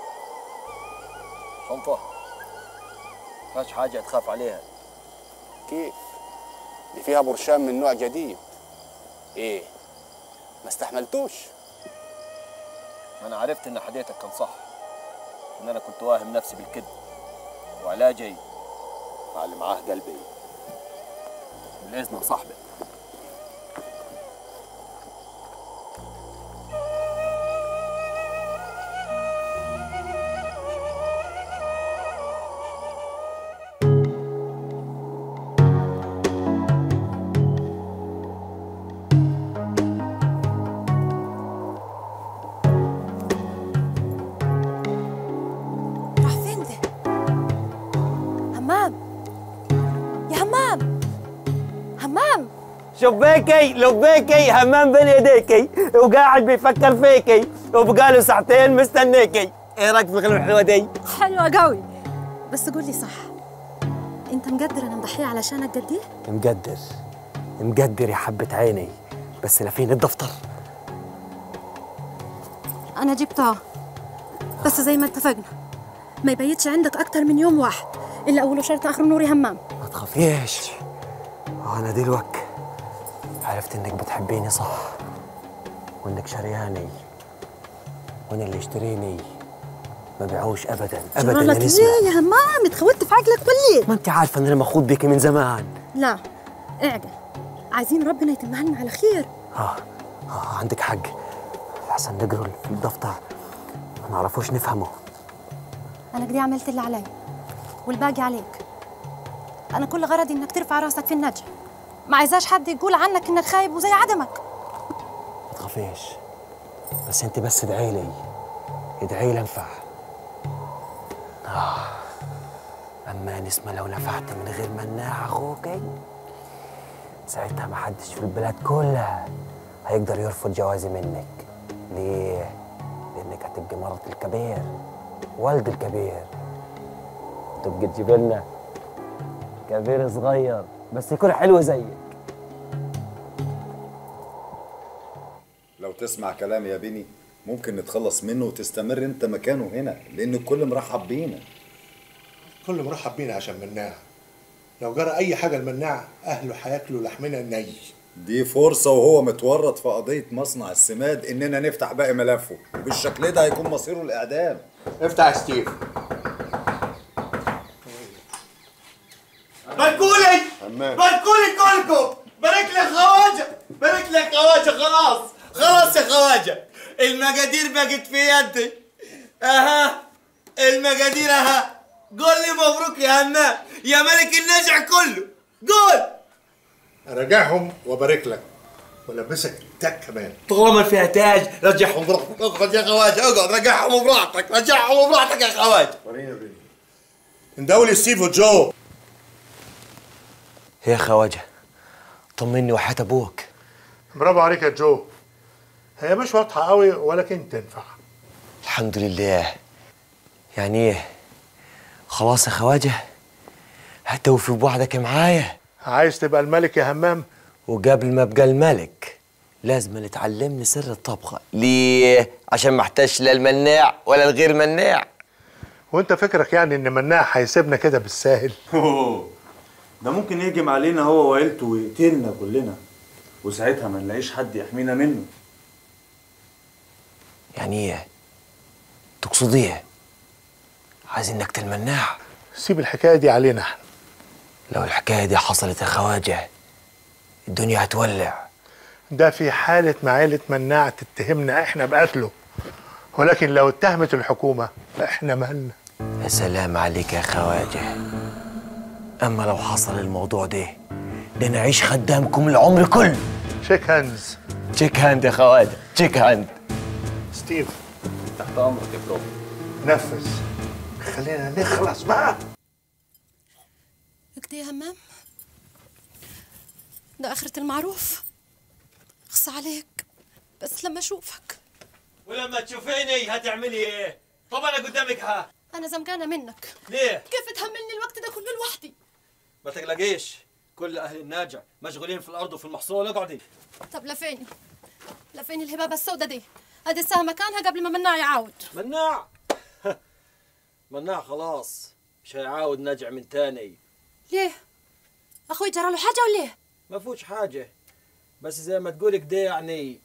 شنطة فيهاش حاجة تخاف عليها كيف دي فيها برشام من نوع جديد ايه ما استحملتوش انا عرفت ان حديثك كان صح ان انا كنت واهم نفسي بالكذب وعلاجي مع اللي معاه قلبي بالاذن يا صاحبي راح فين ده؟ همام يا همام همام شبيكي لبيكي همام بين ايديكي وقاعد بيفكر فيكي وبقاله ساعتين مستنيكي ايه رايك في الكلمه الحلوه دي؟ حلوة قوي بس قول لي صح انت مقدر انا مضحية علشانك قد ايه؟ مقدر مقدر يا حبة عيني بس لا فين الدفتر انا جبتها بس زي ما اتفقنا ما يبيتش عندك اكتر من يوم واحد الا اوله شرط اخره نوري همام ما تخافيش انا دلوقتي عرفت انك بتحبيني صح وانك شرياني وانا اللي يشتريني ما بيعوش ابدا ابدا شرالك يا نسمة ليه يا همام اتخوت في عقلك ولا ما انت عارفه ان انا مخوض بيكي من زمان لا اعقل عايزين ربنا يتمها لنا على خير اه اه عندك حق احسن نقرا في الدفتر ما نعرفوش نفهمه انا كده عملت اللي علي والباقي عليك انا كل غرضي انك ترفع راسك في النجح ما عايزاش حد يقول عنك انك خايب وزي عدمك ما تخافيش بس انت بس ادعي لي ادعي لي انفع آه. اما نسمة لو نفعت من غير مناع اخوكي ساعتها ما حدش في البلاد كلها هيقدر يرفض جوازي منك ليه؟ لانك هتبقي مرة الكبير والد الكبير تبقى تجيب لنا كبير صغير بس يكون حلو زيك لو تسمع كلامي يا بني ممكن نتخلص منه وتستمر انت مكانه هنا لان الكل مرحب بينا كل مرحب بينا عشان مناع لو جرى اي حاجه لمناع اهله هياكلوا لحمنا الني دي فرصة وهو متورط في قضية مصنع السماد اننا نفتح باقي ملفه وبالشكل ده هيكون مصيره الاعدام افتح يا ستيف باركولي باركولي كلكم بارك لك خواجه بارك لك خواجه خلاص خلاص يا خواجه المقادير بقت في يدي اها المقادير اها قول لي مبروك يا همام يا ملك النجع كله قول اراجعهم وابارك لك والبسك تاج كمان طالما فيها تاج رجعهم براحتك اقعد يا خواجه اقعد رجعهم براحتك رجعهم براحتك يا خواجه اندولي ستيف وجو يا خواجه طمني وحياة ابوك برافو عليك يا جو هي مش واضحه قوي ولكن تنفع الحمد لله يعني ايه خلاص يا خواجه هتوفي بوعدك معايا عايز تبقى الملك يا همام وقبل ما ابقى الملك لازم تعلمني سر الطبخه ليه عشان ما احتاجش لا المناع ولا الغير مناع وانت فكرك يعني ان مناع هيسيبنا كده بالساهل أوه. ده ممكن يهجم علينا هو وعيلته ويقتلنا كلنا وساعتها ما نلاقيش حد يحمينا منه يعني ايه تقصد ايه عايزين نقتل المناع سيب الحكايه دي علينا احنا لو الحكايه دي حصلت يا خواجه الدنيا هتولع ده في حالة ما عيلة مناع تتهمنا احنا بقتله ولكن لو اتهمت الحكومة احنا مالنا يا سلام عليك يا خواجه اما لو حصل الموضوع ده ده انا اعيش خدامكم العمر كله شيك هاندز تشيك هاند يا خواجه تشيك هاند ستيف تحت امرك يا برو نفذ خلينا نخلص بقى كده يا همام ده آخرة المعروف خص عليك بس لما أشوفك ولما تشوفيني هتعملي ايه؟ طب انا قدامك ها أنا زمجانة منك ليه؟ كيف تحملني الوقت ده كله لوحدي ما تقلقيش كل اهل الناجع مشغولين في الارض وفي المحصول اقعدي طب لفين لفين الهبابة السوداء دي هذه الساعة مكانها قبل ما مناع يعاود مناع مناع خلاص مش هيعاود نجع من تاني ليه أخوي جرى له حاجة ولا إيه ما فوش حاجة بس زي ما تقولك ده يعني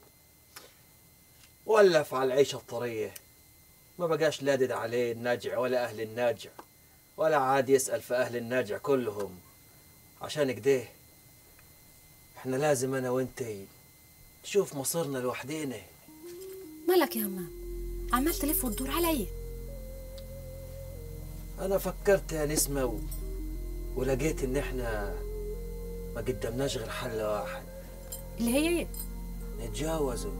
ولف على العيشة الطرية ما بقاش لادد عليه الناجع ولا أهل الناجع ولا عاد يسأل في أهل الناجع كلهم عشان كده احنا لازم أنا وانتي نشوف مصيرنا لوحدينا مالك يا همام عمال تلف وتدور علي أنا فكرت يا نسمة و... ولقيت إن احنا ما قدمناش غير حل واحد اللي هي ايه نتجاوزوا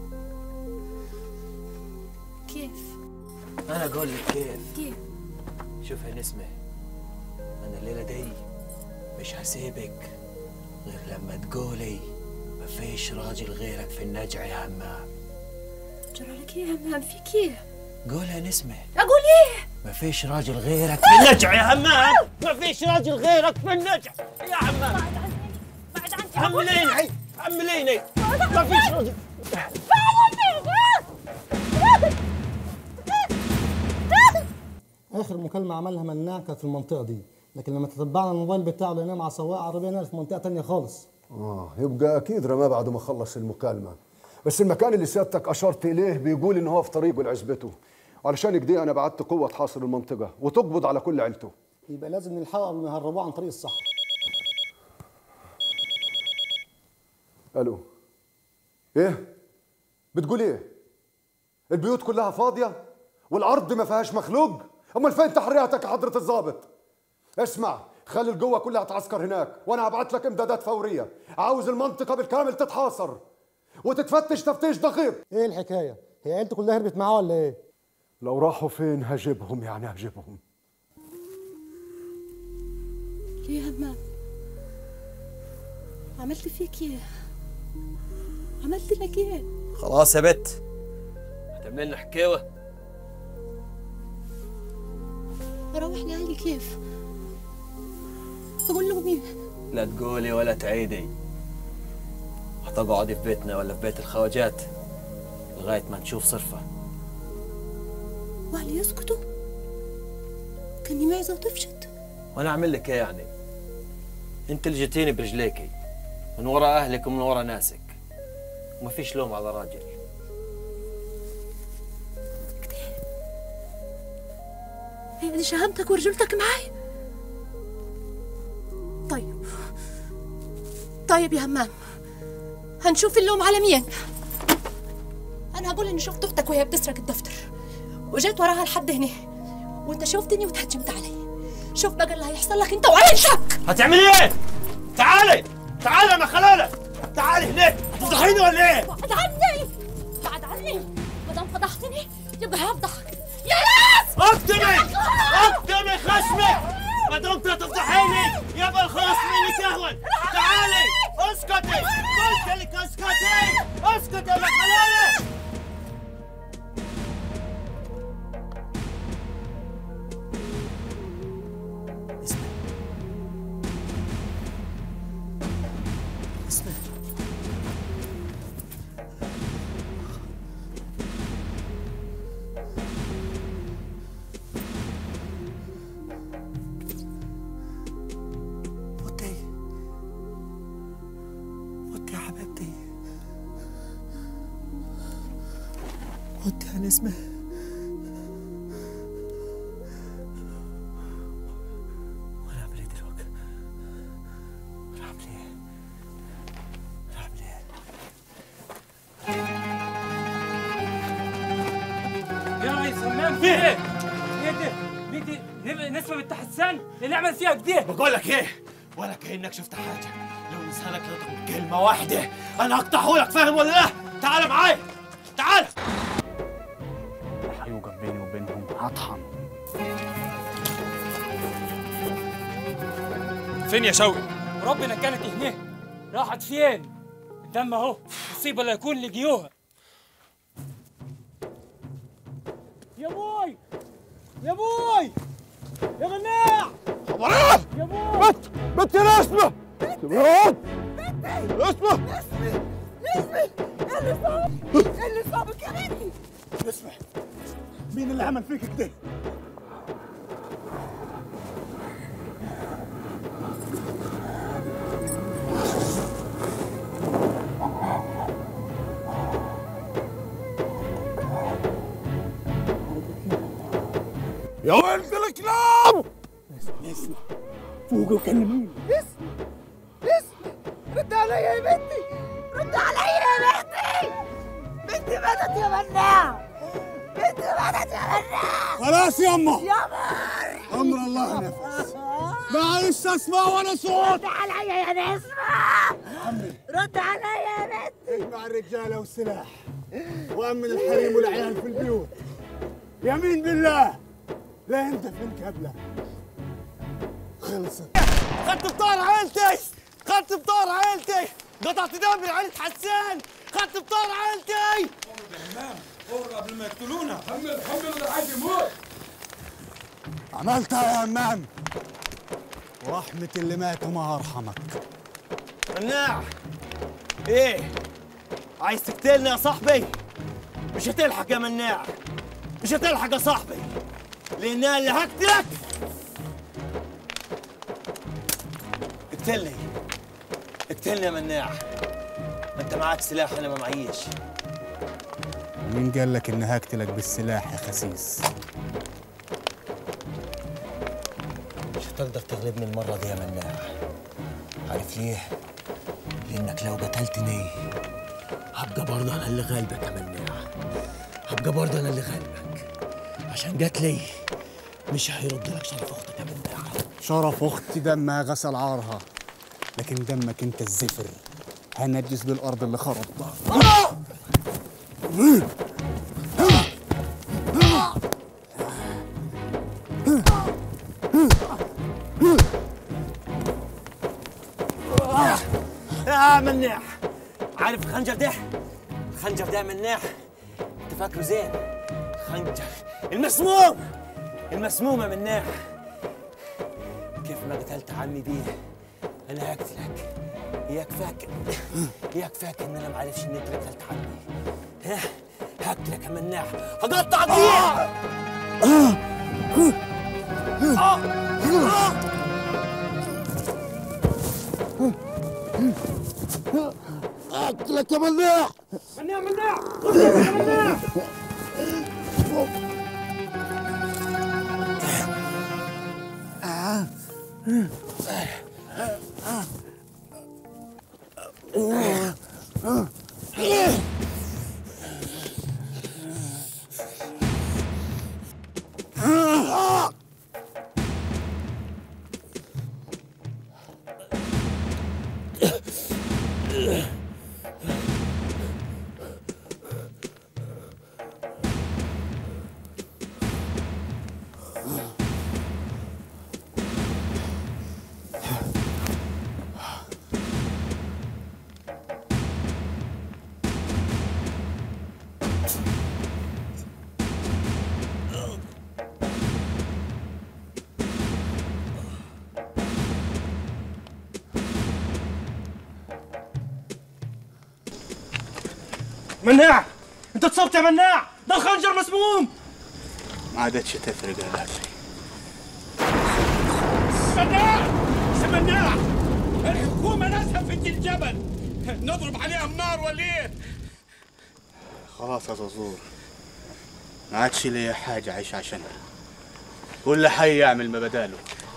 كيف أنا أقول لك كيف كيف شوف يا نسمة أنا الليلة دي مش هسيبك غير لما تقولي مفيش راجل غيرك في النجع يا همام جرى لك ايه يا همام فيك ايه قول يا نسمة اقول ايه مفيش راجل غيرك في النجع يا همام مفيش راجل غيرك في النجع يا همام حمليني حمليني مفيش راجل اخر مكالمه عملها مناع كانت في المنطقه دي لكن لما تتبعنا الموبايل بتاعه لقيناه مع سواق عربيه نقل في منطقه تانية خالص اه يبقى اكيد رماه بعد ما خلص المكالمه بس المكان اللي سيادتك اشرت اليه بيقول ان هو في طريقه لعزبته علشان كده انا بعت قوه تحاصر المنطقه وتقبض على كل عيلته يبقى لازم نلحقه قبل ما يهربوه عن طريق الصحراء الو ايه بتقول ايه البيوت كلها فاضيه والارض ما فيهاش مخلوق امال فين تحرياتك يا حضره الضابط اسمع خلي القوه كلها تعسكر هناك وانا هبعت لك امدادات فوريه عاوز المنطقه بالكامل تتحاصر وتتفتش تفتيش دقيق ايه الحكايه هي عيلته كلها هربت معاه ولا ايه لو راحوا فين هجيبهم يعني هجيبهم ليه يا همام عملت فيك ايه عملت لك ايه خلاص يا بت هتعمل لنا حكاوة اروح لاهلي كيف اقول لهم ايه لا تقولي ولا تعيدي هتقعدي في بيتنا ولا في بيت الخواجات لغاية ما نشوف صرفة واهلي يسكتوا كاني معزه وتفشت وانا اعمل لك ايه يعني انت اللي جيتيني برجليكي من ورا اهلك ومن ورا ناسك وما فيش لوم على راجل هي دي شهامتك ورجولتك معاي طيب طيب يا همام هنشوف اللوم على مين انا هقول اني شفت اختك وهي بتسرق الدفتر وجيت وراها لحد هنا وانت شفتني وتهجمت علي شوف بقى اللي هيحصل لك انت وعيشك هتعملي ايه؟ تعالي تعالي يا خلالة تعالي هناك هتفضحيني ولا ايه؟ بعد عني بعد عني ما دام فضحتني يبقى هفضحك يا ناس اكتمي اكتمي خشمك ما دمت تفضحيني يبقى الخلاص منك اهون تعالي اسكتي قلت لك اسكتي اسكتي يا خلالة اسمع ودي ودي يا حبيبتي ودي يا نسمة وانا اعمل ايه دلوقتي؟ وانا اعمل ايه؟ اعمل ايه؟ يا ريس همام في ايه؟ ايه ده؟ مين دي؟ نب- نسمة بنت حسان اللي عمل فيها كده بقول لك ايه ولا كانك شفت حاجه لو لسانك نطق كلمه واحده انا هقطعه لك فاهم ولا لا تعال معايا تعال هيوقف بيني وبينهم هطحن فين يا شوقي؟ ربنا كانت هنا راحت فين؟ الدم اهو مصيبة لا يكون لقيوها يا بوي يا بوي يا مناع يا بوي بت بت يا نسمة اسمع اسمع اللي صاب اللي صابك يا بنتي اسمع مين اللي عمل فيك كده؟ يا ولد الكلاب اسمع فوق وكلميني اسمع اسمع رد عليا يا بنتي رد عليا يا بنتي بنتي ماتت يا مناع بنتي ماتت يا مناع خلاص يما يا مر امر الله نفس معلش اسمع وانا صوت رد عليا يا نسمة رد عليا يا بنتي اجمع الرجاله والسلاح وامن الحريم والعيال في البيوت يمين بالله لا انت في الكبله خلصت خدت بطار عيلتي خدت بطار عيلتي قطعت دم عيلة حسان خدت بطار عيلتي فور قبل ما يقتلونا حمل حمل ده عايز يموت عملتها يا همام ورحمة اللي مات وما أرحمك مناع ايه عايز تقتلني يا صاحبي مش هتلحق يا مناع مش هتلحق يا صاحبي لان أنا اللي هقتلك اقتلني اقتلني يا مناع ما انت معاك سلاح انا ما معيش مين قال لك إني هقتلك بالسلاح يا خسيس مش هتقدر تغلبني المرة دي يا مناع عارف ليه؟ لأنك لو قتلتني هبقى برضه أنا اللي غالبك يا مناع هبقى برضه أنا اللي غالبك عشان قتلي مش هيرد لك شرف أختك يا مناع شرف أختي دمها غسل عارها لكن دمك أنت الزفر هنجس بالأرض اللي خربتها يا مناع عارف الخنجر ده الخنجر ده يا مناع انت فاكره زين خنجر المسموم المسموم يا مناع كيف ما قتلت عمي بيه انا هقتلك يكفاك يكفاك ان انا ما عارفش ان انت اللي قتلت عمي ها هقتلك يا مناع هقطع بيه اقتلك يا مناع مناع مناع مناع مناع انت اتصبت يا مناع ده الخنجر مسموم ما عادتش تفرق يا غالي مناع مناع الحكومة ناسها في الجبل نضرب عليهم نار ولا ايه؟ خلاص يا زرزور ما عادش ليا حاجة أعيش عشانها كل حي يعمل ما بداله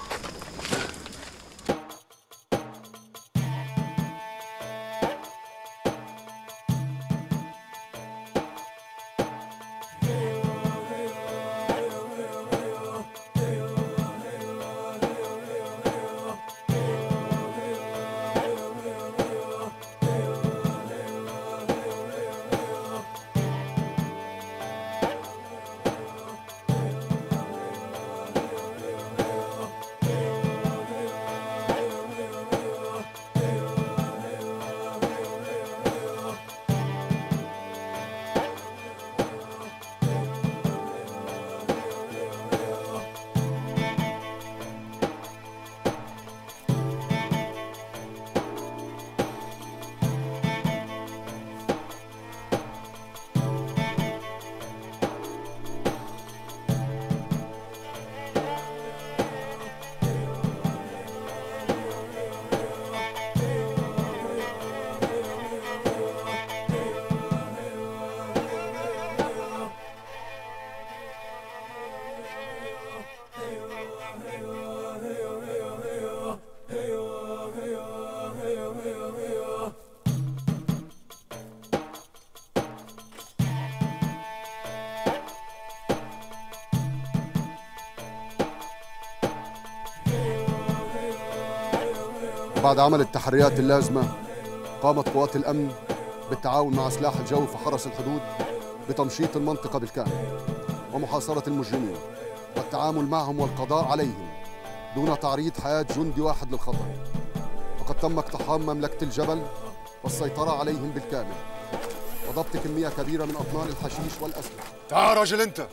بعد عمل التحريات اللازمة قامت قوات الأمن بالتعاون مع سلاح الجو في حرس الحدود بتمشيط المنطقة بالكامل ومحاصرة المجرمين والتعامل معهم والقضاء عليهم دون تعريض حياة جندي واحد للخطر وقد تم اقتحام مملكة الجبل والسيطرة عليهم بالكامل وضبط كمية كبيرة من أطنان الحشيش والأسلحة تعال راجل انت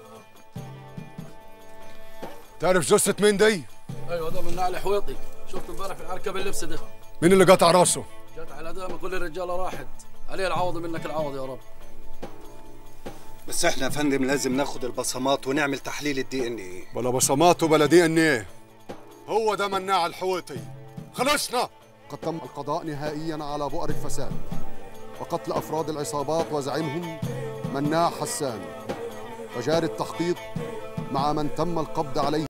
تعرف جثة مين دي؟ ايوه ده من علي حويطي شفت امبارح في الحركه باللبس ده مين اللي قطع راسه؟ جت على دام كل الرجاله راحت عليه العوض منك العوض يا رب بس احنا يا فندم لازم ناخد البصمات ونعمل تحليل الدي ان ايه بلا بصمات وبلا دي ان ايه هو ده مناع الحويطي خلصنا قد تم القضاء نهائيا على بؤر الفساد وقتل افراد العصابات وزعيمهم مناع حسان وجاري التحقيق مع من تم القبض عليه